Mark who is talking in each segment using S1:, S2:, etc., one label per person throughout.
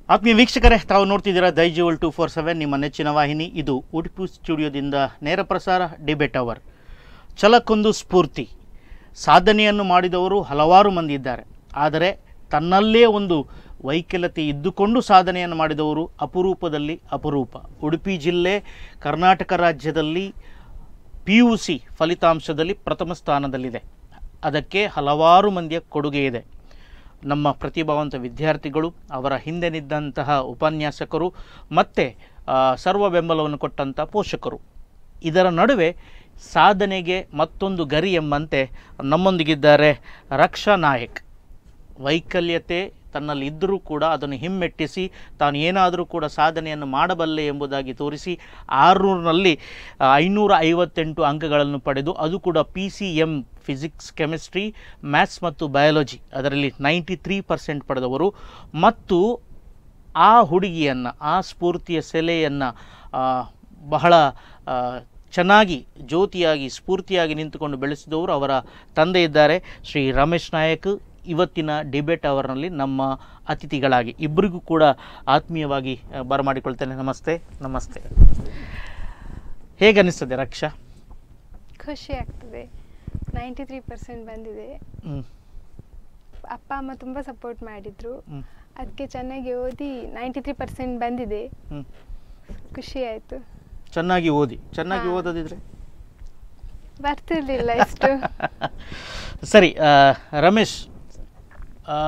S1: ಆತ್ಮೀಯ ವೀಕ್ಷಕರೇ ತಾವು ನೋಡ್ತಿದ್ದೀರಾ ದೈಜಿವಲ್ ಟು ಫೋರ್ ಸೆವೆನ್ ನಿಮ್ಮ ನೆಚ್ಚಿನ ವಾಹಿನಿ ಇದು ಉಡುಪಿ ಸ್ಟುಡಿಯೋದಿಂದ ನೇರ ಪ್ರಸಾರ ಡಿಬೇಟ್ ಅವರ್ ಛಲಕ್ಕೊಂದು ಸ್ಫೂರ್ತಿ ಸಾಧನೆಯನ್ನು ಮಾಡಿದವರು ಹಲವಾರು ಮಂದಿ ಇದ್ದಾರೆ ಆದರೆ ತನ್ನಲ್ಲೇ ಒಂದು ವೈಕಲ್ಯತೆ ಇದ್ದುಕೊಂಡು ಸಾಧನೆಯನ್ನು ಮಾಡಿದವರು ಅಪರೂಪದಲ್ಲಿ ಅಪರೂಪ ಉಡುಪಿ ಜಿಲ್ಲೆ ಕರ್ನಾಟಕ ರಾಜ್ಯದಲ್ಲಿ ಪಿ ಯು ಸಿ ಫಲಿತಾಂಶದಲ್ಲಿ ಪ್ರಥಮ ಸ್ಥಾನದಲ್ಲಿದೆ ಅದಕ್ಕೆ ಹಲವಾರು ಮಂದಿಯ ಕೊಡುಗೆ ಇದೆ ನಮ್ಮ ಪ್ರತಿಭಾವಂತ ವಿದ್ಯಾರ್ಥಿಗಳು ಅವರ ಹಿಂದೆ ನಿದ್ದಂತಹ ಉಪನ್ಯಾಸಕರು ಮತ್ತು ಸರ್ವ ಬೆಂಬಲವನ್ನು ಕೊಟ್ಟಂಥ ಪೋಷಕರು ಇದರ ನಡುವೆ ಸಾಧನೆಗೆ ಮತ್ತೊಂದು ಗರಿ ಎಂಬಂತೆ ನಮ್ಮೊಂದಿಗಿದ್ದಾರೆ ರಕ್ಷಾ ನಾಯಕ್ ವೈಕಲ್ಯತೆ ತನ್ನಲ್ಲಿ ಇದ್ದರೂ ಕೂಡ ಅದನ್ನು ಹಿಮ್ಮೆಟ್ಟಿಸಿ ತಾನು ಏನಾದರೂ ಕೂಡ ಸಾಧನೆಯನ್ನು ಮಾಡಬಲ್ಲೆ ಎಂಬುದಾಗಿ ತೋರಿಸಿ ಆರುನೂರಿನಲ್ಲಿ ಐನೂರ ಐವತ್ತೆಂಟು ಅಂಕಗಳನ್ನು ಪಡೆದು ಅದು ಕೂಡ P C M physics chemistry maths ಮತ್ತು ಬಯಾಲಜಿ ಅದರಲ್ಲಿ ನೈಂಟಿ ತ್ರೀ ಪರ್ಸೆಂಟ್ ಪಡೆದವರು ಮತ್ತು ಆ ಹುಡುಗಿಯನ್ನು ಆ ಸ್ಫೂರ್ತಿಯ ಸೆಲೆಯನ್ನು ಬಹಳ ಆ, ಚೆನ್ನಾಗಿ ಜ್ಯೋತಿಯಾಗಿ ಸ್ಫೂರ್ತಿಯಾಗಿ ನಿಂತುಕೊಂಡು ಬೆಳೆಸಿದವರು ಅವರ ತಂದೆ ಇದ್ದಾರೆ ಶ್ರೀ ರಮೇಶ್ ನಾಯಕ್ ಇವತ್ತಿನ ಡಿಬೇಟ್ ಅವರ್ನಲ್ಲಿ ನಮ್ಮ ಅತಿಥಿಗಳಾಗಿ ಇಬ್ಬರಿಗೂ ಕೂಡ ಆತ್ಮೀಯವಾಗಿ ಆ, ಬರಮಾಡಿಕೊಳ್ತೇನೆ ನಮಸ್ತೆ ನಮಸ್ತೆ ಹೇಗೆ ಅನಿಸ್ತದೆ ರಕ್ಷಾ
S2: ಖುಷಿ ಆಗ್ತದೆ ನೈಂಟಿ ತ್ರೀ ಪರ್ಸೆಂಟ್ ಬಂದಿದೆ
S1: ಹ್ಮ್.
S2: ಅಪ್ಪ ಅಮ್ಮ ತುಂಬ ಸಪೋರ್ಟ್ ಮಾಡಿದರು
S1: ಹ್ಮ್.
S2: ಅದಕ್ಕೆ ಚೆನ್ನಾಗಿ ಓದಿ ನೈಂಟಿ ತ್ರೀ ಪರ್ಸೆಂಟ್ ಬಂದಿದೆ
S1: ಹ್ಮ್.
S2: ಖುಷಿ ಆಯಿತು
S1: ಚೆನ್ನಾಗಿ ಓದಿ ಚೆನ್ನಾಗಿ
S2: ಹಾ.
S1: ಓದದಿದ್ರೆ
S2: ಬರ್ತಿರ್ಲಿಲ್ಲ ಇಷ್ಟು
S1: ಸರಿ ಆ, ರಮೇಶ್ ಆ,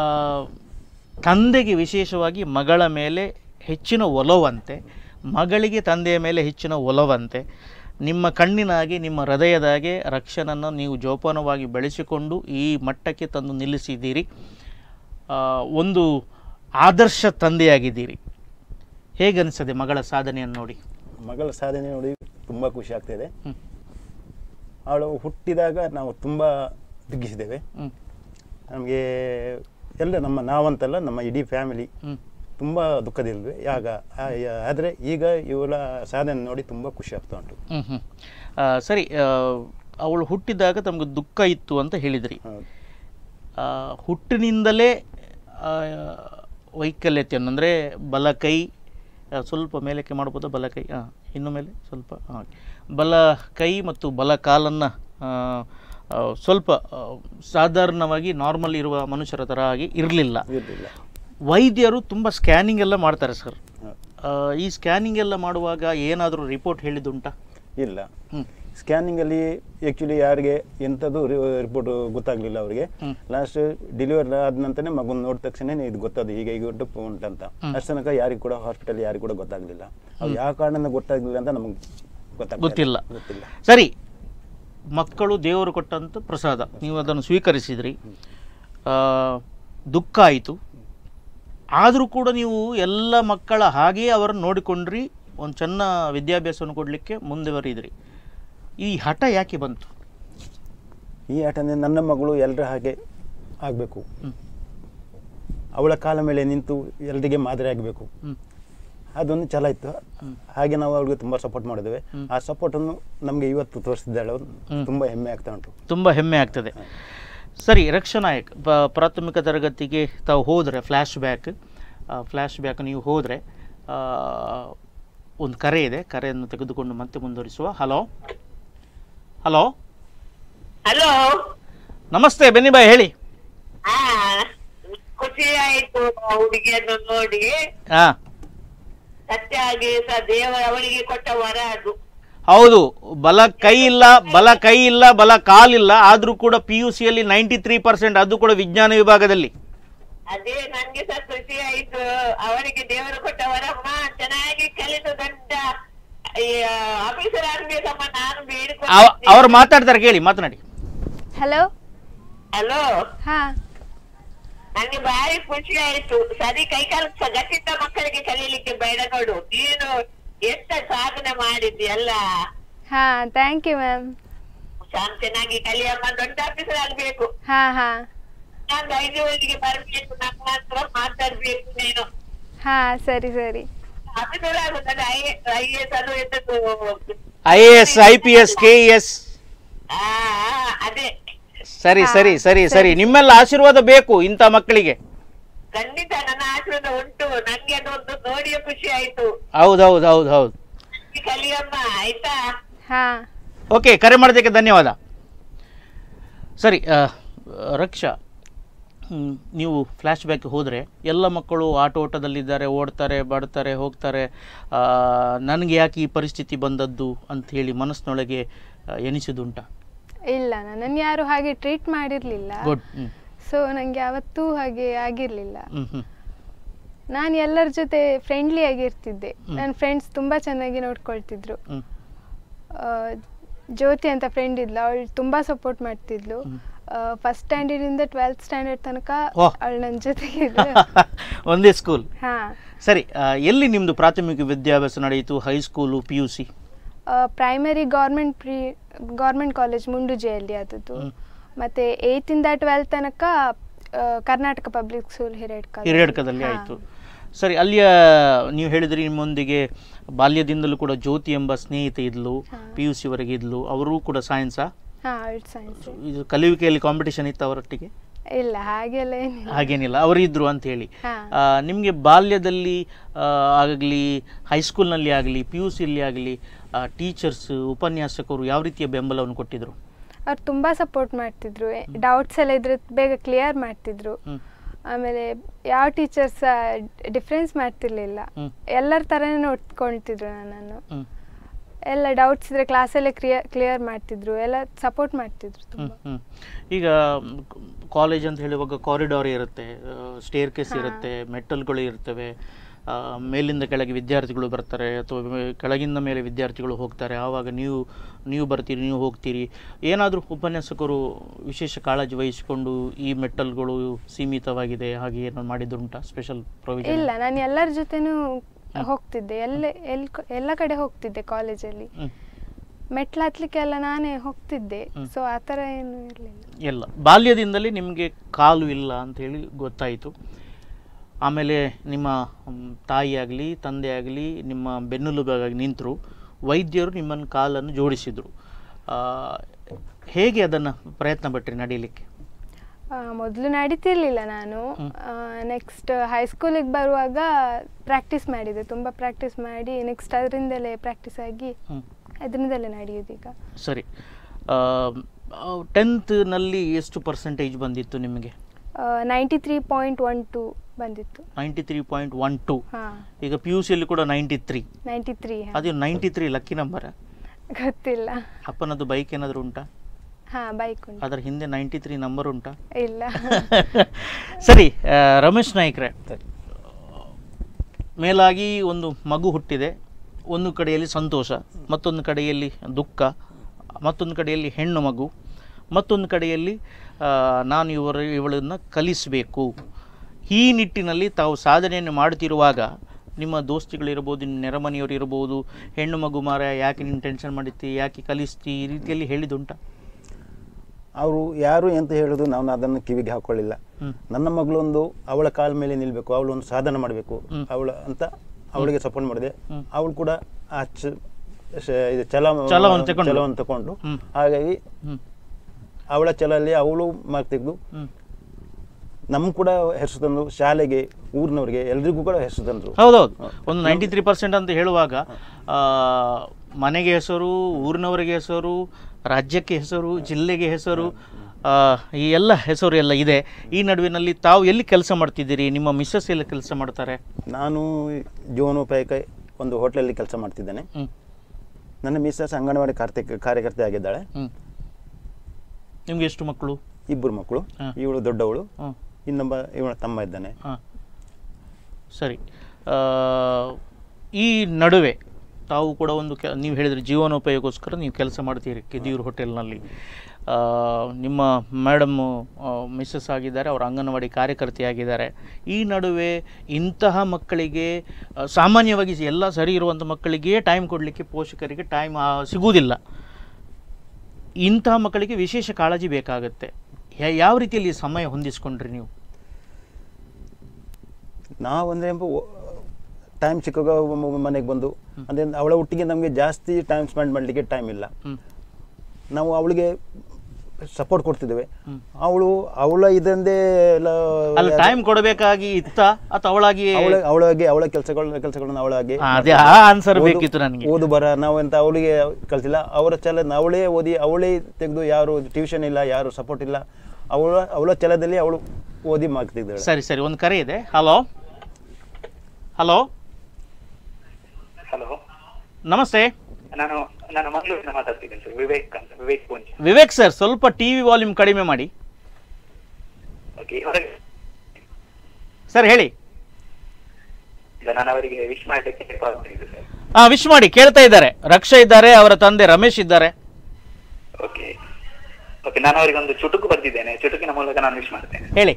S1: ತಂದೆಗೆ ವಿಶೇಷವಾಗಿ ಮಗಳ ಮೇಲೆ ಹೆಚ್ಚಿನ ಒಲವಂತೆ ಮಗಳಿಗೆ ತಂದೆಯ ಮೇಲೆ ಹೆಚ್ಚಿನ ಒಲವಂತೆ ನಿಮ್ಮ ಕಣ್ಣಿನಾಗೆ ನಿಮ್ಮ ಹೃದಯದಾಗೆ ರಕ್ಷಣನ್ನು ನೀವು ಜೋಪಾನವಾಗಿ ಬೆಳೆಸಿಕೊಂಡು ಈ ಮಟ್ಟಕ್ಕೆ ತಂದು ನಿಲ್ಲಿಸಿದ್ದೀರಿ ಆ, ಒಂದು ಆದರ್ಶ ತಂದೆಯಾಗಿದ್ದೀರಿ ಹೇಗನ್ನಿಸ್ತದೆ ಮಗಳ ಸಾಧನೆಯನ್ನು ನೋಡಿ
S3: ಮಗಳ ಸಾಧನೆ ನೋಡಿ ತುಂಬ ಖುಷಿ ಆಗ್ತಿದೆ
S1: ಹ್ಮ್.
S3: ಅವಳು ಹುಟ್ಟಿದಾಗ ನಾವು ತುಂಬ ದುಃಖಿಸಿದ್ದೇವೆ
S1: ಹ್ಮ್.
S3: ನಮಗೆ ಎಲ್ಲ ನಮ್ಮ ನಾವಂತಲ್ಲ ನಮ್ಮ ಇಡೀ ಫ್ಯಾಮಿಲಿ
S1: ಹ್ಮ್.
S3: ತುಂಬ ದುಃಖದಿಲ್ವಿ ಆಗ ಆದರೆ ಈಗ ಇವಳ ಸಾಧನೆ ನೋಡಿ ತುಂಬ ಖುಷಿ ಆಗ್ತಾ ಉಂಟು
S1: ಹ್ಮ್ ಹ್ಮ್. ಆ, ಸರಿ ಆ, ಅವಳು ಹುಟ್ಟಿದಾಗ ತಮಗೆ ದುಃಖ ಇತ್ತು ಅಂತ ಹೇಳಿದ್ರಿ
S3: ಹೌದು.
S1: ಆ, ಹುಟ್ಟಿನಿಂದಲೇ ಆ, ವೈಕಲ್ಯತೆಯನ್ನು ಅಂದರೆ ಬಲ ಕೈ ಆ, ಸ್ವಲ್ಪ ಮೇಲಕ್ಕೆ ಮಾಡ್ಬೋದಾ ಬಲ ಕೈ ಹಾಂ ಇನ್ನು ಮೇಲೆ ಸ್ವಲ್ಪ ಹಾಂ ಬಲ ಕೈ ಮತ್ತು ಬಲ ಕಾಲನ್ನು ಸ್ವಲ್ಪ ಆ, ಸಾಧಾರಣವಾಗಿ ನಾರ್ಮಲ್ ಇರುವ ಮನುಷ್ಯರ ಥರ ಆಗಿ ಇರಲಿಲ್ಲ
S3: ಇರ್ಲಿಲ್ಲ
S1: ವೈದ್ಯರು ತುಂಬ ಸ್ಕ್ಯಾನಿಂಗ್ ಎಲ್ಲ ಮಾಡ್ತಾರೆ ಸರ್
S3: ಹೌದು.
S1: ಆ, ಈ ಸ್ಕ್ಯಾನಿಂಗ್ ಎಲ್ಲ ಮಾಡುವಾಗ ಏನಾದರೂ ರಿಪೋರ್ಟ್ ಹೇಳಿದ್ದುಂಟಾ
S3: ಇಲ್ಲ
S1: ಹ್ಞೂ
S3: ಸ್ಕ್ಯಾನಿಂಗಲ್ಲಿ ಆ್ಯಕ್ಚುಲಿ ಯಾರಿಗೆ ಎಂಥದ್ದು ರಿಪೋರ್ಟ್ ಗೊತ್ತಾಗಲಿಲ್ಲ ಅವರಿಗೆ
S1: ಹ್ಮ್.
S3: ಲಾಸ್ಟ್ ಡೆಲಿವರಿ ಆದ ನಂತರನೇ ಮಗುನ ನೋಡಿದ ತಕ್ಷಣ ಇದು ಗೊತ್ತಾದ ಹೀಗೆ ಈಗ ಉಂಟು ಉಂಟಂತ ಅಷ್ಟು ತನಕ ಯಾರಿಗೂ ಕೂಡ ಹಾಸ್ಪಿಟಲ್ ಯಾರಿಗೂ ಕೂಡ ಗೊತ್ತಾಗಲಿಲ್ಲ ಅದು ಯಾವ ಕಾರಣದಿಂದ ಗೊತ್ತಾಗಲಿಲ್ಲ ಅಂತ ನಮಗೆ ಗೊತ್ತಾಗ
S1: ಗೊತ್ತಿಲ್ಲ
S3: ಗೊತ್ತಿಲ್ಲ
S1: ಸರಿ ಮಕ್ಕಳು ದೇವರು ಕೊಟ್ಟಂಥ ಪ್ರಸಾದ ನೀವು ಅದನ್ನು ಸ್ವೀಕರಿಸಿದ್ರಿ ಆ, ದುಃಖ ಆಯಿತು ಆದರೂ ಕೂಡ ನೀವು ಎಲ್ಲ ಮಕ್ಕಳ ಹಾಗೆಯೇ ಅವರನ್ನು ನೋಡಿಕೊಂಡ್ರಿ ಒಂದು ಚೆನ್ನ ವಿದ್ಯಾಭ್ಯಾಸವನ್ನು ಕೊಡಲಿಕ್ಕೆ ಮುಂದುವರಿದ್ರಿ ಈ ಹಠ ಯಾಕೆ ಬಂತು
S3: ಈ ಆಟನೇ ನನ್ನ ಮಗಳು ಎಲ್ಲರ ಹಾಗೆ ಆಗಬೇಕು
S1: ಹ್ಮ್.
S3: ಅವಳ ಕಾಲ ಮೇಲೆ ನಿಂತು ಎಲ್ಲರಿಗೆ ಮಾದರಿ ಆಗಬೇಕು
S1: ಹ್ಮ್.
S3: ಅದೊಂದು ಛಲ ಇತ್ತು ಹಾಗೆ ನಾವು ಅವಳಿಗೆ ತುಂಬ ಸಪೋರ್ಟ್ ಮಾಡಿದ್ದೇವೆ
S1: ಹ್ಮ್.
S3: ಆ ಸಪೋರ್ಟನ್ನು ನಮಗೆ ಇವತ್ತು ತೋರಿಸಿದ್ದಾಳೆ ಅವ್ರು.
S1: ಹ್ಮ್.
S3: ತುಂಬ ಹೆಮ್ಮೆ ಆಗ್ತಾ ಉಂಟು
S1: ತುಂಬ ಹೆಮ್ಮೆ ಆಗ್ತದೆ ಸರಿ ರಕ್ಷನಾಯಕ್ ಪ ಪ್ರಾಥಮಿಕ ತರಗತಿಗೆ ತಾವು ಹೋದರೆ ಫ್ಲ್ಯಾಶ್ ಬ್ಯಾಕ್ ಫ್ಲ್ಯಾಶ್ ಬ್ಯಾಕ್ ನೀವು ಹೋದರೆ ಒಂದು ಕರೆ ಇದೆ ಕರೆಯನ್ನು ತೆಗೆದುಕೊಂಡು ಮತ್ತೆ ಮುಂದುವರಿಸುವ ಹಲೋ ಹಲೋ
S4: ಹಲೋ
S1: ನಮಸ್ತೆ ಬೆನ್ನಿಬಾಯ್ ಹೇಳಿ
S4: ಹಾ ಖುಷಿ ಆಯ್ತು ಆ ಹುಡುಗಿಯನ್ನು ನೋಡಿ
S1: ಹಾಂ
S4: ಸತ್ಯಾಗಿ ಸ ದೇವರ ಅವಳಿಗೆ ಕೊಟ್ಟ ವರ ಅದು
S1: ಹೌದು ಬಲ ಕೈ ಇಲ್ಲ ಬಲ ಕೈ ಇಲ್ಲ ಬಲ ಕಾಲಿಲ್ಲ ಆದರೂ ಕೂಡ ಪಿ ಯು ಸಿಯಲ್ಲಿ ನೈಂಟಿ ತ್ರೀ ಪರ್ಸೆಂಟ್ ಅದು ಕೂಡ ವಿಜ್ಞಾನ ವಿಭಾಗದಲ್ಲಿ
S4: ಅದೇ ನನ್ಗೆ ಸಹ ಖುಷಿ ಆಯ್ತು ಅವಳಿಗೆ ದೇವರು ಕೊಟ್ಟ ವರಮ್ಮ ಚೆನ್ನಾಗಿ ಕಲಿತು ದೊಡ್ಡ ಆಫೀಸರ್ ಆಗ್ಬೇಕಮ್ಮ ನಾನು
S1: ಅವ-
S4: ಬೇಡಿಕೊಂಡು
S1: ಅವ್ರು ಮಾತಾಡ್ತಾರೆ ಕೇಳಿ ಮಾತನಾಡಿ
S2: ಹಲೋ
S4: ಹಲೋ
S2: ಹಾಂ
S4: ನಂಗೆ ಭಾರಿ ಖುಷಿ ಆಯ್ತು ಸರಿ ಕೈಕಾಲು ಸ- ಗಟ್ಟಿದ್ದ ಮಕ್ಕಳಿಗೆ ಕಲೀಲಿಕ್ಕೆ ಬೇಡ ನೋಡು ನೀನು ಎಷ್ಟು ಸಾಧನೆ ಮಾಡಿದ್ದಿ ಅಲ್ಲ
S2: ಹಾಂ ಥ್ಯಾಂಕ್ ಯು ಮ್ಯಾಮ್
S4: ಶಾನ್ ಚೆನ್ನಾಗಿ ಕಲಿಯಮ್ಮ ದೊಡ್ಡ ಆಫೀಸರ್ ಆಗ್ಬೇಕು
S2: ಹಾಂ ಹಾಂ
S4: ನಾನು ಐದು ವಯಸ್ಸಿಗೆ ಬರ್ಬೇಕು ನನ್ನ ಹತ್ರ ಮಾತಾಡ್ಬೇಕು ನೀನು
S2: ಹಾಂ ಸರಿ ಸರಿ
S4: ಆಫೀಸರ್ ಆಗುತ್ತದೆ ಐ ಐ ಎಸ್ ಅದು ಎಂತದ್ದು
S1: I A S I P S K S
S4: ಆ, ಆ, ಅದೇ
S1: ಸರಿ
S2: ಹಾ,
S1: ಸರಿ ಸರಿ ಸರಿ ನಿಮ್ಮೆಲ್ಲ ಆಶೀರ್ವಾದ ಬೇಕು ಇಂಥ ಮಕ್ಕಳಿಗೆ
S4: ಖಂಡಿತ ನನ್ನ ಆಶೀರ್ವಾದ ಉಂಟು ನಂಗೆ ಅದೊಂದು ನೋಡಿಯೋ ಖುಷಿ ಆಯ್ತು
S1: ಹೌದು ಹೌದು ಹೌದು ಹೌದು
S4: ಕಲಿಯಮ್ಮ ಆಯ್ತಾ
S2: ಹಾ
S1: ಓಕೆ ಕರೆ ಮಾಡೋದಕ್ಕೆ ಧನ್ಯವಾದ ಸರಿ ಆ, ರಕ್ಷಾ ಹ್ಮ್, ನೀವು ಫ್ಲ್ಯಾಶ್ ಬ್ಯಾಕ್ ಹೋದರೆ ಎಲ್ಲ ಮಕ್ಕಳು ಆಟೋಟದಲ್ಲಿದ್ದಾರೆ ಓಡ್ತಾರೆ ಬಾಡ್ತಾರೆ ಹೋಗ್ತಾರೆ ಆ, ನನಗೆ ಯಾಕೆ ಈ ಪರಿಸ್ಥಿತಿ ಬಂದದ್ದು ಅಂತ ಹೇಳಿ ಮನಸ್ಸಿನೊಳಗೆ ಆ, ಎನಿಸಿದುಂಟಾ
S2: ಇಲ್ಲ ನನ್ನನ್ನು ಯಾರು ಹಾಗೆ ಟ್ರೀಟ್ ಮಾಡಿರಲಿಲ್ಲ
S1: ಗುಡ್ ಹ್ಞೂ
S2: ಸೊ ನನಗೆ ಯಾವತ್ತೂ ಹಾಗೆ ಆಗಿರಲಿಲ್ಲ
S1: ಹ್ಞೂ ಹ್ಞೂ
S2: ನಾನು ಎಲ್ಲರ ಜೊತೆ ಫ್ರೆಂಡ್ಲಿ ಆಗಿರ್ತಿದ್ದೆ ನನ್ನ ಫ್ರೆಂಡ್ಸ್ ತುಂಬ ಚೆನ್ನಾಗಿ ನೋಡ್ಕೊಳ್ತಿದ್ರು
S1: ಹ್ಞೂ
S2: ಆ, ಜ್ಯೋತಿ ಅಂತ ಫ್ರೆಂಡ್ ಇದ್ಲು ಅವಳು ತುಂಬ ಸಪೋರ್ಟ್ ಮಾಡ್ತಿದ್ಲು ಫಸ್ಟ್ ಸ್ಟ್ಯಾಂಡರ್ಡಿಂದ ಟ್ವೆಲ್ತ್ ಸ್ಟ್ಯಾಂಡರ್ಡ್ ತನಕ
S1: ವಾಹ್.
S2: ಅವಳು ನನ್ನ ಜೊತೆಗೆ ಇದ್ಲು
S1: ಒಂದೇ ಸ್ಕೂಲ್
S2: ಹಾಂ
S1: ಸರಿ ಆ, ಎಲ್ಲಿ ನಿಮ್ಮದು ಪ್ರಾಥಮಿಕ ವಿದ್ಯಾಭ್ಯಾಸ ನಡೆಯಿತು high school P U C
S2: primary government pre government college ಮುಂಡುಜೆಯಲ್ಲಿ ಆದದ್ದು
S1: ಹ್ಮ್.
S2: ಮತ್ತು ಏಯ್ತಿಂದ ಟ್ವೆಲ್ತ್ ತನಕ ಆ, ಕರ್ನಾಟಕ ಪಬ್ಲಿಕ್ ಸ್ಕೂಲ್ ಹಿರೇಡ್ಕ
S1: ಹಿರೇಡ್ಕದಲ್ಲಿ ಆಯಿತು ಸರಿ ಅಲ್ಲಿಯ ನೀವು ಹೇಳಿದ್ರಿ ನಿಮ್ಮೊಂದಿಗೆ ಬಾಲ್ಯದಿಂದಲೂ ಕೂಡ ಜ್ಯೋತಿ ಎಂಬ ಸ್ನೇಹಿತೆ ಇದ್ಲು
S2: ಹಾ.
S1: ಪಿ ಯು ಸಿವರೆಗೆ ಇದ್ಲು ಅವರು ಕೂಡ ಸೈನ್ಸಾ
S2: ಹಾಂ ಅವಳು ಸೈನ್ಸ್
S1: ಇದು ಕಲಿಯುವಿಕೆಯಲ್ಲಿ ಕಾಂಪಿಟೇಷನ್ ಇತ್ತು ಅವರೊಟ್ಟಿಗೆ
S2: ಇಲ್ಲ ಹಾಗೆಲ್ಲ ಏನಿಲ್ಲ
S1: ಹಾಗೇನಿಲ್ಲ ಅವರಿದ್ರು ಅಂತ ಹೇಳಿ
S2: ಹಾ.
S1: ನಿಮಗೆ ಬಾಲ್ಯದಲ್ಲಿ ಆಗಲಿ ಹೈಸ್ಕೂಲ್ನಲ್ಲಿ ಆಗಲಿ ಪಿ ಯು ಸಿಯಲ್ಲಿ ಆಗಲಿ ಟೀಚರ್ಸ್ ಉಪನ್ಯಾಸಕರು ಯಾವ ರೀತಿಯ ಬೆಂಬಲವನ್ನು ಕೊಟ್ಟಿದ್ರು
S2: ಅವ್ರು ತುಂಬ ಸಪೋರ್ಟ್ ಮಾಡ್ತಿದ್ರು ಡೌಟ್ಸ್ ಎಲ್ಲ ಇದ್ರೆ ಬೇಗ ಕ್ಲಿಯರ್ ಮಾಡ್ತಿದ್ರು
S1: ಹ್ಮ್.
S2: ಆಮೇಲೆ ಯಾವ ಟೀಚರ್ಸ್ ಡಿಫ್ರೆನ್ಸ್ ಮಾಡ್ತಿರ್ಲಿಲ್ಲ
S1: ಹ್ಮ್.
S2: ಎಲ್ಲರ ಥರನೇ ನೋಡ್ಕೊಳ್ತಿದ್ರು ನನ್ನನ್ನು
S1: ಹ್ಮ್.
S2: ಎಲ್ಲ ಡೌಟ್ಸ್ ಇದ್ರೆ ಕ್ಲಾಸಲ್ಲೇ ಕ್ಲಿಯರ್ ಕ್ಲಿಯರ್ ಮಾಡ್ತಿದ್ರು ಎಲ್ಲ ಸಪೋರ್ಟ್ ಮಾಡ್ತಿದ್ರು ತುಂಬ
S1: ಹ್ಮ್, ಹ್ಮ್. ಈಗ ಕಾಲೇಜ್ ಅಂತ ಹೇಳುವಾಗ ಕಾರಿಡಾರ್ ಇರುತ್ತೆ ಸ್ಟೇರ್ ಕೇಸ್
S2: ಹಾ.
S1: ಇರುತ್ತೆ ಮೆಟ್ಟಲ್ಗಳು ಇರ್ತವೆ ಆ, ಮೇಲಿಂದ ಕೆಳಗೆ ವಿದ್ಯಾರ್ಥಿಗಳು ಬರ್ತಾರೆ ಅಥವಾ ಮೇ- ಕೆಳಗಿಂದ ಮೇಲೆ ವಿದ್ಯಾರ್ಥಿಗಳು ಹೋಗ್ತಾರೆ ಆವಾಗ ನೀವು ನೀವು ಬರ್ತೀರಿ ನೀವು ಹೋಗ್ತೀರಿ ಏನಾದರೂ ಉಪನ್ಯಾಸಕರು ವಿಶೇಷ ಕಾಳಜಿ ವಹಿಸಿಕೊಂಡು ಈ ಮೆಟ್ಟಲ್ಗಳು ಸೀಮಿತವಾಗಿದೆ ಹಾಗೆ ಏನೋ ಮಾಡಿದ್ದುಂಟಾ ಸ್ಪೆಷಲ್ ಪ್ರೊವಿಷನ್
S2: ಇಲ್ಲ ನಾನು ಎಲ್ಲರ ಜೊತೆನೂ ಹೋಗ್ತಿದ್ದೆ ಎಲ್ಲ ಎಲ್ ಎಲ್ಲ ಕಡೆ ಹೋಗ್ತಿದ್ದೆ ಕಾಲೇಜಲ್ಲಿ
S1: ಹ್ಮ್.
S2: ಮೆಟ್ಲು ಹತ್ಲಿಕ್ಕೆಲ್ಲ ನಾನೇ ಹೋಗ್ತಿದ್ದೆ
S1: ಹ್ಮ್.
S2: ಸೊ ಆ ಥರ ಏನು ಇರಲಿಲ್ಲ
S1: ಎಲ್ಲ ಬಾಲ್ಯದಿಂದಲೇ ನಿಮಗೆ ಕಾಲು ಇಲ್ಲ ಅಂತ ಹೇಳಿ ಗೊತ್ತಾಯಿತು ಆಮೇಲೆ ನಿಮ್ಮ ಮ್, ತಾಯಿ ಆಗಲಿ ತಂದೆ ಆಗಲಿ ನಿಮ್ಮ ಬೆನ್ನೆಲುಬಾಗಿ ನಿಂತರು ವೈದ್ಯರು ನಿಮ್ಮನ್ನು ಕಾಲನ್ನು ಜೋಡಿಸಿದರು ಹೇಗೆ ಅದನ್ನು ಪ್ರಯತ್ನ ಪಟ್ರಿ ನಡೀಲಿಕ್ಕೆ
S2: ಮೊದಲು ನಡೀತಿರ್ಲಿಲ್ಲ ನಾನು
S1: ಹ್ಮ್.
S2: ನೆಕ್ಸ್ಟ್ ಹೈಸ್ಕೂಲಿಗೆ ಬರುವಾಗ ಪ್ರಾಕ್ಟೀಸ್ ಮಾಡಿದೆ ತುಂಬ ಪ್ರಾಕ್ಟೀಸ್ ಮಾಡಿ ನೆಕ್ಸ್ಟ್ ಅದರಿಂದಲೇ ಪ್ರಾಕ್ಟೀಸ್ ಆಗಿ
S1: ಹ್ಮ್.
S2: ಅದರಿಂದಲೇ ನಡೆಯೋದು ಈಗ
S1: ಸರಿ ಟೆಂತ್ನಲ್ಲಿ ಎಷ್ಟು ಪರ್ಸೆಂಟೇಜ್ ಬಂದಿತ್ತು ನಿಮಗೆ
S2: ninety three point one two ಬಂದಿತ್ತು
S1: ninety three point one two
S2: ಹಾಂ
S1: ಈಗ ಪಿ ಯು ಸಿಯಲ್ಲಿ ಕೂಡ ನೈಂಟಿ ತ್ರೀ
S2: ನೈಂಟಿ ತ್ರೀ
S1: ಅದು ನೈಂಟಿ ತ್ರೀ ಲಕ್ಕಿ ನಂಬರ
S2: ಗೊತ್ತಿಲ್ಲ
S1: ಅಪ್ಪನದ್ದು ಬೈಕ್ ಏನಾದರೂ ಉಂಟಾ
S2: ಹಾಂ ಬೈಕ್ ಉಂಟು
S1: ಅದರ ಹಿಂದೆ ನೈಂಟಿ ತ್ರೀ ನಂಬರ್ ಉಂಟಾ
S2: ಇಲ್ಲ
S1: ಸರಿ ಆ, ರಮೇಶ್ ನಾಯ್ಕ್ರೆ
S3: ಸರಿ.
S1: ಮೇಲಾಗಿ ಒಂದು ಮಗು ಹುಟ್ಟಿದೆ ಒಂದು ಕಡೆಯಲ್ಲಿ ಸಂತೋಷ ಮತ್ತೊಂದು ಕಡೆಯಲ್ಲಿ ದುಃಖ ಮತ್ತೊಂದು ಕಡೆಯಲ್ಲಿ ಹೆಣ್ಣು ಮಗು ಮತ್ತೊಂದು ಕಡೆಯಲ್ಲಿ ಆ, ನಾನು ಇವರ ಇವಳನ್ನು ಕಲಿಸಬೇಕು ಈ ನಿಟ್ಟಿನಲ್ಲಿ ತಾವು ಸಾಧನೆಯನ್ನು ಮಾಡುತ್ತಿರುವಾಗ ನಿಮ್ಮ ದೋಸ್ತಿಗಳಿರ್ಬೋದು ನಿಮ್ಮ ನೆರೆಮನೆಯವರು ಇರ್ಬೋದು ಹೆಣ್ಣು ಮಗು ಮಾರ ಯಾಕೆ ನೀನು ಟೆನ್ಷನ್ ಮಾಡಿತ್ತಿ ಯಾಕೆ ಕಲಿಸ್ತಿ ಈ ರೀತಿಯಲ್ಲಿ ಹೇಳಿದುಂಟಾ
S3: ಅವರು ಯಾರು ಎಂತ ಹೇಳೋದು ನಾನು ಅದನ್ನು ಕಿವಿಗೆ ಹಾಕೊಳ್ಳಿಲ್ಲ
S1: ಹ್ಮ್.
S3: ನನ್ನ ಮಗಳೊಂದು ಅವಳ ಕಾಲ ಮೇಲೆ ನಿಲ್ಬೇಕು ಅವಳು ಒಂದು ಸಾಧನೆ ಮಾಡಬೇಕು
S1: ಹ್ಮ್.
S3: ಅವಳ ಅಂತ ಅವಳಿಗೆ ಸಪೋರ್ಟ್ ಮಾಡಿದೆ
S1: ಹ್ಮ್.
S3: ಅವಳು ಕೂಡ ಆ ಚ- ಶ- ಇದು ಛಲ
S1: ಛಲವನ್ನು ತಗೊಂಡು.
S3: ಛಲವನ್ನು ತಗೊಂಡು
S1: ಹ್ಮ್.
S3: ಹಾಗಾಗಿ
S1: ಹ್ಞೂ
S3: ಅವಳ ಛಲಲ್ಲಿ ಅವಳು ಮಾರ್ಕ್ ತೆಗೆದು
S1: ಹ್ಞೂ
S3: ನಮ್ ಕೂಡ ಹೆಸರು ತಂದು ಶಾಲೆಗೆ ಊರಿನವರಿಗೆ ಎಲ್ರಿಗೂ ಕೂಡ ಹೆಸರು ತಂದ್ರು
S1: ಹೌದೌದು ಒಂದು ನೈಂಟಿ ತ್ರೀ ಪರ್ಸೆಂಟ್ ಅಂತ ಹೇಳುವಾಗ ಆ, ಮನೆಗೆ ಹೆಸರು ಊರಿನವರಿಗೆ ಹೆಸರು ರಾಜ್ಯಕ್ಕೆ ಹೆಸರು ಜಿಲ್ಲೆಗೆ ಹೆಸರು ಆ, ಈ ಎಲ್ಲ ಹೆಸರು ಎಲ್ಲ ಇದೆ ಈ ನಡುವಿನಲ್ಲಿ ತಾವು ಎಲ್ಲಿ ಕೆಲಸ ಮಾಡ್ತಿದ್ದೀರಿ ನಿಮ್ಮ ಮಿಸ್ಸಸ್ ಎಲ್ಲ ಕೆಲಸ ಮಾಡ್ತಾರೆ
S3: ನಾನು ಜೀವನೋಪಾಯಕ ಒಂದು ಹೋಟ್ಲಲ್ಲಿ ಕೆಲಸ ಮಾಡ್ತಿದ್ದೇನೆ
S1: ಹ್ಞೂ
S3: ನನ್ನ ಮಿಸ್ಸಸ್ ಅಂಗನವಾಡಿ ಕಾರ್ತಿಕ ಕಾರ್ಯಕರ್ತೆ ಆಗಿದ್ದಾಳೆ
S1: ಹ್ಞೂ ನಿಮ್ಗೆ ಎಷ್ಟು ಮಕ್ಕಳು
S3: ಇಬ್ಬರು ಮಕ್ಕಳು
S1: ಹಾ.
S3: ಇವಳು ದೊಡ್ಡವಳು
S1: ಹ್ಞೂ
S3: ಇನ್ನೊಬ್ಬ ಇವಳ ತಮ್ಮ ಇದ್ದಾನೆ
S1: ಹಾಂ ಸರಿ ಆ, ಈ ನಡುವೆ ತಾವು ಕೂಡ ಒಂದು ಕೆ ನೀವು ಹೇಳಿದರೆ ಜೀವನೋಪಾಯಕ್ಕೋಸ್ಕರ ನೀವು ಕೆಲಸ ಮಾಡ್ತೀರಿ ಕೆದಿಯೂರು ಹೋಟೆಲ್ನಲ್ಲಿ ಆ, ನಿಮ್ಮ ಮೇಡಮ್ಮು ಮಿಸ್ಸಸ್ ಆಗಿದ್ದಾರೆ ಅವರ ಅಂಗನವಾಡಿ ಕಾರ್ಯಕರ್ತೆಯಾಗಿದ್ದಾರೆ ಈ ನಡುವೆ ಇಂತಹ ಮಕ್ಕಳಿಗೆ ಆ, ಸಾಮಾನ್ಯವಾಗಿ ಎಲ್ಲ ಸರಿ ಇರುವಂಥ ಮಕ್ಕಳಿಗೆ ಟೈಮ್ ಕೊಡಲಿಕ್ಕೆ ಪೋಷಕರಿಗೆ ಟೈಮ್ ಸಿಗುವುದಿಲ್ಲ ಇಂತಹ ಮಕ್ಕಳಿಗೆ ವಿಶೇಷ ಕಾಳಜಿ ಬೇಕಾಗುತ್ತೆ ಯಾ- ಯಾವ ರೀತಿಯಲ್ಲಿ ಸಮಯ ಹೊಂದಿಸ್ಕೊಂಡ್ರಿ ನೀವು
S3: ನಾವು ಅಂದರೆ ಟೈಮ್ ಸಿಕ್ಕಾಗ ಮನೆಗೆ ಬಂದು ಅಂದರೆ ಅವಳ ಒಟ್ಟಿಗೆ ನಮಗೆ ಜಾಸ್ತಿ ಟೈಮ್ ಸ್ಪೆಂಡ್ ಮಾಡಲಿಕ್ಕೆ ಟೈಮ್ ಇಲ್ಲ
S1: ಹ್ಞೂ
S3: ನಾವು ಅವಳಿಗೆ ಸಪೋರ್ಟ್ ಕೊಡ್ತಿದ್ದೇವೆ ಅವಳು ಅವಳ ಇದಂದೇ ಎಲ್ಲ
S1: ಅಲ್ಲಿ ಟೈಮ್ ಕೊಡಬೇಕಾಗಿ ಇತ್ತ ಅಥವಾ ಅವಳಾಗಿ
S3: ಅವಳ ಅವಳಾಗಿ ಅವಳ ಕೆಲಸಗಳ ಕೆಲಸಗಳನ್ನ ಅವಳಾಗಿ
S1: ಆ, ಅದೇ ಆ ಆನ್ಸರ್
S3: ಓದು-
S1: ಬೇಕಿತ್ತು ನನಗೆ
S3: ಓದು ಬರ ನಾವಂತ ಅವಳಿಗೆ ಕಲ್ಸಿಲ್ಲ ಅವರ ಛಲನ ಅವಳೇ ಓದಿ ಅವಳೇ ತೆಗೆದು ಯಾರು ಟ್ಯೂಷನ್ ಇಲ್ಲ ಯಾರು ಸಪೋರ್ಟ್ ಇಲ್ಲ ಅವಳ ಅವಳ ಛಲದಲ್ಲಿ ಅವಳು ಓದಿ ಮಾಡ್ತಿದ್ದಾಳೆ
S1: ಸರಿ ಸರಿ ಒಂದು ಕರೆ ಇದೆ ಹಲೋ ಹಲೋ
S5: ಹಲೋ
S1: ನಮಸ್ತೆ
S5: ನಾನು ನಾನು ಮಂಗಳೂರಿನ ಮಾತಾಡ್ತಿದ್ದೇನೆ ಸರ್ ವಿವೇಕ್ ಅಂತ ವಿವೇಕ್ ಪೂಂಜ್
S1: ವಿವೇಕ್ ಸರ್ ಸ್ವಲ್ಪ ಟಿ ವಿ ವಾಲ್ಯೂಮ್ ಕಡಿಮೆ ಮಾಡಿ
S5: ಓಕೆ ಹೊರಗೆ
S1: ಸರ್ ಹೇಳಿ
S5: ಇಲ್ಲ ನಾನು ಅವರಿಗೆ ವಿಶ್ ಮಾಡಲಿಕ್ಕೆ ಕಾಲ್ ಮಾಡಿದ್ದೆ ಸರ್
S1: ಹಾ ವಿಶ್ ಮಾಡಿ ಕೇಳ್ತಾ ಇದ್ದಾರೆ ರಕ್ಷಾ ಇದ್ದಾರೆ ಅವರ ತಂದೆ ರಮೇಶ್ ಇದ್ದಾರೆ
S5: ಓಕೆ ಓಕೆ ನಾನು ಅವರಿಗೆ ಒಂದು ಚುಟುಕು ಬರ್ದಿದ್ದೇನೆ ಚುಟುಕಿನ ಮೂಲಕ ನಾನು ವಿಶ್ ಮಾಡ್ತೇನೆ
S1: ಹೇಳಿ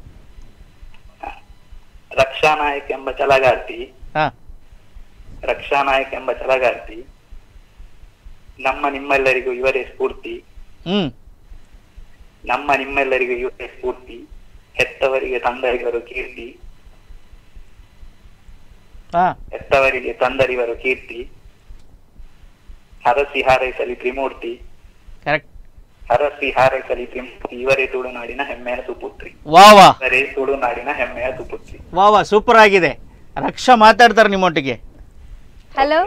S5: ರಕ್ಷಾ ನಾಯಕ್ ಎಂಬ ಛಲಗಾರ್ತಿ
S1: ಹಾ
S5: ರಕ್ಷಾ ನಾಯಕ್ ಎಂಬ ಛಲಗಾರ್ತಿ ನಮ್ಮ ನಿಮ್ಮೆಲ್ಲರಿಗೂ ಇವರೇ ಸ್ಫೂರ್ತಿ
S1: ಹ್ಮ್
S5: ನಮ್ಮ ನಿಮ್ಮೆಲ್ಲರಿಗೂ ಇವರೇ ಸ್ಫೂರ್ತಿ ಹೆತ್ತವರಿಗೆ ತಂದರಿವರು ಕೀರ್ತಿ
S1: ಹಾ
S5: ಹೆತ್ತವರಿಗೆ ತಂದರಿವರು ಕೀರ್ತಿ ಹರಸಿ ಹಾರೈಸಲಿ ತ್ರಿಮೂರ್ತಿ
S1: ಕರೆಕ್ಟ್
S5: ಹರಸಿ ಹಾರೈಸಲಿ ತ್ರಿಮೂರ್ತಿ ಇವರೇ ತುಳುನಾಡಿನ ಹೆಮ್ಮೆಯ ಸುಪುತ್ರಿ
S1: ವಾ ವಾ
S5: ಇವರೇ ತುಳುನಾಡಿನ ಹೆಮ್ಮೆಯ ಸುಪುತ್ರಿ
S1: ವಾ ವಾ ಸೂಪರ್ ಆಗಿದೆ ರಕ್ಷಾ ಮಾತಾಡ್ತಾರೆ ನಿಮ್ಮೊಟ್ಟಿಗೆ
S2: ಹಲೋ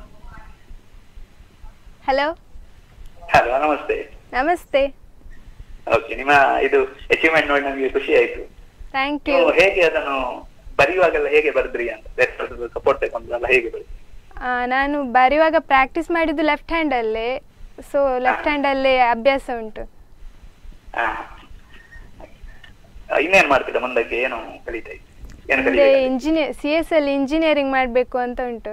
S2: ಹಲೋ
S5: ಹಲೋ ನಮಸ್ತೆ
S2: ನಮಸ್ತೆ
S5: ಓಕೆ ನಿಮ್ಮ ಇದು ಅಚೀವ್ಮೆಂಟ್ ನೋಡಿ ನಮಗೆ ಖುಷಿ ಆಯ್ತು
S2: ಥ್ಯಾಂಕ್ ಯು
S5: ನೀವು ಹೇಗೆ ಅದನ್ನು ಬರೆಯುವಾಗೆಲ್ಲ ಹೇಗೆ ಬರೆದ್ರಿ ಅಂತ ಸಪೋರ್ಟ್ ತಗೊಂಡ್ರಲ್ಲ ಹೇಗೆ ಬರೆದ್ರಿ
S2: ನಾನು ಬರೆಯುವಾಗ ಪ್ರಾಕ್ಟೀಸ್ ಮಾಡಿದ್ದು ಲೆಫ್ಟ್ ಹ್ಯಾಂಡಲ್ಲೇ ಸೊ ಲೆಫ್ಟ್ ಹ್ಯಾಂಡಲ್ಲೇ ಅಭ್ಯಾಸ ಉಂಟು
S5: ಹಾ ಆ, ಇನ್ನೇನ್ ಮಾಡ್ತೀರಾ ಮುಂದಕ್ಕೆ ಏನು ಕಲಿತಾ ಇದ್ದೀರಿ? ಏನು
S2: ಮುಂದೆ
S5: ಕಲಿತಾ
S2: ಇಂಜಿನಿಯರ್ ಸಿ ಎಸ್ ಅಲ್ಲಿ ಇಂಜಿನಿಯರಿಂಗ್ ಮಾಡಬೇಕು ಅಂತ ಉಂಟು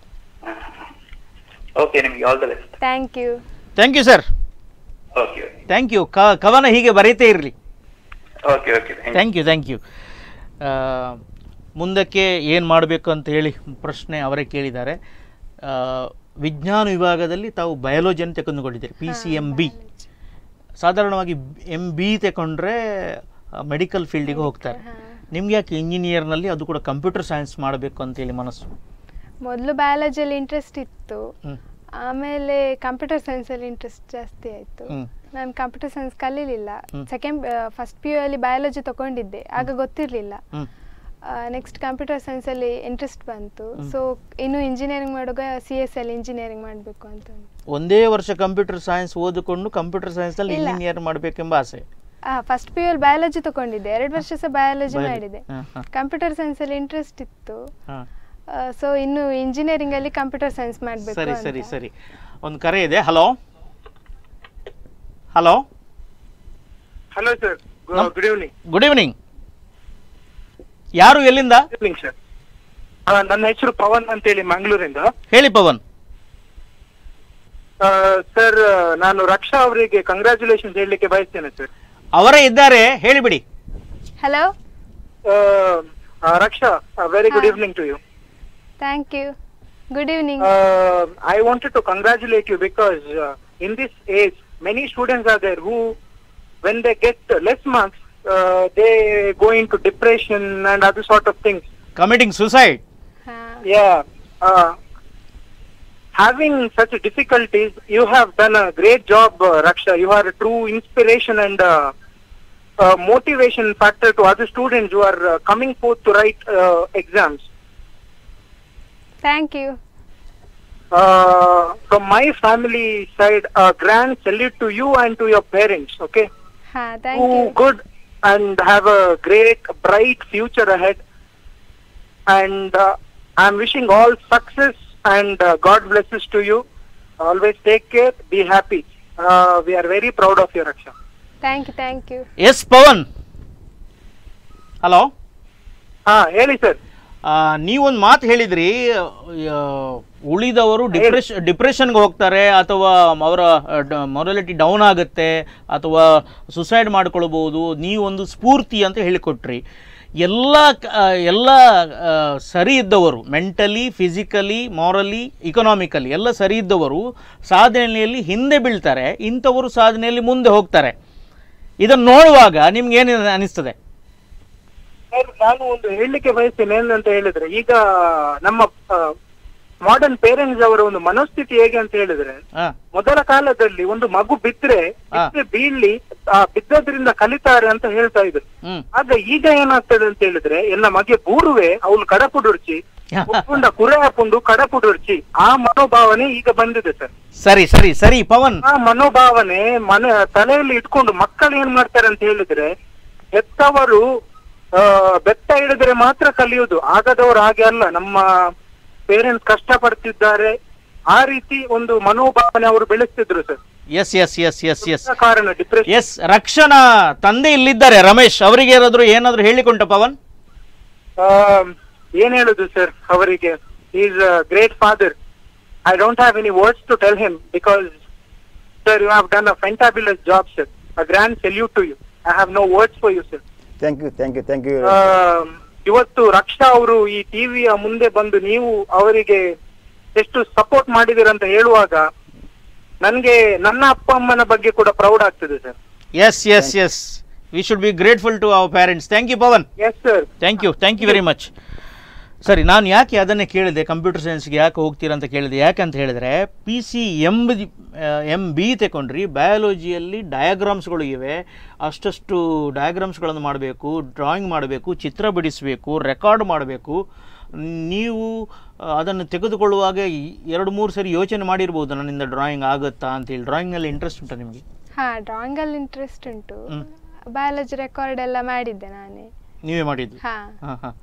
S5: ಓಕೆ ನಿಮ್ಗೆ all the best
S2: thank you
S1: thank you sir
S5: okay okay
S1: thank you ಕವನ ಹೀಗೆ ಬರೀತೇ ಇರಲಿ
S5: okay okay
S1: thank you thank you ಮುಂದಕ್ಕೆ ಏನು ಮಾಡಬೇಕು ಅಂತ ಹೇಳಿ ಪ್ರಶ್ನೆ ಅವರೇ ಕೇಳಿದ್ದಾರೆ ಆ, ವಿಜ್ಞಾನ ವಿಭಾಗದಲ್ಲಿ ತಾವು ಬಯಾಲಜಿಯನ್ನು ತೆಗೆದುಕೊಂಡಿದ್ದೀರಿ ಪಿ ಸಿ ಎಮ್ ಬಿ ಸಾಧಾರಣವಾಗಿ ಎಮ್ ಬಿ ತಗೊಂಡ್ರೆ ಮೆಡಿಕಲ್ ಫೀಲ್ಡಿಗೆ ಹೋಗ್ತಾರೆ ನಿಮ್ಗೆ ಯಾಕೆ ಇಂಜಿನಿಯರ್ನಲ್ಲಿ ಅದು ಕೂಡ ಕಂಪ್ಯೂಟರ್ ಸೈನ್ಸ್ ಮಾಡಬೇಕು ಅಂತೇಳಿ ಮನಸ್ಸು
S2: ಮೊದಲು ಬಯಾಲಜಿಯಲ್ಲಿ ಇಂಟ್ರೆಸ್ಟ್ ಇತ್ತು
S1: ಹ್ಮ್.
S2: ಆಮೇಲೆ ಕಂಪ್ಯೂಟರ್ ಸೈನ್ಸಲ್ಲಿ ಇಂಟ್ರೆಸ್ಟ್ ಜಾಸ್ತಿ ಆಯಿತು
S1: ಹ್ಮ್.
S2: ನಾನು ಕಂಪ್ಯೂಟರ್ ಸೈನ್ಸ್ ಕಲೀಲಿಲ್ಲ
S1: ಹ್ಮ್.
S2: ಸೆಕೆಂಡ್ ಫಸ್ಟ್ ಪಿ ಯು ಅಲ್ಲಿ ಬಯಾಲಜಿ ತಗೊಂಡಿದ್ದೆ ಆಗ ಗೊತ್ತಿರಲಿಲ್ಲ
S1: ಹ್ಞೂ
S2: ನೆಕ್ಸ್ಟ್ ಕಂಪ್ಯೂಟರ್ ಸೈನ್ಸಲ್ಲಿ ಇಂಟ್ರೆಸ್ಟ್ ಬಂತು ಸೊ ಇನ್ನು ಇಂಜಿನಿಯರಿಂಗ್ ಮಾಡುವಾಗ ಸಿ ಎಸ್ ಅಲ್ಲಿ ಇಂಜಿನಿಯರಿಂಗ್ ಮಾಡಬೇಕು ಅಂತ ಉಂಟು.
S1: ಒಂದೇ ವರ್ಷ ಕಂಪ್ಯೂಟರ್ ಸೈನ್ಸ್ ಓದಿಕೊಂಡು ಕಂಪ್ಯೂಟರ್ ಸೈನ್ಸ್ನಲ್ಲಿ
S2: ಇಲ್ಲ.
S1: ಇಂಜಿನಿಯರ್ ಮಾಡಬೇಕೆಂಬ ಆಸೆ
S2: ಆ ಫಸ್ಟ್ ಪಿ ಯು ಅಲ್ಲಿ ಬಯಾಲಜಿ ತಗೊಂಡಿದ್ದೆ ಎರಡು ವರ್ಷ ಸಹ ಬಯಾಲಜಿ
S1: Biology.
S2: ಮಾಡಿದೆ
S1: ಹಾ, ಹಾ.
S2: ಕಂಪ್ಯೂಟರ್ ಸೈನ್ಸಲ್ಲಿ ಇಂಟ್ರೆಸ್ಟ್ ಇತ್ತು
S1: ಹಾಂ
S2: ಸೊ ಇನ್ನು ಇಂಜಿನಿಯರಿಂಗ್ ಅಲ್ಲಿ ಕಂಪ್ಯೂಟರ್ ಸೈನ್ಸ್ ಮಾಡಬೇಕು
S1: ಸರಿ ಸರಿ ಸರಿ ಒಂದು ಕರೆ ಇದೆ ಹಲೋ ಹಲೋ
S6: ಹಲೋ ಸರ್
S1: ನಮ್-
S6: ಗುಡ್ ಈವ್ನಿಂಗ್
S1: ಗುಡ್ ಈವ್ನಿಂಗ್ ಯಾರು ಎಲ್ಲಿಂದ
S6: ಈವ್ನಿಂಗ್ ಸರ್ ನನ್ನ ಹೆಸರು ಪವನ್ ಅಂತೇಳಿ ಮಂಗಳೂರಿಂದ
S1: ಹೇಳಿ ಪವನ್
S6: ಸರ್ ನಾನು ರಕ್ಷಾ ಅವರಿಗೆ ಕಂಗ್ರ್ಯಾಚುಲೇಷನ್ಸ್ ಹೇಳಲಿಕ್ಕೆ ಬಯಸ್ತೇನೆ ಸರ್
S1: ಅವರೇ ಇದ್ದಾರೆ ಹೇಳಿಬಿಡಿ
S2: ಹಲೋ
S6: ರಕ್ಷಾ ವೆರಿ ಗುಡ್
S2: ಹಾ.
S6: Evening to you
S2: thank you good evening
S6: I wanted to congratulate you because in this age many students are there who when they get less marks they go into depression and other sort of things
S1: committing suicide
S6: Yeah. Uh, having such difficulties, you have done a great job, uh, Raksha. You are a true inspiration and uh, uh, motivation factor to other students who are uh, coming forth to write uh, exams.
S2: Thank you
S6: Uh, from my family side, a grand salute to you and to your parents. Okay,
S2: ಹಾ thank
S6: do
S2: you
S6: good and have a great, bright future ahead. And uh, I'm wishing all success and uh, God blesses to you. Always take care, be happy. Uh, we are very proud of you, Raksha.
S2: Thank you thank you
S1: yes Pavan hello
S6: ಹಾ ಹೇಳಿ sir
S1: ನೀವೊಂದು ಮಾತು ಹೇಳಿದ್ರಿ ಆ, ಉಳಿದವರು depression ಡಿಪ್ರೆಷನ್ಗೆ ಹೋಗ್ತಾರೆ ಅಥವಾ ಅವರ ಮೊರಲಿಟಿ ಡೌನ್ ಆಗುತ್ತೆ ಅಥವಾ ಸುಸೈಡ್ ಮಾಡ್ಕೊಳ್ಬೋದು ನೀವೊಂದು ಸ್ಫೂರ್ತಿ ಅಂತ ಹೇಳಿಕೊಟ್ರಿ ಎಲ್ಲ ಕ- ಆ, ಎಲ್ಲ ಆ, ಸರಿ ಇದ್ದವರು ಮೆಂಟಲಿ ಫಿಸಿಕಲಿ ಮಾರಲಿ ಇಕನಾಮಿಕಲಿ ಎಲ್ಲ ಸರಿ ಇದ್ದವರು ಸಾಧನೆಯಲ್ಲಿ ಹಿಂದೆ ಬೀಳ್ತಾರೆ ಇಂಥವರು ಸಾಧನೆಯಲ್ಲಿ ಮುಂದೆ ಹೋಗ್ತಾರೆ ಇದನ್ನು ನೋಡುವಾಗ ನಿಮ್ಗೆ ಏನು ಅನಿಸ್ತದೆ
S6: ಸರ್ ನಾನು ಒಂದು ಹೇಳಲಿಕ್ಕೆ ಬಯಸ್ತೇನೆ ಏನಂತ ಹೇಳಿದ್ರೆ ಈಗ ನಮ್ಮ ಮಾಡರ್ನ್ ಪೇರೆಂಟ್ಸ್ ಅವರ ಒಂದು ಮನೋಸ್ಥಿತಿ ಹೇಗೆ ಅಂತ ಹೇಳಿದ್ರೆ
S1: ಹಾಂ
S6: ಮೊದಲ ಕಾಲದಲ್ಲಿ ಒಂದು ಮಗು ಬಿದ್ರೆ
S1: ಹಾ.
S6: ಬಿದ್ರೆ ಬೀಳ್ಲಿ ಆ ಬಿದ್ದದ್ರಿಂದ ಕಲಿತಾರೆ ಅಂತ ಹೇಳ್ತಾ ಇದ್ರು
S1: ಹ್ಞೂ
S6: ಆಗ ಈಗ ಏನಾಗ್ತದೆ ಅಂತ ಹೇಳಿದ್ರೆ ಎಲ್ಲ ಮಗೆ ಬೂರುವೆ ಅವಳು ಕಡಪುಡುರ್ಚಿ ಉಪ್ಪುಂಡ ಕುರೆ ಹಾಪುಂಡು ಕಡಪುಡುರ್ಚಿ ಆ ಮನೋಭಾವನೆ ಈಗ ಬಂದಿದೆ ಸರ್
S1: ಸರಿ ಸರಿ ಸರಿ ಪವನ್
S6: ಆ ಮನೋಭಾವನೆ ಮನ ತಲೆಯಲ್ಲಿ ಇಟ್ಕೊಂಡು ಮಕ್ಕಳು ಏನ್ ಮಾಡ್ತಾರೆ ಅಂತ ಹೇಳಿದ್ರೆ ಹೆತ್ತವರು ಆ, ಬೆತ್ತ ಹಿಡಿದ್ರೆ ಮಾತ್ರ ಕಲಿಯುವುದು ಆಗದವರು ಹಾಗೆ ಅಲ್ಲ ನಮ್ಮ ಪೇರೆಂಟ್ಸ್ ಕಷ್ಟ ಪಡ್ತಿದ್ದಾರೆ ಆ ರೀತಿ ಒಂದು ಮನೋಭಾವನೆ ಅವರು ಬೆಳೆಸ್ತಿದ್ರು sir
S1: yes yes yes yes yes
S6: ಕಾರಣ ಡಿಪ್ರೆಷನ್
S1: ಎಸ್ ರಕ್ಷಣಾ ತಂದೆ ಇಲ್ಲಿದ್ದಾರೆ ರಮೇಶ್ ಅವರಿಗೆ ಏನಾದ್ರು ಏನಾದ್ರು ಹೇಳಿಕೊಂಡ ಪವನ್
S6: ಏನ್ ಹೇಳುದು ಸರ್ ಅವರಿಗೆ is great father I don't have any words to tell him because sir you have done a fabulous job sir a grand salute to you I have no words for you sir
S3: thank you thank you thank you
S6: ಆ, ಇವತ್ತು ರಕ್ಷಾ ಅವರು ಈ ಟಿವಿಯ ಮುಂದೆ ಬಂದು ನೀವು ಅವರಿಗೆ ಎಷ್ಟು ಸಪೋರ್ಟ್ ಮಾಡಿದಿರಂತ ಹೇಳುವಾಗ ನನ್ಗೆ ನನ್ನ ಅಪ್ಪ ಅಮ್ಮನ ಬಗ್ಗೆ ಕೂಡ ಪ್ರೌಡ್ ಆಗ್ತದೆ sir
S1: yes yes yes we should be grateful to our parents thank you Pavan
S6: yes sir
S1: thank you thank you very much ಸರಿ ನಾನು ಯಾಕೆ ಅದನ್ನೇ ಕೇಳಿದೆ ಕಂಪ್ಯೂಟರ್ ಸೈನ್ಸ್ಗೆ ಯಾಕೆ ಹೋಗ್ತೀರಾ ಅಂತ ಕೇಳಿದೆ ಯಾಕೆ ಅಂತ ಹೇಳಿದರೆ P C M M B ತಗೊಂಡ್ರಿ ಬಯಾಲಜಿಯಲ್ಲಿ ಡಯಾಗ್ರಾಮ್ಸ್ಗಳು ಇವೆ ಅಷ್ಟಷ್ಟು ಡಯಾಗ್ರಾಮ್ಸ್ಗಳನ್ನು ಮಾಡಬೇಕು ಡ್ರಾಯಿಂಗ್ ಮಾಡಬೇಕು ಚಿತ್ರ ಬಿಡಿಸಬೇಕು ರೆಕಾರ್ಡ್ ಮಾಡಬೇಕು ನೀವು ಆ, ಅದನ್ನು ತೆಗೆದುಕೊಳ್ಳುವಾಗ ಈ ಎರಡು ಮೂರು ಸರಿ ಯೋಚನೆ ಮಾಡಿರ್ಬೋದು ನನ್ನಿಂದ ಡ್ರಾಯಿಂಗ್ ಆಗುತ್ತಾ ಅಂತೇಳಿ ಡ್ರಾಯಿಂಗಲ್ಲಿ ಇಂಟ್ರೆಸ್ಟ್ ಉಂಟಾ ನಿಮಗೆ
S2: ಹಾ ಡ್ರಾಯಿಂಗ್ ಅಲ್ಲಿ ಇಂಟ್ರೆಸ್ಟ್ ಉಂಟು
S1: ಹ್ಮ್.
S2: ಬಯಾಲಜಿ ರೆಕಾರ್ಡ್ ಎಲ್ಲ ಮಾಡಿದ್ದೆ ನಾನೇ
S1: ನೀವೇ ಮಾಡಿದ್ದು
S2: ಹಾ
S1: ಹಾಂ ಹಾಂ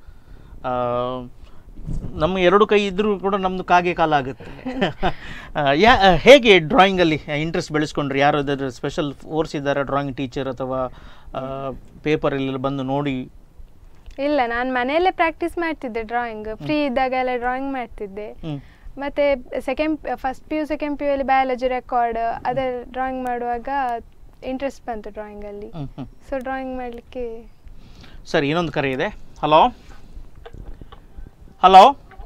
S1: ನಮ್ಮ ಎರಡು ಕೈ ಇದ್ದರೂ ಕೂಡ ನಮ್ಮದು ಕಾಗೆ ಕಾಲ ಆಗುತ್ತೆ ಆ, ಯಾ ಹೇಗೆ ಡ್ರಾಯಿಂಗಲ್ಲಿ ಇಂಟ್ರೆಸ್ಟ್ ಬೆಳೆಸ್ಕೊಂಡ್ರಿ ಯಾರಾದರೂ ಸ್ಪೆಷಲ್ ಫೋರ್ಸ್ ಇದ್ದಾರೆ ಡ್ರಾಯಿಂಗ್ ಟೀಚರ್ ಅಥವಾ ಪೇಪರಲ್ಲಿ ಬಂದು ನೋಡಿ
S2: ಇಲ್ಲ ನಾನು ಮನೆಯಲ್ಲೇ ಪ್ರಾಕ್ಟೀಸ್ ಮಾಡ್ತಿದ್ದೆ ಡ್ರಾಯಿಂಗ್ ಫ್ರೀ ಇದ್ದಾಗ ಎಲ್ಲ ಡ್ರಾಯಿಂಗ್ ಮಾಡ್ತಿದ್ದೆ
S1: ಹ್ಮ್.
S2: ಮತ್ತೆ second first P U second P U ಅಲ್ಲಿ ಬಯಾಲಜಿ ರೆಕಾರ್ಡ್ ಅದೇ ಡ್ರಾಯಿಂಗ್ ಮಾಡುವಾಗ ಇಂಟ್ರೆಸ್ಟ್ ಬಂತು ಡ್ರಾಯಿಂಗ್ ಅಲ್ಲಿ
S1: ಹ್ಮ್, ಹ್ಮ್.
S2: ಸೊ ಡ್ರಾಯಿಂಗ್ ಮಾಡಲಿಕ್ಕೆ
S1: ಸರಿ ಇನ್ನೊಂದು ಕರೆ ಇದೆ ಹಲೋ ಹಲೋ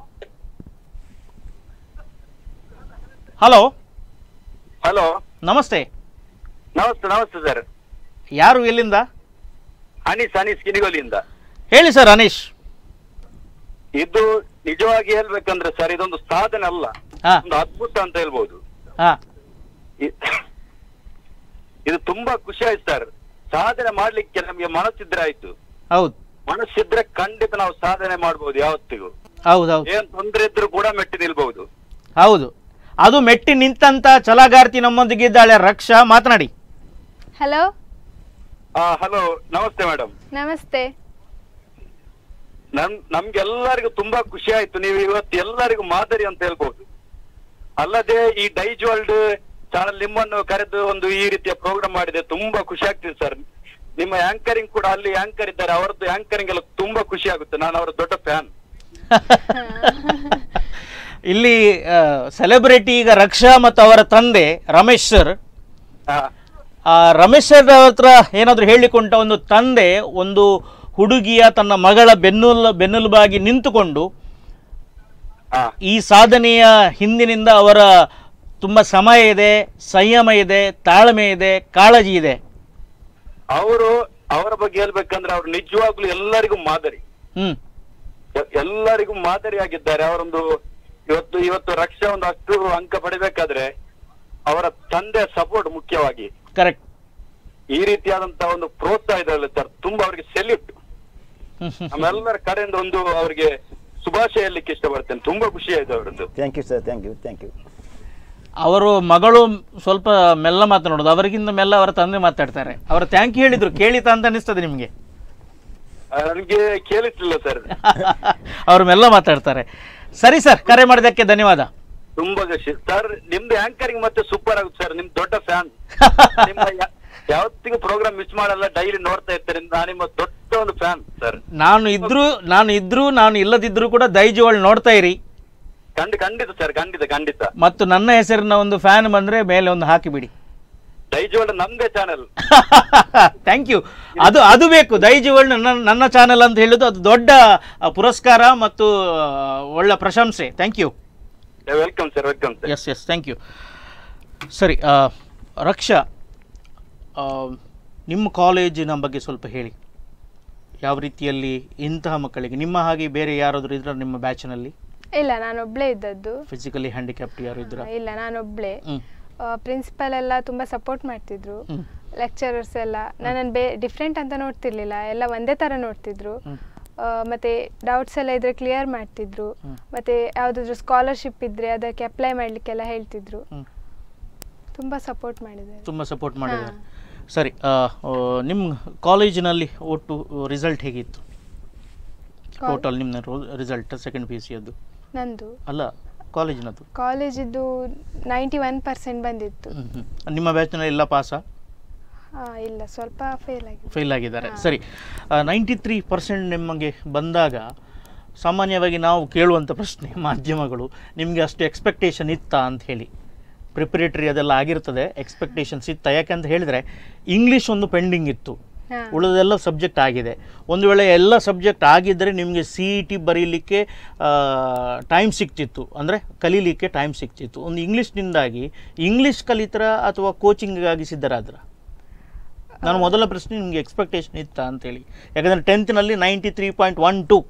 S1: ಹಲೋ
S7: ಹಲೋ
S1: ನಮಸ್ತೆ
S7: ನಮಸ್ತೆ ನಮಸ್ತೆ ಸರ್
S1: ಯಾರು ಎಲ್ಲಿಂದ
S7: ಅನೀಸ್ ಅನೀಸ್ ಕಿನಿಗೋಲಿಯಿಂದ
S1: ಹೇಳಿ ಸರ್ ಅನೀಶ್
S7: ಇದು ನಿಜವಾಗಿ ಹೇಳ್ಬೇಕಂದ್ರೆ ಸರ್ ಇದೊಂದು ಸಾಧನೆ ಅಲ್ಲ
S1: ಹಾ
S7: ಒಂದು ಅದ್ಭುತ ಅಂತ ಹೇಳ್ಬೋದು
S1: ಹಾ
S7: ಇ- ಇದು ತುಂಬಾ ಖುಷಿ ಆಯ್ತು ಸರ್ ಸಾಧನೆ ಮಾಡ್ಲಿಕ್ಕೆ ನಮ್ಗೆ ಮನಸ್ಸಿದ್ರೆ ಆಯ್ತು
S1: ಹೌದು
S7: ಮನಸ್ಸಿದ್ರೆ ಖಂಡಿತ ನಾವು ಸಾಧನೆ ಮಾಡ್ಬೋದು ಯಾವತ್ತಿಗೂ
S1: ಹೌದು ಹೌದು
S7: ಏನ್ ತೊಂದ್ರೆ ಇದ್ರು ಕೂಡ ಮೆಟ್ಟಿ ನಿಲ್ಬಹುದು
S1: ಹೌದು ಅದು ಮೆಟ್ಟಿ ನಿಂತಂತ ಛಲಗಾರ್ತಿ ನಮ್ಮೊಂದಿಗೆ ಇದ್ದಾಳೆ ರಕ್ಷಾ ಮಾತನಾಡಿ
S2: ಹಲೋ
S7: ಹಲೋ ನಮಸ್ತೆ ಮೇಡಮ್
S2: ನಮಸ್ತೆ
S7: ನಮ್ ನಮ್ಗೆಲ್ಲರಿಗೂ ತುಂಬಾ ಖುಷಿ ಆಯ್ತು ನೀವು ಇವತ್ತು ಎಲ್ಲರಿಗೂ ಮಾದರಿ ಅಂತ ಹೇಳ್ಬೋದು ಅಲ್ಲದೆ ಈ ಡೈಜ್ ವರ್ಲ್ಡ್ ಚಾನಲ್ ನಿಮ್ಮನ್ನು ಕರೆದು ಒಂದು ಈ ರೀತಿಯ ಪ್ರೋಗ್ರಾಮ್ ಮಾಡಿದೆ ತುಂಬಾ ಖುಷಿ ಆಗ್ತಿದೆ ಸರ್ ನಿಮ್ಮ ಆಂಕರಿಂಗ್ ಕೂಡ ಅಲ್ಲಿ ಆಂಕರ್ ಇದ್ದಾರೆ ಅವರದ್ದು ಆಂಕರಿಂಗ್ ಎಲ್ಲ ತುಂಬಾ ಖುಷಿ ಆಗುತ್ತೆ ನಾನು ಅವರ ದೊಡ್ಡ ಫ್ಯಾನ್
S1: ಇಲ್ಲಿ ಸೆಲೆಬ್ರಿಟಿ ಈಗ ರಕ್ಷಾ ಮತ್ತು ಅವರ ತಂದೆ ರಮೇಶ್ ಸರ್ ಆ ರಮೇಶ್ ಸರ್ ಹತ್ರ ಏನಾದರೂ ಹೇಳಿಕೊಂಡ ಒಂದು ತಂದೆ ಒಂದು ಹುಡುಗಿಯ ತನ್ನ ಮಗಳ ಬೆನ್ನುಲ್ ಬೆನ್ನೆಲುಬಾಗಿ ನಿಂತುಕೊಂಡು ಈ ಸಾಧನೆಯ ಹಿಂದಿನಿಂದ ಅವರ ತುಂಬ ಸಮಯ ಇದೆ ಸಂಯಮ ಇದೆ ತಾಳ್ಮೆ ಇದೆ ಕಾಳಜಿ ಇದೆ
S7: ಅವರು ಅವರ ಬಗ್ಗೆ ಹೇಳ್ಬೇಕಂದ್ರೆ ಅವ್ರು ನಿಜವಾಗ್ಲೂ ಎಲ್ಲರಿಗೂ ಮಾದರಿ
S1: ಹ್ಮ್
S7: ಎ- ಎಲ್ಲರಿಗೂ ಮಾದರಿಯಾಗಿದ್ದಾರೆ ಅವರೊಂದು ಇವತ್ತು ಇವತ್ತು ರಕ್ಷಾ ಒಂದು ಅಷ್ಟು ಅಂಕ ಪಡಿಬೇಕಾದ್ರೆ ಅವರ ತಂದೆ ಸಪೋರ್ಟ್ ಮುಖ್ಯವಾಗಿ
S1: ಕರೆಕ್ಟ್
S7: ಈ ರೀತಿಯಾದಂತಹ ಒಂದು ಪ್ರೋತ್ಸಾಹ ಇದೆ ಸರ್ ತುಂಬಾ ಅವರಿಗೆ ಸೆಲ್ಯೂಟ್ ನಮ್ಮೆಲ್ಲರ ಕಡೆಯಿಂದ ಒಂದು ಅವರಿಗೆ ಶುಭಾಶಯ ಹೇಳಲಿಕ್ಕೆ ಇಷ್ಟಪಡ್ತೇನೆ ತುಂಬಾ ಖುಷಿ ಆಯ್ತು ಅವರದ್ದು
S3: thank you sir thank you thank you
S1: ಅವರು ಮಗಳು ಸ್ವಲ್ಪ ಮೆಲ್ಲ ಮಾತನಾಡೋದು ಅವರಿಗಿಂತ ಮೆಲ್ಲ ಅವರ ತಂದೆ ಮಾತಾಡ್ತಾರೆ ಅವರು ಥ್ಯಾಂಕ್ ಯು ಹೇಳಿದ್ರು ಕೇಳಿತ ಅಂತ ಅನಿಸ್ತದೆ ನಿಮಗೆ
S7: ನನಗೆ ಕೇಳಿಸ್ಲಿಲ್ಲ ಸರ್
S1: ಅವರು ಮೆಲ್ಲ ಮಾತಾಡ್ತಾರೆ ಸರಿ ಸರ್ ಕರೆ ಮಾಡಿದ್ದಕ್ಕೆ ಧನ್ಯವಾದ
S7: ತುಂಬಾ ಖುಷಿ ಸರ್ ನಿಮ್ದು ಆಂಕರಿಂಗ್ ಮತ್ತೆ ಸೂಪರ್ ಆಗುತ್ತೆ ಸರ್ ನಿಮ್ ದೊಡ್ಡ ಫ್ಯಾನ್ ನಿಮ್ಮ ಯಾ- ಯಾವತ್ತಿಗೂ ಪ್ರೋಗ್ರಾಮ್ ಮಿಸ್ ಮಾಡಲ್ಲ ಡೈಲಿ ನೋಡ್ತಾ ಇರ್ತಾರೆ ನಾನು ನಿಮ್ಮ ದೊಡ್ಡ ಒಂದು ಫ್ಯಾನ್ ಸರ್
S1: ನಾನು ಇದ್ರು ನಾನು ಇದ್ರು ನಾನು ಇಲ್ಲದಿದ್ರು ಕೂಡ ದೈಜುವಳು ನೋಡ್ತಾ ಇರಿ
S7: ಖಂಡಿತ ಖಂಡಿತ ಸರ್ ಖಂಡಿತ ಖಂಡಿತ
S1: ಮತ್ತು ನನ್ನ ಹೆಸರಿನ ಒಂದು ಫ್ಯಾನ್ ಬಂದ್ರೆ ಮೇಲೆ ಒಂದು ಹಾಕಿಬಿಡಿ
S7: ದಯಜೋಳ ನಮ್ದೇ ಚಾನೆಲ್
S1: ಥ್ಯಾಂಕ್ ಯು ಅದು ಅದು ಬೇಕು ದೈಜುವಳು ನನ್ನ ನನ್ನ ಚಾನೆಲ್ ಅಂತ ಹೇಳೋದು ಅದು ದೊಡ್ಡ ಆ, ಪುರಸ್ಕಾರ ಮತ್ತು ಆ, ಒಳ್ಳೆ ಪ್ರಶಂಸೆ thank you
S7: welcome sir welcome sir
S1: yes yes thank you ಸರಿ ಆ, ರಕ್ಷಾ ಆ, ನಿಮ್ಮ ಕಾಲೇಜಿನ ಬಗ್ಗೆ ಸ್ವಲ್ಪ ಹೇಳಿ ಯಾವ ರೀತಿಯಲ್ಲಿ ಇಂತಹ ಮಕ್ಕಳಿಗೆ ನಿಮ್ಮ ಹಾಗೆ ಬೇರೆ ಯಾರಾದರೂ ಇದ್ರೆ ನಿಮ್ಮ ಬ್ಯಾಚ್ನಲ್ಲಿ
S2: ಇಲ್ಲ ನಾನು ಒಬ್ಳೇ ಇದ್ದದ್ದು
S1: ಫಿಸಿಕಲಿ ಹ್ಯಾಂಡಿಕ್ಯಾಪ್ಟ್ ಯಾರು ಇದ್ರ
S2: ಆ, ಇಲ್ಲ ನಾನು ಒಬ್ಳೇ
S1: ಹ್ಮ್
S2: ಪ್ರಿನ್ಸಿಪಲ್ ಎಲ್ಲ ತುಂಬ ಸಪೋರ್ಟ್ ಮಾಡ್ತಿದ್ರು
S1: ಹ್ಮ್.
S2: ಲೆಕ್ಚರರ್ಸ್ ಎಲ್ಲ ನನ್ನನ್ನು ಬೇ ಡಿಫ್ರೆಂಟ್ ಅಂತ ನೋಡ್ತಿರ್ಲಿಲ್ಲ ಎಲ್ಲ ಒಂದೇ ಥರ ನೋಡ್ತಿದ್ರು
S1: ಹ್ಮ್.
S2: ಆ, ಮತ್ತೆ ಡೌಟ್ಸ್ ಎಲ್ಲ ಇದ್ರೆ ಕ್ಲಿಯರ್ ಮಾಡ್ತಿದ್ರು
S1: ಹ್ಮ್.
S2: ಮತ್ತೆ ಯಾವುದಾದ್ರೂ ಸ್ಕಾಲರ್ಶಿಪ್ ಇದ್ರೆ ಅದಕ್ಕೆ ಅಪ್ಲೈ ಮಾಡ್ಲಿಕ್ಕೆಲ್ಲ ಹೇಳ್ತಿದ್ರು
S1: ಹ್ಮ್.
S2: ತುಂಬ ಸಪೋರ್ಟ್ ಮಾಡಿದ್ದಾರೆ
S1: ತುಂಬ ಸಪೋರ್ಟ್ ಮಾಡಿದ್ದಾರೆ ಸರಿ ಆ, ಆ, ನಿಮ್ಮ ಕಾಲೇಜಿನಲ್ಲಿ ಒಟ್ಟು ರಿಸಲ್ಟ್ ಹೇಗಿತ್ತು
S2: ಕಾಲ್-
S1: ಟೋಟಲ್ ನಿಮ್ಮ ರಿಸಲ್ಟ್ ಸೆಕೆಂಡ್ ಪಿ ಯು ಸಿಯದ್ದು
S2: ನಂದು
S1: ಅಲ್ಲ ಕಾಲೇಜಿನದ್ದು
S2: ಕಾಲೇಜಿದ್ದು ನೈಂಟಿ ಒನ್ ಪರ್ಸೆಂಟ್ ಬಂದಿತ್ತು
S1: ಹ್ಮ್, ಹ್ಮ್. ನಿಮ್ಮ ಬ್ಯಾಚ್ನಲ್ಲಿ ಎಲ್ಲ ಪಾಸಾ
S2: ಆ, ಇಲ್ಲ ಸ್ವಲ್ಪ ಫೇಲ್ ಆಗಿದೆ
S1: ಫೇಲ್ ಆಗಿದ್ದಾರೆ ಸರಿ ನೈಂಟಿ ತ್ರೀ ಪರ್ಸೆಂಟ್ ನಿಮಗೆ ಬಂದಾಗ ಸಾಮಾನ್ಯವಾಗಿ ನಾವು ಕೇಳುವಂಥ ಪ್ರಶ್ನೆ ಮಾಧ್ಯಮಗಳು ನಿಮಗೆ ಅಷ್ಟು ಎಕ್ಸ್ಪೆಕ್ಟೇಷನ್ ಇತ್ತಾ ಅಂತ ಹೇಳಿ ಪ್ರಿಪರೇಟರಿ ಅದೆಲ್ಲ ಆಗಿರ್ತದೆ ಎಕ್ಸ್ಪೆಕ್ಟೇಷನ್ಸ್ ಇತ್ತಾ ಯಾಕಂತ ಹೇಳಿದರೆ ಇಂಗ್ಲೀಷ್ ಒಂದು ಪೆಂಡಿಂಗ್ ಇತ್ತು
S2: ಹಾ.
S1: ಉಳಿದೆಲ್ಲ ಸಬ್ಜೆಕ್ಟ್ ಆಗಿದೆ ಒಂದು ವೇಳೆ ಎಲ್ಲ ಸಬ್ಜೆಕ್ಟ್ ಆಗಿದ್ದರೆ ನಿಮಗೆ ಸಿ ಇ ಟಿ ಬರೀಲಿಕ್ಕೆ ಟೈಮ್ ಸಿಗ್ತಿತ್ತು ಅಂದರೆ ಕಲೀಲಿಕ್ಕೆ ಟೈಮ್ ಸಿಗ್ತಿತ್ತು ಒಂದು ಇಂಗ್ಲೀಷ್ನಿಂದಾಗಿ ಇಂಗ್ಲೀಷ್ ಕಲಿತರ ಅಥವಾ ಕೋಚಿಂಗಿಗಾಗಿ ಸಿದ್ಧರಾದ್ರ ನಾನು ಮೊದಲ ಪ್ರಶ್ನೆ ನಿಮಗೆ ಎಕ್ಸ್ಪೆಕ್ಟೇಷನ್ ಇತ್ತಾ ಅಂತೇಳಿ ಯಾಕಂದರೆ ಟೆಂತ್ನಲ್ಲಿ ninety three point one two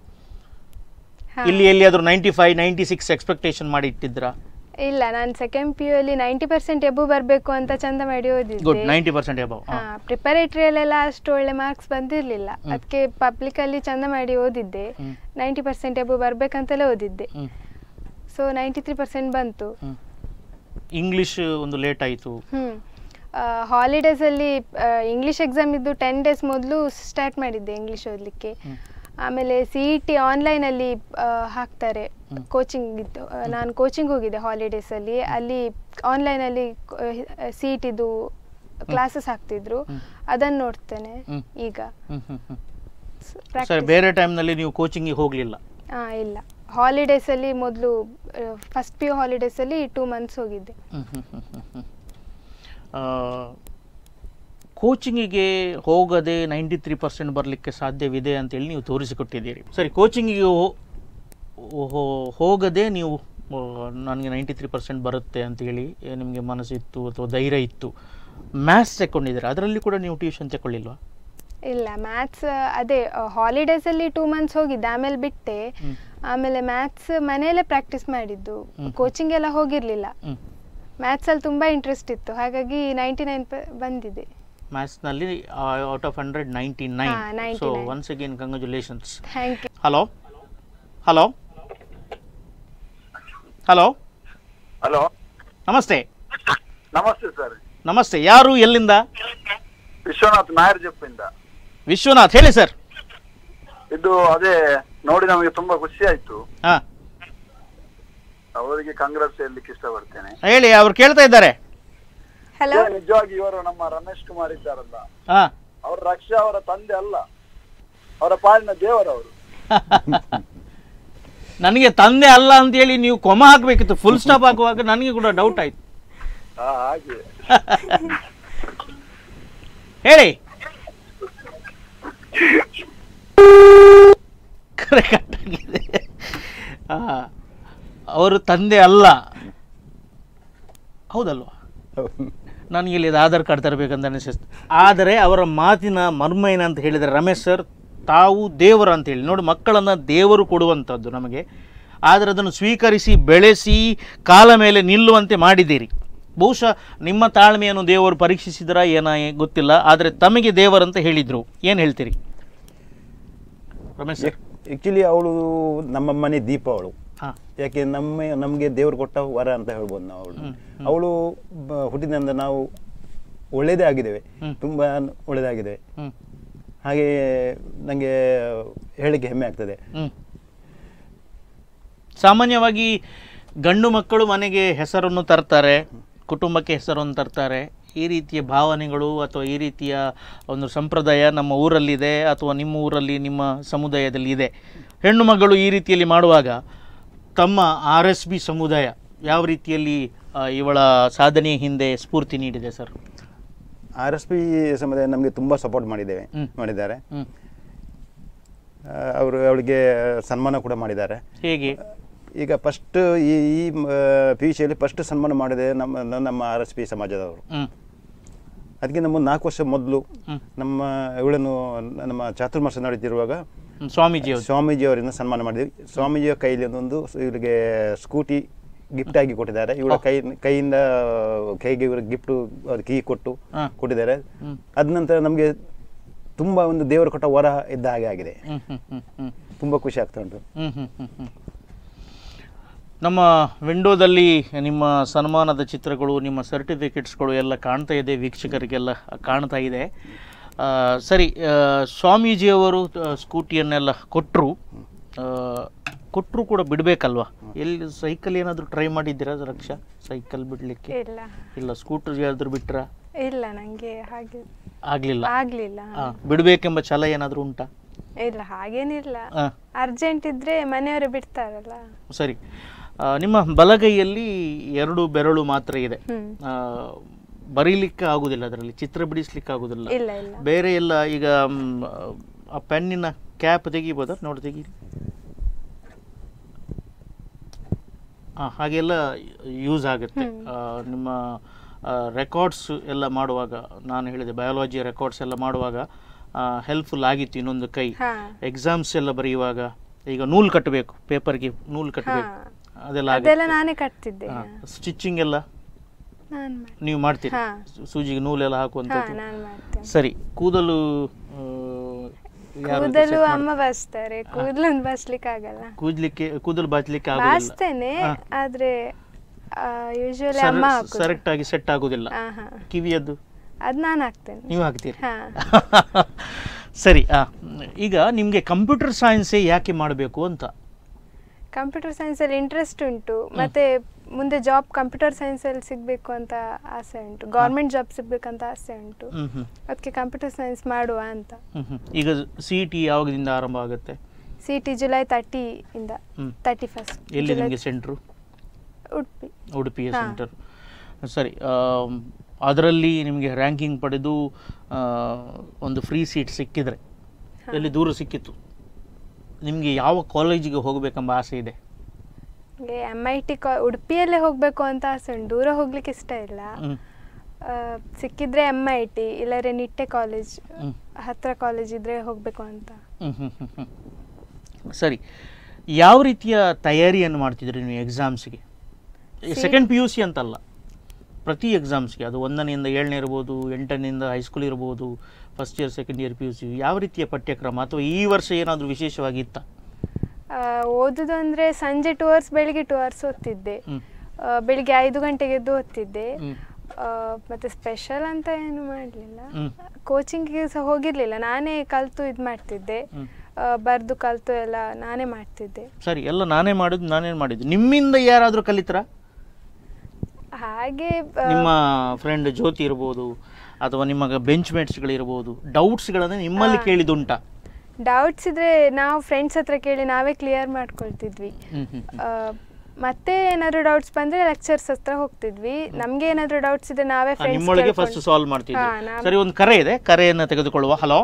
S2: ಹಾ.
S1: ಇಲ್ಲಿ ಎಲ್ಲಿಯಾದರೂ ninety five ninety six expectation ಮಾಡಿ ಇಟ್ಟಿದ್ರಾ
S2: ಇಲ್ಲ ನಾನು ಸೆಕೆಂಡ್ ಪಿ ಯು ಅಲ್ಲಿ ನೈಂಟಿ ಪರ್ಸೆಂಟ್ ಎಬು ಬರಬೇಕು ಅಂತ ಚಂದ ಮಾಡಿ
S1: ಗುಡ್
S2: ಓದಿದ್ದೆ
S1: ನೈಂಟಿ ಪರ್ಸೆಂಟ್ ಎಬವ್
S2: ಹಾ ಪ್ರಿಪರೇಟರಿಯಲ್ಲೆಲ್ಲ ಅಷ್ಟು ಒಳ್ಳೆ ಮಾರ್ಕ್ಸ್ ಬಂದಿರಲಿಲ್ಲ ಅದಕ್ಕೆ ಪಬ್ಲಿಕಲ್ಲಿ ಚಂದ ಮಾಡಿ ಓದಿದ್ದೆ
S1: ಹ್ಮ್.
S2: ನೈಂಟಿ ಪರ್ಸೆಂಟ್ ಎಬು ಬರ್ಬೇಕಂತಲೇ ಓದಿದ್ದೆ
S1: ಹ್ಞೂ
S2: ಸೊ ನೈಂಟಿ ತ್ರೀ ಪರ್ಸೆಂಟ್ ಬಂತು
S1: ಹ್ಞೂ ಇಂಗ್ಲೀಷ್ ಒಂದು ಲೇಟ್ ಆಯಿತು
S2: ಹ್ಞೂ ಹಾಲಿಡೇಸಲ್ಲಿ ಇಂಗ್ಲೀಷ್ ಎಕ್ಸಾಮ್ ಇದ್ದು ಟೆನ್ ಡೇಸ್ ಮೊದಲು ಸ್ಟಾರ್ಟ್ ಮಾಡಿದ್ದೆ ಇಂಗ್ಲೀಷ್ ಓದಲಿಕ್ಕೆ
S1: ಹ್ಮ್.
S2: ಆಮೇಲೆ ಸಿ ಇ ಟಿ ಆನ್ಲೈನಲ್ಲಿ ಹಾಕ್ತಾರೆ ಕೋಚಿಂಗ್ ಇತ್ತು ಆ, ನಾನು ಕೋಚಿಂಗ್ ಹೋಗಿದ್ದೆ ಹಾಲಿಡೇಸಲ್ಲಿ ಅಲ್ಲಿ ಆನ್ಲೈನಲ್ಲಿ ಸಿ ಇ ಟಿದು ಕ್ಲಾಸಸ್ ಹಾಕ್ತಿದ್ರು ಅದನ್ನು ನೋಡ್ತೇನೆ
S1: ಹ್ಮ್.
S2: ಈಗ
S1: ಹ್ಞೂ ಹ್ಞೂ ಹ್ಞೂ
S2: ಸ-
S1: ಸರಿ
S2: practice-
S1: ಬೇರೆ ಟೈಮ್ನಲ್ಲಿ ನೀವು ಕೋಚಿಂಗಿಗೆ ಹೋಗಲಿಲ್ಲ
S2: ಆ, ಇಲ್ಲ ಹಾಲಿಡೇಸಲ್ಲಿ ಮೊದಲು ಫಸ್ಟ್ ಪಿ ಯು ಹಾಲಿಡೇಸಲ್ಲಿ ಟೂ ಮಂತ್ಸ್ ಹೋಗಿದ್ದೆ
S1: ಕೋಚಿಂಗಿಗೆ ಹೋಗದೆ ನೈಂಟಿ ತ್ರೀ ಪರ್ಸೆಂಟ್ ಬರಲಿಕ್ಕೆ ಸಾಧ್ಯವಿದೆ ಅಂತೇಳಿ ನೀವು ತೋರಿಸಿಕೊಟ್ಟಿದ್ದೀರಿ ಸರಿ ಕೋಚಿಂಗಿಗೆ ಹೋಗದೆ ನೀವು ಆ, ನನಗೆ ನೈಂಟಿ ತ್ರೀ ಪರ್ಸೆಂಟ್ ಬರುತ್ತೆ ಅಂತೇಳಿ ಏ, ನಿಮಗೆ ಮನಸ್ಸಿತ್ತು ಅಥವಾ ಧೈರ್ಯ ಇತ್ತು ಮ್ಯಾಥ್ಸ್ ತಗೊಂಡಿದ್ದೀರಿ ಅದರಲ್ಲಿ ಕೂಡ ನೀವು ಟ್ಯೂಷನ್ ತಗೊಳ್ಳಿಲ್ವಾ
S2: ಇಲ್ಲ ಮ್ಯಾಥ್ಸ್ ಅದೇ ಹಾಲಿಡೇಸಲ್ಲಿ ಟೂ ಮಂತ್ಸ್ ಹೋಗಿದ್ದೆ ಆಮೇಲೆ ಬಿಟ್ಟೆ
S1: ಹ್ಮ್.
S2: ಆಮೇಲೆ ಮ್ಯಾಥ್ಸ್ ಮನೆಯಲ್ಲೇ ಪ್ರಾಕ್ಟೀಸ್ ಮಾಡಿದ್ದು
S1: ಹ್ಮ್.
S2: ಕೋಚಿಂಗ್ ಎಲ್ಲ ಹೋಗಿರಲಿಲ್ಲ
S1: ಹ್ಞೂ
S2: ಮ್ಯಾಥ್ಸಲ್ಲಿ ತುಂಬ ಇಂಟ್ರೆಸ್ಟ್ ಇತ್ತು ಹಾಗಾಗಿ ನೈಂಟಿ ನೈನ್ ಬಂದಿದೆ
S1: ಮ್ಯಾಥ್ಸ್ನಲ್ಲಿ out of hundred ninety nine
S2: ಹಾ, 99.
S1: So once again congratulations
S2: thank you
S1: hello hello hello
S7: hello
S1: ನಮಸ್ತೆ
S7: ನಮಸ್ತೆ ಸರ್
S1: ನಮಸ್ತೆ ಯಾರು ಎಲ್ಲಿಂದ
S7: ವಿಶ್ವನಾಥ್ ನಾಯರ್ ಜಪ್ಪಿಂದ
S1: ವಿಶ್ವನಾಥ್ ಹೇಳಿ ಸರ್
S7: ಇದು ಅದೇ ನೋಡಿ ನಮಗೆ ತುಂಬಾ ಖುಷಿ ಆಯ್ತು
S1: ಹಾಂ
S7: ಅವರಿಗೆ ಕಾಂಗ್ರೆಸ್ ಹೇಳಲಿಕ್ಕೆ ಇಷ್ಟಪಡ್ತೇನೆ
S1: ಹೇಳಿ ಅವ್ರು ಕೇಳ್ತಾ ಇದ್ದಾರೆ
S2: ಹಲೋ
S7: ಇದೇ ನಿಜವಾಗಿ ಇವರು ನಮ್ಮ ರಮೇಶ್ ಕುಮಾರ್ ಇದ್ದಾರಲ್ಲ
S1: ಹಾಂ
S7: ಅವ್ರ ರಕ್ಷಾ ಅವರ ತಂದೆ ಅಲ್ಲ ಅವರ ಪಾಲಿನ ದೇವರವರು
S1: ನನಗೆ ತಂದೆ ಅಲ್ಲ ಅಂತೇಳಿ ನೀವು ಕೊಮ ಹಾಕಬೇಕಿತ್ತು ಫುಲ್ ಸ್ಟಾಪ್ ಹಾಕುವಾಗ ನನಗೆ ಕೂಡ ಡೌಟ್ ಆಯ್ತು
S7: ಹಾ ಹಾಗೆ
S1: ಹೇಳಿ ಕರೆಕ್ಟ್ ಆಗಿದೆ ಆ, ಅವರು ತಂದೆ ಅಲ್ಲ ಹೌದಲ್ವಾ ನನಗೆ ಇಲ್ಲಿ ಇದು ಆಧಾರ್ ಕಾರ್ಡ್ ತರಬೇಕಂತ ಅನಿಸಿಸ್ತು ಆದರೆ ಅವರ ಮಾತಿನ ಮರ್ಮ ಏನಂತ ಹೇಳಿದರೆ ರಮೇಶ್ ಸರ್ ತಾವು ದೇವರು ಅಂತ ಹೇಳಿ ನೋಡಿ ಮಕ್ಕಳನ್ನು ದೇವರು ಕೊಡುವಂಥದ್ದು ನಮಗೆ ಆದರೆ ಅದನ್ನು ಸ್ವೀಕರಿಸಿ ಬೆಳೆಸಿ ಕಾಲ ಮೇಲೆ ನಿಲ್ಲುವಂತೆ ಮಾಡಿದ್ದೀರಿ ಬಹುಶಃ ನಿಮ್ಮ ತಾಳ್ಮೆಯನ್ನು ದೇವರು ಪರೀಕ್ಷಿಸಿದರ ಏನ ಗೊತ್ತಿಲ್ಲ ಆದರೆ ತಮಗೆ ದೇವರಂತ ಹೇಳಿದರು ಏನು ಹೇಳ್ತೀರಿ ರಮೇಶ್ ಸರ್
S3: ಆ್ಯಕ್ಚುಲಿ ಅವಳು ನಮ್ಮ ಮನೆ ದೀಪ ಅವಳು
S1: ಹಾಂ
S3: ಯಾಕೆ ನಮ್ಮ ನಮಗೆ ದೇವರು ಕೊಟ್ಟ ವರ ಅಂತ ಹೇಳ್ಬೋದು ನಾವು ಅವಳು ಅವಳು ಬ- ಹುಟ್ಟಿದಿಂದ ನಾವು ಒಳ್ಳೇದೇ ಆಗಿದ್ದೇವೆ
S1: ಹ್ಮ್.
S3: ತುಂಬ ಒಳ್ಳೇದಾಗಿದ್ದೇವೆ
S1: ಹ್ಞೂ
S3: ಹಾಗೆ ನನಗೆ ಹೇಳಲಿಕ್ಕೆ ಹೆಮ್ಮೆ ಆಗ್ತದೆ
S1: ಹ್ಮ್. ಸಾಮಾನ್ಯವಾಗಿ ಗಂಡು ಮಕ್ಕಳು ಮನೆಗೆ ಹೆಸರನ್ನು ತರ್ತಾರೆ ಕುಟುಂಬಕ್ಕೆ ಹೆಸರನ್ನು ತರ್ತಾರೆ ಈ ರೀತಿಯ ಭಾವನೆಗಳು ಅಥವಾ ಈ ರೀತಿಯ ಒಂದು ಸಂಪ್ರದಾಯ ನಮ್ಮ ಊರಲ್ಲಿದೆ ಅಥವಾ ನಿಮ್ಮ ಊರಲ್ಲಿ ನಿಮ್ಮ ಸಮುದಾಯದಲ್ಲಿ ಇದೆ ಹೆಣ್ಣು ಮಗಳು ಈ ರೀತಿಯಲ್ಲಿ ಮಾಡುವಾಗ ತಮ್ಮ ಆರ್ ಎಸ್ ಬಿ ಸಮುದಾಯ ಯಾವ ರೀತಿಯಲ್ಲಿ ಆ, ಇವಳ ಸಾಧನೆಯ ಹಿಂದೆ ಸ್ಫೂರ್ತಿ ನೀಡಿದೆ ಸರ್
S3: ಆರ್ ಎಸ್ ಪಿ ಸಮುದಾಯ ನಮಗೆ ತುಂಬ ಸಪೋರ್ಟ್ ಮಾಡಿದ್ದೇವೆ
S1: ಹ್ಮ್.
S3: ಮಾಡಿದ್ದಾರೆ
S1: ಹ್ಞೂ
S3: ಅವರು ಅವಳಿಗೆ ಸನ್ಮಾನ ಕೂಡ ಮಾಡಿದ್ದಾರೆ
S1: ಹೇಗೆ
S3: ಈಗ ಫಸ್ಟ್ ಈ ಈ ಪಿ ಯು ಸಿಯಲ್ಲಿ ಫಸ್ಟ್ ಸನ್ಮಾನ ಮಾಡಿದೆ ನಮ್ಮ ನಮ್ಮ ಆರ್ ಎಸ್ ಪಿ ಸಮಾಜದವರು
S1: ಹ್ಞೂ
S3: ಅದಕ್ಕಿಂತ ಮುಂದೆ ನಾಲ್ಕು ವರ್ಷ ಮೊದಲು
S1: ಹ್ಮ್.
S3: ನಮ್ಮ ಇವಳನ್ನು ನಮ್ಮ ಚಾತುರ್ಮಾಸ ನಡೀತಿರುವಾಗ
S1: ಹ್ಮ್, ಸ್ವಾಮೀಜಿ ಅವರು
S3: ಸ್ವಾಮೀಜಿ ಅವರಿಂದ ಸನ್ಮಾನ ಮಾಡಿದ್ವಿ ಸ್ವಾಮೀಜಿಯ ಕೈಲಿ ಒಂದು ಇವರಿಗೆ ಸ್ಕೂಟಿ ಗಿಫ್ಟ್ ಆಗಿ ಕೊಟ್ಟಿದ್ದಾರೆ ಇವಳ ಕೈ ಕೈಯಿಂದ ಕೈಗೆ ಇವರು ಗಿಫ್ಟ್ ಕೀ ಕೊಟ್ಟು
S1: ಹಾ.
S3: ಕೊಟ್ಟಿದ್ದಾರೆ
S1: ಹ್ಮ್.
S3: ಅದ ನಂತರ ನಮಗೆ ತುಂಬಾ ಒಂದು ದೇವರು ಕೊಟ್ಟ ವರ ಇದ್ದ ಹಾಗೆ ಆಗಿದೆ
S1: ಹ್ಮ್ ಹ್ಮ್ ಹ್ಮ್ ಹ್ಮ್
S3: ತುಂಬಾ ಖುಷಿ ಆಗ್ತಾ ಉಂಟು
S1: ಹ್ಮ್ ಹ್ಮ್ ಹ್ಮ್ ಹ್ಮ್. ನಮ್ಮ ವಿಂಡೋದಲ್ಲಿ ನಿಮ್ಮ ಸನ್ಮಾನದ ಚಿತ್ರಗಳು ನಿಮ್ಮ ಸರ್ಟಿಫಿಕೇಟ್ಸ್ಗಳು ಎಲ್ಲ ಕಾಣ್ತಾ ಇದೆ ವೀಕ್ಷಕರಿಗೆಲ್ಲ ಕಾಣ್ತಾ ಇದೆ ಆ, ಸರಿ ಆ, ಸ್ವಾಮೀಜಿಯವರು ಆ, ಸ್ಕೂಟಿಯನ್ನೆಲ್ಲ ಕೊಟ್ಟರು ಕೊಟ್ಟರು ಕೂಡ ಬಿಡಬೇಕಲ್ವಾ ಎಲ್ಲಿ ಸೈಕಲ್ ಏನಾದರೂ ಟ್ರೈ ಮಾಡಿದ್ದೀರಾ ರಕ್ಷಾ ಸೈಕಲ್ ಬಿಡಲಿಕ್ಕೆ
S2: ಇಲ್ಲ
S1: ಇಲ್ಲ ಸ್ಕೂಟರ್ ಯಾರಾದರೂ ಬಿಟ್ರಾ
S2: ಇಲ್ಲ ನಂಗೆ ಹಾಗೆ
S1: ಆಗಲಿಲ್ಲ
S2: ಆಗ್ಲಿಲ್ಲ
S1: ಬಿಡಬೇಕೆಂಬ ಛಲ ಏನಾದರೂ ಉಂಟಾ
S2: ಇಲ್ಲ ಹಾಗೇನಿಲ್ಲ
S1: ಆ,
S2: ಅರ್ಜೆಂಟ್ ಇದ್ರೆ ಮನೆಯವರು ಬಿಡ್ತಾರಲ್ಲ
S1: ಸರಿ ಆ, ನಿಮ್ಮ ಬಲಗೈಯಲ್ಲಿ ಎರಡು ಬೆರಳು ಮಾತ್ರ ಇದೆ
S2: ಹ್ಮ್
S1: ಆ, ಬರೀಲಿಕ್ಕೆ ಆಗುದಿಲ್ಲ ಅದರಲ್ಲಿ ಚಿತ್ರ ಬಿಡಿಸ್ಲಿಕ್ಕೆ ಆಗುದಿಲ್ಲ
S2: ಇಲ್ಲ ಇಲ್ಲ
S1: ಬೇರೆ ಎಲ್ಲ ಈಗ ಮ್, ಆ ಪೆನ್ನಿನ ಕ್ಯಾಪ್ ತೆಗಿಬೋದಾ ನೋಡಿ ತೆಗಿ ಆ, ಹಾಗೆಲ್ಲ ಯೂಸ್ ಆಗುತ್ತೆ ಆ, ನಿಮ್ಮ ರೆಕಾರ್ಡ್ಸ್ ಎಲ್ಲ ಮಾಡುವಾಗ ನಾನು ಹೇಳಿದೆ ಬಯಾಲಜಿ ರೆಕಾರ್ಡ್ಸ್ ಎಲ್ಲ ಮಾಡುವಾಗ ಹೆಲ್ಪ್ಫುಲ್ ಆಗಿತ್ತು ಇನ್ನೊಂದು ಕೈ
S2: ಹಾ
S1: ಎಕ್ಸಾಮ್ಸ್ ಎಲ್ಲ ಬರೆಯುವಾಗ ಈಗ ನೂಲು ಕಟ್ಟಬೇಕು ಪೇಪರ್ಗೆ ನೂಲು ಕಟ್ಟಬೇಕು ಅದೆಲ್ಲ
S2: ಅದೆಲ್ಲ
S1: ಆಗುತ್ತೆ
S2: ನಾನೇ ಕಟ್ತಿದ್ದೆ
S1: ಸ್ಟಿಚಿಂಗ್ ಎಲ್ಲ
S2: ನಾನ್ ಮಾಡಿ
S1: ನೀವು ಮಾಡ್ತೀರಿ
S2: ಹಾ.
S1: ಸೂಜಿಗೆ ನೂಲೆಲ್ಲ
S2: ಹಾ
S1: ಹಾಕುವಂಥದ್ದು
S2: ನಾನ್ ಮಾಡ್ತೇನೆ
S1: ಸರಿ ಕೂದಲು ಆ, ಯಾರು
S2: ಕೂದಲು
S1: set
S2: ಅಮ್ಮ ಬಸ್ತಾರೆ ಕೂದಲನ್ನು ಬಸ್ಲಿಕ್ಕೆ ಆಗಲ್ಲ
S1: ಕೂದ್ಲಿಕ್ಕೆ ಕೂದಲು ಬಾಚ್ಲಿಕ್ಕೆ ಆಗುದಿಲ್ಲ
S2: ಬಾಚ್ತೇನೆ ಆದ್ರೆ ಯೂಶುವಲಿ ಅಮ್ಮ ಹಾಕುದು
S1: ಕರೆಕ್ಟ್ ಆಗಿ ಸೆಟ್ ಆಗುದಿಲ್ಲ
S2: ಹಾ ಹಾ
S1: ಕಿವಿಯದ್ದು
S2: ಅದ್ ನಾನ್ ಹಾಕ್ತೇನೆ
S1: ನೀವು ಹಾಕ್ತೀರಿ
S2: ಹಾ
S1: ಸರಿ ಆ, ಈಗ ನಿಮಗೆ ಕಂಪ್ಯೂಟರ್ ಸೈನ್ಸೇ ಯಾಕೆ ಮಾಡಬೇಕು ಅಂತ
S2: ಕಂಪ್ಯೂಟರ್ ಸೈನ್ಸ್ ಅಲ್ಲಿ ಇಂಟ್ರೆಸ್ಟ್ ಉಂಟು ಮತ್ತೆ ಮುಂದೆ ಜಾಬ್ ಕಂಪ್ಯೂಟರ್ ಸೈನ್ಸ್ ಅಲ್ಲಿ ಸಿಗ್ಬೇಕು ಅಂತ ಆಸೆ ಉಂಟು ಗೌರ್ಮೆಂಟ್ ಜಾಬ್ ಸಿಗ್ಬೇಕಂತ ಆಸೆ ಉಂಟು
S1: ಹ್ಮ್ ಹ್ಮ್
S2: ಅದಕ್ಕೆ ಕಂಪ್ಯೂಟರ್ ಸೈನ್ಸ್ ಮಾಡುವ ಅಂತ
S1: ಹ್ಮ್ ಹ್ಮ್ ಈಗ ಸಿ ಟಿ ಯಾವಾಗದಿಂದ ಆರಂಭ ಆಗುತ್ತೆ
S2: ಸಿ ಟಿ ಜುಲೈ ತರ್ಟಿ ಇಂದ
S1: ಹ್ಮ್.
S2: ತರ್ಟಿ ಫಸ್ಟ್
S1: ಎಲ್ಲಿ ನಿಮಗೆ ಸೆಂಟ್ರು
S2: ಉಡುಪಿ
S1: ಉಡುಪಿಯ
S2: ಹಾ.
S1: ಸೆಂಟರ್ ಸರಿ ಅದರಲ್ಲಿ ನಿಮಗೆ ರ್ಯಾಂಕಿಂಗ್ ಪಡೆದು ಆ, ಒಂದು ಫ್ರೀ ಸೀಟ್ ಸಿಕ್ಕಿದ್ರೆ ಎಲ್ಲಿ ದೂರ ಸಿಕ್ಕಿತ್ತು ನಿಮಗೆ ಯಾವ ಕಾಲೇಜಿಗೆ ಹೋಗಬೇಕೆಂಬ ಆಸೆ ಇದೆ
S2: ಎಮ್ ಐ ಟಿ ಕಾ ಉಡುಪಿಯಲ್ಲೇ ಹೋಗ್ಬೇಕು ಅಂತ ಆಸೆ ಉಂಟು ದೂರ ಹೋಗ್ಲಿಕ್ಕೆ ಇಷ್ಟ ಇಲ್ಲ
S1: ಹ್ಮ್.
S2: ಆ, ಸಿಕ್ಕಿದ್ರೆ ಎಮ್ ಐ ಟಿ ಇಲ್ಲರೆ ನಿಟ್ಟೆ ಕಾಲೇಜ್
S1: ಹ್ಮ್.
S2: ಹತ್ರ ಕಾಲೇಜ್ ಇದ್ರೆ ಹೋಗ್ಬೇಕು ಅಂತ
S1: ಹ್ಮ್ ಹ್ಮ್ ಹ್ಮ್ ಹ್ಮ್. ಸರಿ ಯಾವ ರೀತಿಯ ತಯಾರಿಯನ್ನು ಮಾಡ್ತಿದ್ರಿ ನೀವು ಎಕ್ಸಾಮ್ಸ್ಗೆ ಸೆಕೆಂಡ್ ಪಿ ಯು ಸಿ ಅಂತಲ್ಲ ಪ್ರತಿ ಎಕ್ಸಾಮ್ಸ್ಗೆ ಅದು ಒಂದನೆಯಿಂದ ಏಳನೇ ಇರ್ಬೋದು ಎಂಟನೆಯಿಂದ ಹೈಸ್ಕೂಲ್ ಇರ್ಬೋದು first year second year P U C ಯಾವ ರೀತಿಯ ಪಠ್ಯಕ್ರಮ ಅಥವಾ ಈ ವರ್ಷ ಏನಾದರೂ ವಿಶೇಷವಾಗಿ ಇತ್ತಾ
S2: ಆ, ಓದುದು ಅಂದ್ರೆ ಸಂಜೆ ಟೂ ಅವರ್ಸ್ ಬೆಳಿಗ್ಗೆ ಟೂ ಅವರ್ಸ್ ಓದ್ತಿದ್ದೆ
S1: ಹ್ಮ್.
S2: ಆ, ಬೆಳಿಗ್ಗೆ ಐದು ಗಂಟೆಗೆ ಎದ್ದು ಓದ್ತಿದ್ದೆ
S1: ಹ್ಮ್.
S2: ಆ, ಮತ್ತೆ ಸ್ಪೆಷಲ್ ಅಂತ ಏನು ಮಾಡಲಿಲ್ಲ
S1: ಹ್ಮ್.
S2: ಕೋಚಿಂಗಿಗೆ ಸಹ ಹೋಗಿರ್ಲಿಲ್ಲ ನಾನೇ ಕಲ್ತು ಇದು ಮಾಡ್ತಿದ್ದೆ
S1: ಹ್ಮ್.
S2: ಬರೆದು ಕಲ್ತು ಎಲ್ಲ ನಾನೇ ಮಾಡ್ತಿದ್ದೆ
S1: ಸರಿ ಎಲ್ಲ ನಾನೇ ಮಾಡಿದ್ದು ನಾನೇನು ಮಾಡಿದ್ದು ನಿಮ್ಮಿಂದ ಯಾರಾದರೂ ಕಲಿತರಾ
S2: ಹಾಗೆ ಆ,
S1: ನಿಮ್ಮ ಫ್ರೆಂಡ್ ಜ್ಯೋತಿ ಇರ್ಬೋದು ಅಥವಾ ನಿಮ್ಮ ಬೆಂಚ್ ಮೇಟ್ಸ್ಗಳಿರ್ಬೋದು ಡೌಟ್ಸ್ಗಳನ್ನು ನಿಮ್ಮಲ್ಲಿ ಕೇಳಿದುಂಟಾ
S2: ಡೌಟ್ಸ್ ಇದ್ರೆ ನಾವು ಫ್ರೆಂಡ್ಸ್ ಹತ್ರ ಕೇಳಿ ನಾವೇ ಕ್ಲಿಯರ್ ಮಾಡ್ಕೊಳ್ತಿದ್ವಿ
S1: ಹ್ಮ್ ಹ್ಮ್ ಹ್ಮ್.
S2: ಆ, ಮತ್ತೆ ಏನಾದ್ರು ಡೌಟ್ಸ್ ಬಂದ್ರೆ ಲೆಕ್ಚರ್ಸ್ ಹತ್ರ ಹೋಗ್ತಿದ್ವಿ ನಮ್ಗೆ ಏನಾದ್ರು ಡೌಟ್ಸ್ ಇದ್ರೆ ನಾವೇ
S1: ಆ, ನಿಮ್ಮೊಳಗೆ ಫಸ್ಟ್ ಸಾಲ್ವ್ ಮಾಡ್ತಿದ್ದೆ
S2: ಹಾ, ನಾವ್-
S1: ಸರಿ ಒಂದು ಕರೆ ಇದೆ ಕರೆಯನ್ನು ತೆಗೆದುಕೊಳ್ಳುವ ಹಲೋ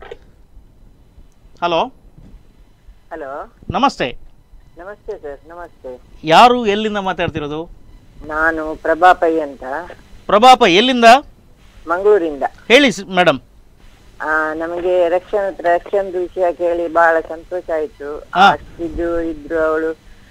S1: ಹಲೋ
S8: ಹಲೋ
S1: ನಮಸ್ತೆ
S8: ನಮಸ್ತೆ ಸರ್ ನಮಸ್ತೆ
S1: ಯಾರು ಎಲ್ಲಿಂದ ಮಾತಾಡ್ತಿರೋದು
S8: ನಾನು ಪ್ರಭಾ ಪೈ ಅಂತ
S1: ಪ್ರಭಾಪ ಎಲ್ಲಿಂದ
S8: ಮಂಗಳೂರಿಂದ
S1: ಹೇಳಿ ಮೇಡಮ್
S8: ಆ, ನಮಗೆ ರಕ್ಷಣ ರಕ್ಷಣದ ವಿಷಯ ಕೇಳಿ ಬಹಳ ಸಂತೋಷ ಆಯ್ತು
S1: ಹಾ.
S8: ಅಷ್ಟಿದ್ದು ಇದ್ರು ಅವಳು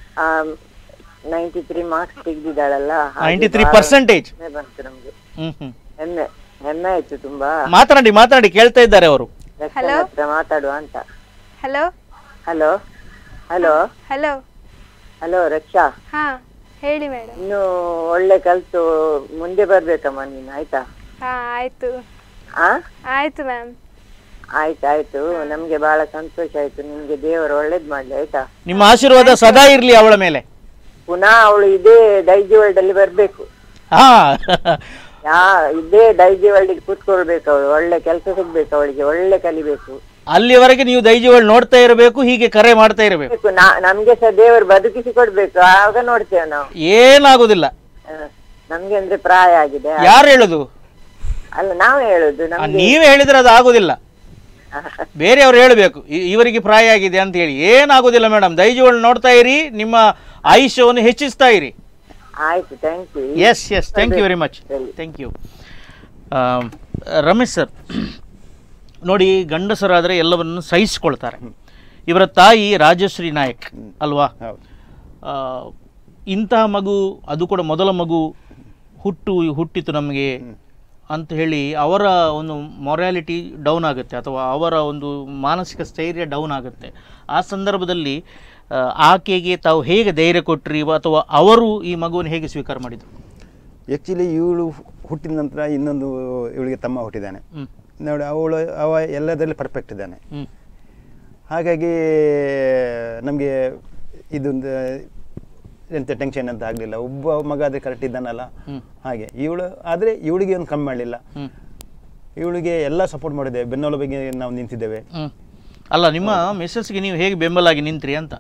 S8: ನೈಂಟಿ ತ್ರೀ ಮಾರ್ಕ್ಸ್ ತೆಗ್ದಿದ್ದಾಳಲ್ಲ ಹಾಗೆ
S1: ನೈಂಟಿ ತ್ರೀ
S8: ಬಹಳ
S1: ಪರ್ಸೆಂಟೇಜ್
S8: ಹೆಮ್ಮೆ ಬಂತು ನಮ್ಗೆ
S1: ಹ್ಮ್ ಹ್ಮ್
S8: ಹೆಮ್ಮೆ ಹೆಮ್ಮೆ ಆಯ್ತು ತುಂಬಾ
S1: ಮಾತನಾಡಿ ಮಾತನಾಡಿ ಕೇಳ್ತಾ ಇದ್ದಾರೆ ಅವರು
S8: ರಕ್ಷಣ
S2: Hello?
S8: ಹತ್ರ ಮಾತಾಡುವ ಅಂತ
S2: hello
S8: hello hello
S2: hello
S8: hello Raksha
S2: ಹಾ ಹೇಳಿ ಮೇಡಮ್
S8: ಇನ್ನು ಒಳ್ಳೆ ಕಲ್ತು ಮುಂದೆ ಬರ್ಬೇಕಮ್ಮ ನೀನು ಆಯ್ತಾ
S2: ಹಾ ಆಯ್ತು
S8: ಆ
S2: ಆಯ್ತು ಮ್ಯಾಮ್
S8: ಆಯ್ತು ಆಯ್ತು ನಮ್ಗೆ ಬಹಳ ಸಂತೋಷ ಆಯ್ತು ನಿಮ್ಗೆ ದೇವರು ಒಳ್ಳೇದ್ ಮಾಡ್ಲಿ ಆಯ್ತಾ
S1: ನಿಮ್ಮ ಆಶೀರ್ವಾದ ಸದಾ ಇರಲಿ ಅವಳ ಮೇಲೆ
S8: ಪುನಃ ಅವಳು ಇದೇ ಡೈಜಿ ವರ್ಲ್ಡ್ ಅಲ್ಲಿ ಬರ್ಬೇಕು
S1: ಹಾ
S8: ಯಾ ಇದೇ ಡೈಜಿ ವರ್ಲ್ಡ್ ಕೂತ್ಕೊಳ್ಬೇಕು ಅವಳು ಒಳ್ಳೆ ಕೆಲಸ ಸಿಗ್ಬೇಕು ಅವಳಿಗೆ ಒಳ್ಳೆ ಕಲಿಬೇಕು
S1: ಅಲ್ಲಿವರೆಗೆ ನೀವು ದೈಜಗಳು ನೋಡ್ತಾ ಇರಬೇಕು ಹೀಗೆ ಕರೆ ಮಾಡ್ತಾ ಇರಬೇಕು
S8: ಬೇಕು. ನಾ- ನಮ್ಗೆ ಸಹ ದೇವರು ಬದುಕಿಸಿ ಕೊಡ್ಬೇಕು ಆಗ ನೋಡ್ತೇವೆ ನಾವು
S1: ಏನಾಗುದಿಲ್ಲ
S8: ಹ. ನಮ್ಗೆ ಅಂದ್ರೆ ಪ್ರಾಯ ಆಗಿದೆ
S1: ಯಾರು ಹೇಳುದು
S8: ಅಲ್ಲ ನಾವು ಹೇಳುದು
S1: ಆ,
S8: ನಮ್ಗೆ
S1: ನೀವೇ ಹೇಳಿದ್ರೆ ಅದು ಆಗುದಿಲ್ಲ ಬೇರೆಯವ್ರು ಹೇಳಬೇಕು ಇವರಿಗೆ ಪ್ರಾಯ ಆಗಿದೆ ಅಂತ ಹೇಳಿ ಏನಾಗುದಿಲ್ಲ ಮೇಡಮ್ ದೈಜಗಳು ನೋಡ್ತಾ ಇರಿ ನಿಮ್ಮ ಆಯುಷ್ಯವನ್ನು ಹೆಚ್ಚಿಸ್ತಾ ಇರಿ
S8: ಆಯ್ತು thank you
S1: yes yes thank you very much
S8: ಸರಿ.
S1: ಥ್ಯಾಂಕ್ ಯು ರಮೇಶ್ ಸರ್ ನೋಡಿ ಗಂಡಸರಾದರೆ ಎಲ್ಲವನ್ನು ಸಹಿಸಿಕೊಳ್ತಾರೆ ಇವರ ತಾಯಿ ರಾಜಶ್ರೀ ನಾಯಕ್ ಅಲ್ವಾ
S3: ಹೌದು
S1: ಆ, ಇಂತಹ ಮಗು ಅದು ಕೂಡ ಮೊದಲ ಮಗು ಹುಟ್ಟು ಹುಟ್ಟಿತು ನಮಗೆ ಅಂತ ಹೇಳಿ ಅವರ ಒಂದು ಮೊರಾಲಿಟಿ ಡೌನ್ ಆಗುತ್ತೆ ಅಥವಾ ಅವರ ಒಂದು ಮಾನಸಿಕ ಸ್ಥೈರ್ಯ ಡೌನ್ ಆಗುತ್ತೆ ಆ ಸಂದರ್ಭದಲ್ಲಿ ಆ, ಆಕೆಗೆ ತಾವು ಹೇಗೆ ಧೈರ್ಯ ಕೊಟ್ರಿ ಅಥವಾ ಅವರು ಈ ಮಗುವನ್ನು ಹೇಗೆ ಸ್ವೀಕಾರ ಮಾಡಿದರು
S3: ಆ್ಯಕ್ಚುಲಿ ಇವಳು ಹುಟ್ಟಿದ ನಂತರ ಇನ್ನೊಂದು ಇವಳಿಗೆ ತಮ್ಮ ಹುಟ್ಟಿದ್ದಾನೆ
S1: ಹ್ಮ್.
S3: ನೋಡಿ ಅವಳು ಅವ ಎಲ್ಲದರಲ್ಲಿ ಪರ್ಫೆಕ್ಟ್ ಇದ್ದಾನೆ
S1: ಹ್ಞೂ
S3: ಹಾಗಾಗಿ ನಮಗೆ ಇದೊಂದು ಎಂತ ಟೆನ್ಷನ್ ಅಂತ ಆಗಲಿಲ್ಲ ಒಬ್ಬ ಮಗ ಆದರೆ ಕರೆಕ್ಟ್ ಇದ್ದಾನಲ್ಲ
S1: ಹ್ಮ್.
S3: ಹಾಗೆ ಇವಳು ಆದರೆ ಇವಳಿಗೆ ಒಂದು ಕಮ್ಮಿ ಮಾಡಲಿಲ್ಲ
S1: ಹ್ಞೂ
S3: ಇವಳಿಗೆ ಎಲ್ಲ ಸಪೋರ್ಟ್ ಮಾಡಿದ್ದೇವೆ ಬೆನ್ನೆಲುಬಿಗೆ ನಾವು ನಿಂತಿದ್ದೇವೆ
S1: ಹ್ಞೂ ಅಲ್ಲ ನಿಮ್ಮ ಮಿಸ್ಸಸ್ಗೆ ನೀವು ಹೇಗೆ ಬೆಂಬಲಾಗಿ ನಿಂತ್ರಿ ಅಂತ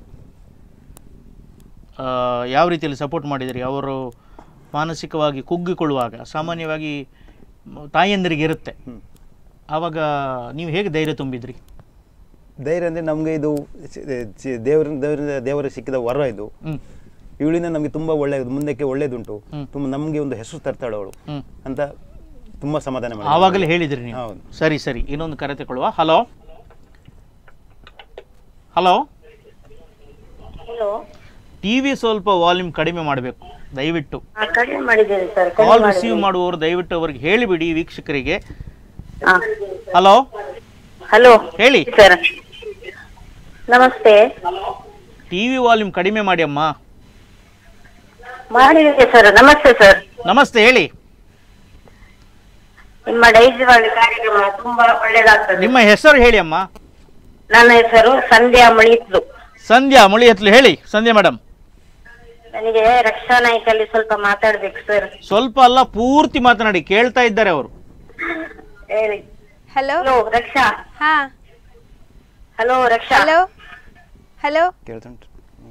S1: ಆ, ಯಾವ ರೀತಿಯಲ್ಲಿ ಸಪೋರ್ಟ್ ಮಾಡಿದಿರಿ ಅವರು ಮಾನಸಿಕವಾಗಿ ಕುಗ್ಗಿಕೊಳ್ಳುವಾಗ ಸಾಮಾನ್ಯವಾಗಿ ಮ- ತಾಯಂದಿರಿಗೆ ಇರುತ್ತೆ
S3: ಹ್ಮ್.
S1: ಆವಾಗ ನೀವು ಹೇಗೆ ಧೈರ್ಯ ತುಂಬಿದ್ರಿ
S3: ಧೈರ್ಯ ಅಂದರೆ ನಮಗೆ ಇದು ಸಿ- ಸಿ- ದೇವರ ದೇವರಿಂದ ದೇವರಿಗೆ ಸಿಕ್ಕಿದ ವರ ಇದು
S1: ಹ್ಞೂ
S3: ಇವಳಿಂದ ನಮಗೆ ತುಂಬ ಒಳ್ಳೆಯದು ಮುಂದಕ್ಕೆ ಒಳ್ಳೇದುಂಟು
S1: ಹ್ಮ್.
S3: ತುಂಬ ನಮಗೆ ಒಂದು ಹೆಸರು ತರ್ತಾಳೆ ಅವಳು
S1: ಹ್ಞೂ
S3: ಅಂತ ತುಂಬ ಸಮಾಧಾನ ಮಾಡಿ
S1: ಆವಾಗಲೇ ಹೇಳಿದ್ರಿ ನೀವು
S3: ಹೌದು.
S1: ಸರಿ ಸರಿ ಇನ್ನೊಂದು ಕರೆ ತಗೊಳ್ಳುವ hello hello
S8: hello
S1: T V ಸ್ವಲ್ಪ ವಾಲ್ಯೂಮ್ ಕಡಿಮೆ ಮಾಡಬೇಕು ದಯವಿಟ್ಟು
S8: ಕಡಿಮೆ ಮಾಡಿದ್ದೇನೆ ಸರ್
S1: ಕಾಲ್ ರಿಸೀವ್ ಮಾಡುವವರು ದಯವಿಟ್ಟು ಅವರಿಗೆ ಹೇಳಿಬಿಡಿ ವೀಕ್ಷಕರಿಗೆ
S8: ಹಾ
S1: ಹಲೋ
S8: ಹಲೋ
S1: ಹೇಳಿ
S8: ಸರ್ ನಮಸ್ತೆ
S1: ಟಿ ವಿ ವಾಲ್ಯೂಮ್ ಕಡಿಮೆ ಮಾಡಿ ಅಮ್ಮ
S8: ಮಾಡಿದ್ದೇನೆ ಸರ್ ನಮಸ್ತೆ ಸರ್
S1: ನಮಸ್ತೆ ಹೇಳಿ
S8: ನಿಮ್ಮ ಡೈಜಿ ಕಾರ್ಯಕ್ರಮ ತುಂಬಾ ಒಳ್ಳೇದಾಗ್ತದೆ
S1: ನಿಮ್ಮ ಹೆಸರು ಹೇಳಿ ಅಮ್ಮ
S8: ನನ್ನ ಹೆಸರು ಸಂಧ್ಯಾ ಮಳಿತ್ಲು
S1: ಸಂಧ್ಯಾ ಮುಳಿ ಹತ್ಲು ಹೇಳಿ ಸಂಧ್ಯಾ ಮೇಡಮ್
S8: ನನಗೆ ರಕ್ಷಾ ನಾಯ್ಕಲ್ಲಿ ಸ್ವಲ್ಪ ಮಾತಾಡ್ಬೇಕು ಸರ್
S1: ಸ್ವಲ್ಪ ಅಲ್ಲ ಪೂರ್ತಿ ಮಾತನಾಡಿ ಕೇಳ್ತಾ ಇದ್ದಾರೆ ಅವರು
S8: ಹೇಳಿ
S2: ಹಲೋ
S8: ಹಲೋ ರಕ್ಷಾ
S2: ಹಾ
S8: ಹಲೋ ರಕ್ಷಾ
S2: ಹಲೋ ಹಲೋ
S3: ಕೇಳ್ತುಂಟು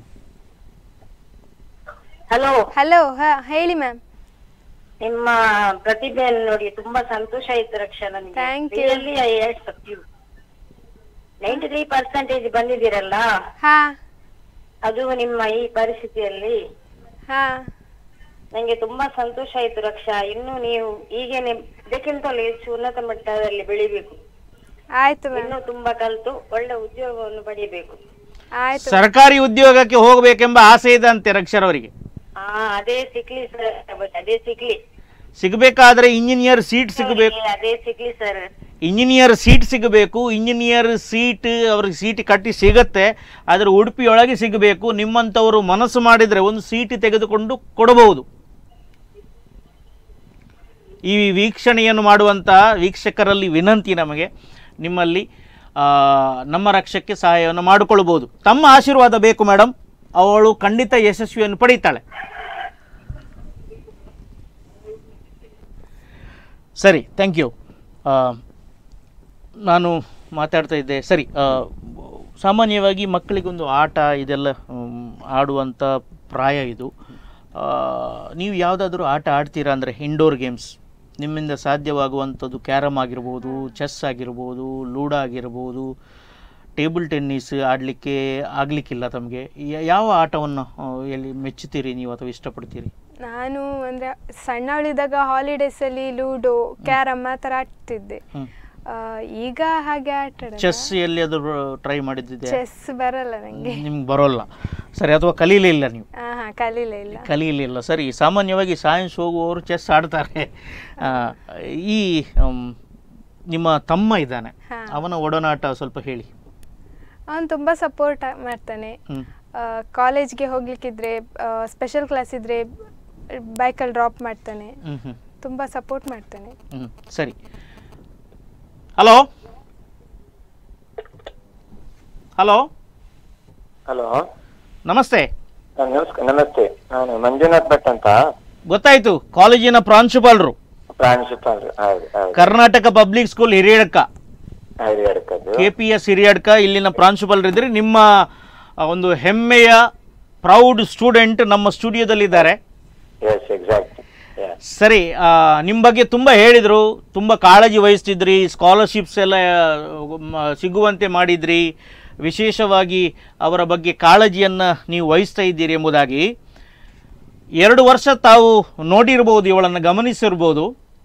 S8: ಹಲೋ
S2: ಹಲೋ ಹಾ ಹೇಳಿ ಮ್ಯಾಮ್
S8: ನಿಮ್ಮ ಪ್ರತಿಭೆಯನ್ನು ನೋಡಿ ತುಂಬಾ ಸಂತೋಷ ಆಯ್ತು ರಕ್ಷಾ ನನಗೆ
S2: Thank you.
S8: Really I you ninety three percentage ಬಂದಿದ್ದೀರಲ್ಲ
S2: ಹಾ
S8: ಅದು ನಿಮ್ಮ ಈ ಪರಿಸ್ಥಿತಿಯಲ್ಲಿ
S2: ಹಾ
S8: ನಂಗೆ ತುಂಬಾ ಸಂತೋಷ ಆಯ್ತು ರಕ್ಷಾ ಇನ್ನು ನೀವು ಹೀಗೇನೆ ಇದಕ್ಕಿಂತಲೂ ಹೆಚ್ಚು ಉನ್ನತ ಮಟ್ಟದಲ್ಲಿ ಬೆಳಿಬೇಕು
S2: ಆಯ್ತು ಮ್ಯಾಮ್
S8: ಇನ್ನು ತುಂಬಾ ಕಲಿತು ಒಳ್ಳೆ ಉದ್ಯೋಗವನ್ನು ಪಡೆಯಬೇಕು
S2: ಆಯ್ತು
S1: ಸರ್ಕಾರಿ ಉದ್ಯೋಗಕ್ಕೆ ಹೋಗಬೇಕೆಂಬ ಆಸೆ ಇದೆ ಅಂತೆ ರಕ್ಷರ್ ಅವರಿಗೆ
S8: ಹಾ ಅದೇ ಸಿಕ್ಲಿ ಸರ್ ಅದೇ ಸಿಕ್ಲಿ
S1: ಸಿಗಬೇಕಾದ್ರೆ ಇಂಜಿನಿಯರ್ ಸೀಟ್ ಸಿಗಬೇಕು
S8: ಅದೇ ಸಿಕ್ಲಿ ಸರ್
S1: ಇಂಜಿನಿಯರ್ ಸೀಟ್ ಸಿಗಬೇಕು ಇಂಜಿನಿಯರ್ ಸೀಟ್ ಅವ್ರಿಗೆ ಸೀಟ್ ಕಟ್ಟಿ ಸಿಗತ್ತೆ ಆದರೆ ಉಡುಪಿಯೊಳಗೆ ಸಿಗಬೇಕು ನಿಮ್ಮಂಥವರು ಮನಸ್ಸು ಮಾಡಿದರೆ ಒಂದು ಸೀಟ್ ತೆಗೆದುಕೊಂಡು ಕೊಡಬಹುದು ಈ ವೀಕ್ಷಣೆಯನ್ನು ಮಾಡುವಂತಹ ವೀಕ್ಷಕರಲ್ಲಿ ವಿನಂತಿ ನಮಗೆ ನಿಮ್ಮಲ್ಲಿ ಆ, ನಮ್ಮ ರಕ್ಷಕ್ಕೆ ಸಹಾಯವನ್ನು ಮಾಡಿಕೊಳ್ಬೋದು ತಮ್ಮ ಆಶೀರ್ವಾದ ಬೇಕು ಮೇಡಮ್ ಅವಳು ಖಂಡಿತ ಯಶಸ್ವಿಯನ್ನು ಪಡೀತಾಳೆ ಸರಿ ಥ್ಯಾಂಕ್ ಯು ನಾನು ಮಾತಾಡ್ತಾ ಇದ್ದೆ ಸರಿ ಆ, ಸಾಮಾನ್ಯವಾಗಿ ಮಕ್ಕಳಿಗೊಂದು ಆಟ ಇದೆಲ್ಲ ಮ್, ಆಡುವಂಥ ಪ್ರಾಯ ಇದು ಆ, ನೀವು ಯಾವುದಾದ್ರೂ ಆಟ ಆಡ್ತೀರಾ ಅಂದರೆ ಇಂಡೋರ್ ಗೇಮ್ಸ್ ನಿಮ್ಮಿಂದ ಸಾಧ್ಯವಾಗುವಂಥದ್ದು ಕ್ಯಾರಮ್ ಆಗಿರ್ಬೋದು ಚೆಸ್ ಆಗಿರ್ಬೋದು ಲೂಡೋ ಆಗಿರ್ಬೋದು ಟೇಬಲ್ ಟೆನ್ನಿಸ್ ಆಡಲಿಕ್ಕೆ ಆಗಲಿಕ್ಕಿಲ್ಲ ತಮಗೆ ಯಾವ ಆಟವನ್ನು ಆ, ಎಲ್ಲಿ ಮೆಚ್ಚುತ್ತೀರಿ ನೀವು ಅಥವಾ ಇಷ್ಟಪಡ್ತೀರಿ
S2: ನಾನು ಅಂದ್ರೆ ಸಣ್ಣವಳಿದ್ದಾಗ ಹಾಲಿಡೇಸ್ ಅಲ್ಲಿ ಲೂಡೋ ಕ್ಯಾರಮ್ ಆ ಥರ ಆಡ್ತಿದ್ದೆ
S1: ಹ್ಮ್.
S2: ಆ, ಈಗ ಹಾಗೆ ಆಟ
S1: ಚೆಸ್ ಎಲ್ಲಿಯಾದರೂ ಟ್ರೈ ಮಾಡಿದ್ದಿದೆ
S2: ಚೆಸ್ ಬರಲ್ಲ ನಂಗೆ
S1: ನಿಮ್ಗೆ ಬರೋಲ್ಲ ಸರಿ ಅಥವಾ ಕಲೀಲೇ ಇಲ್ಲ ನೀವು
S2: ಹಾ ಹಾ ಕಲೀಲೇ ಇಲ್ಲ
S1: ಕಲೀಲಿಲ್ಲ ಸರಿ ಸಾಮಾನ್ಯವಾಗಿ ಸೈನ್ಸ್ ಹೋಗುವವರು ಚೆಸ್ ಆಡ್ತಾರೆ ಆ, ಈ ಮ್, ನಿಮ್ಮ ತಮ್ಮ ಇದ್ದಾನೆ
S2: ಹಾ.
S1: ಅವನ ಒಡನಾಟ ಸ್ವಲ್ಪ ಹೇಳಿ
S2: ಅವನು ತುಂಬ ಸಪೋರ್ಟ್ ಮಾಡ್ತಾನೆ
S1: ಹ್ಮ್.
S2: ಕಾಲೇಜ್ಗೆ ಹೋಗ್ಲಿಕ್ಕಿದ್ರೆ ಸ್ಪೆಷಲ್ ಕ್ಲಾಸ್ ಇದ್ರೆ ಬೈಕಲ್ಲಿ ಡ್ರಾಪ್ ಮಾಡ್ತಾನೆ
S1: ಹ್ಮ್ ಹ್ಮ್
S2: ತುಂಬ ಸಪೋರ್ಟ್ ಮಾಡ್ತಾನೆ
S1: ಹ್ಮ್ ಸರಿ ಹಲೋ ಹಲೋ
S9: ಹಲೋ
S1: ನಮಸ್ತೆ
S9: ನಮಸ್ಕಾರ ನಮಸ್ತೆ ನಾನು ಮಂಜುನಾಥ್ ಭಟ್ ಅಂತ
S1: ಗೊತ್ತಾಯ್ತು ಕಾಲೇಜಿನ ಪ್ರಾಂಶುಪಾಲರು
S9: ಪ್ರಾಂಶುಪಾಲ್ ಹೌದು ಹೌದು
S1: ಕರ್ನಾಟಕ ಪಬ್ಲಿಕ್ ಸ್ಕೂಲ್ ಹಿರಿಯಡ್ಕ
S9: ಹರಿಹರಕದ್ದು
S1: ಕೆ ಪಿ ಎಸ್ ಹಿರಿಯಡ್ಕ ಇಲ್ಲಿನ ಪ್ರಾಂಶುಪಾಲರಿದ್ದರೆ ನಿಮ್ಮ ಆ, ಒಂದು ಹೆಮ್ಮೆಯ ಪ್ರೌಡ್ ಸ್ಟೂಡೆಂಟ್ ನಮ್ಮ ಸ್ಟುಡಿಯೋದಲ್ಲಿದ್ದಾರೆ
S9: ಎಸ್ ಎಕ್ಸಾಕ್ಟ್
S1: ಸರಿ ನಿಮ್ಮ ಬಗ್ಗೆ ತುಂಬ ಹೇಳಿದರು ತುಂಬ ಕಾಳಜಿ ವಹಿಸ್ತಿದ್ರಿ ಸ್ಕಾಲರ್ಶಿಪ್ಸ್ ಎಲ್ಲ ಆ, ಮ- ಸಿಗುವಂತೆ ಮಾಡಿದ್ರಿ ವಿಶೇಷವಾಗಿ ಅವರ ಬಗ್ಗೆ ಕಾಳಜಿಯನ್ನು ನೀವು ವಹಿಸ್ತಾ ಇದ್ದೀರಿ ಎಂಬುದಾಗಿ ಎರಡು ವರ್ಷ ತಾವು ನೋಡಿರ್ಬೋದು ಇವಳನ್ನು ಗಮನಿಸಿರ್ಬೋದು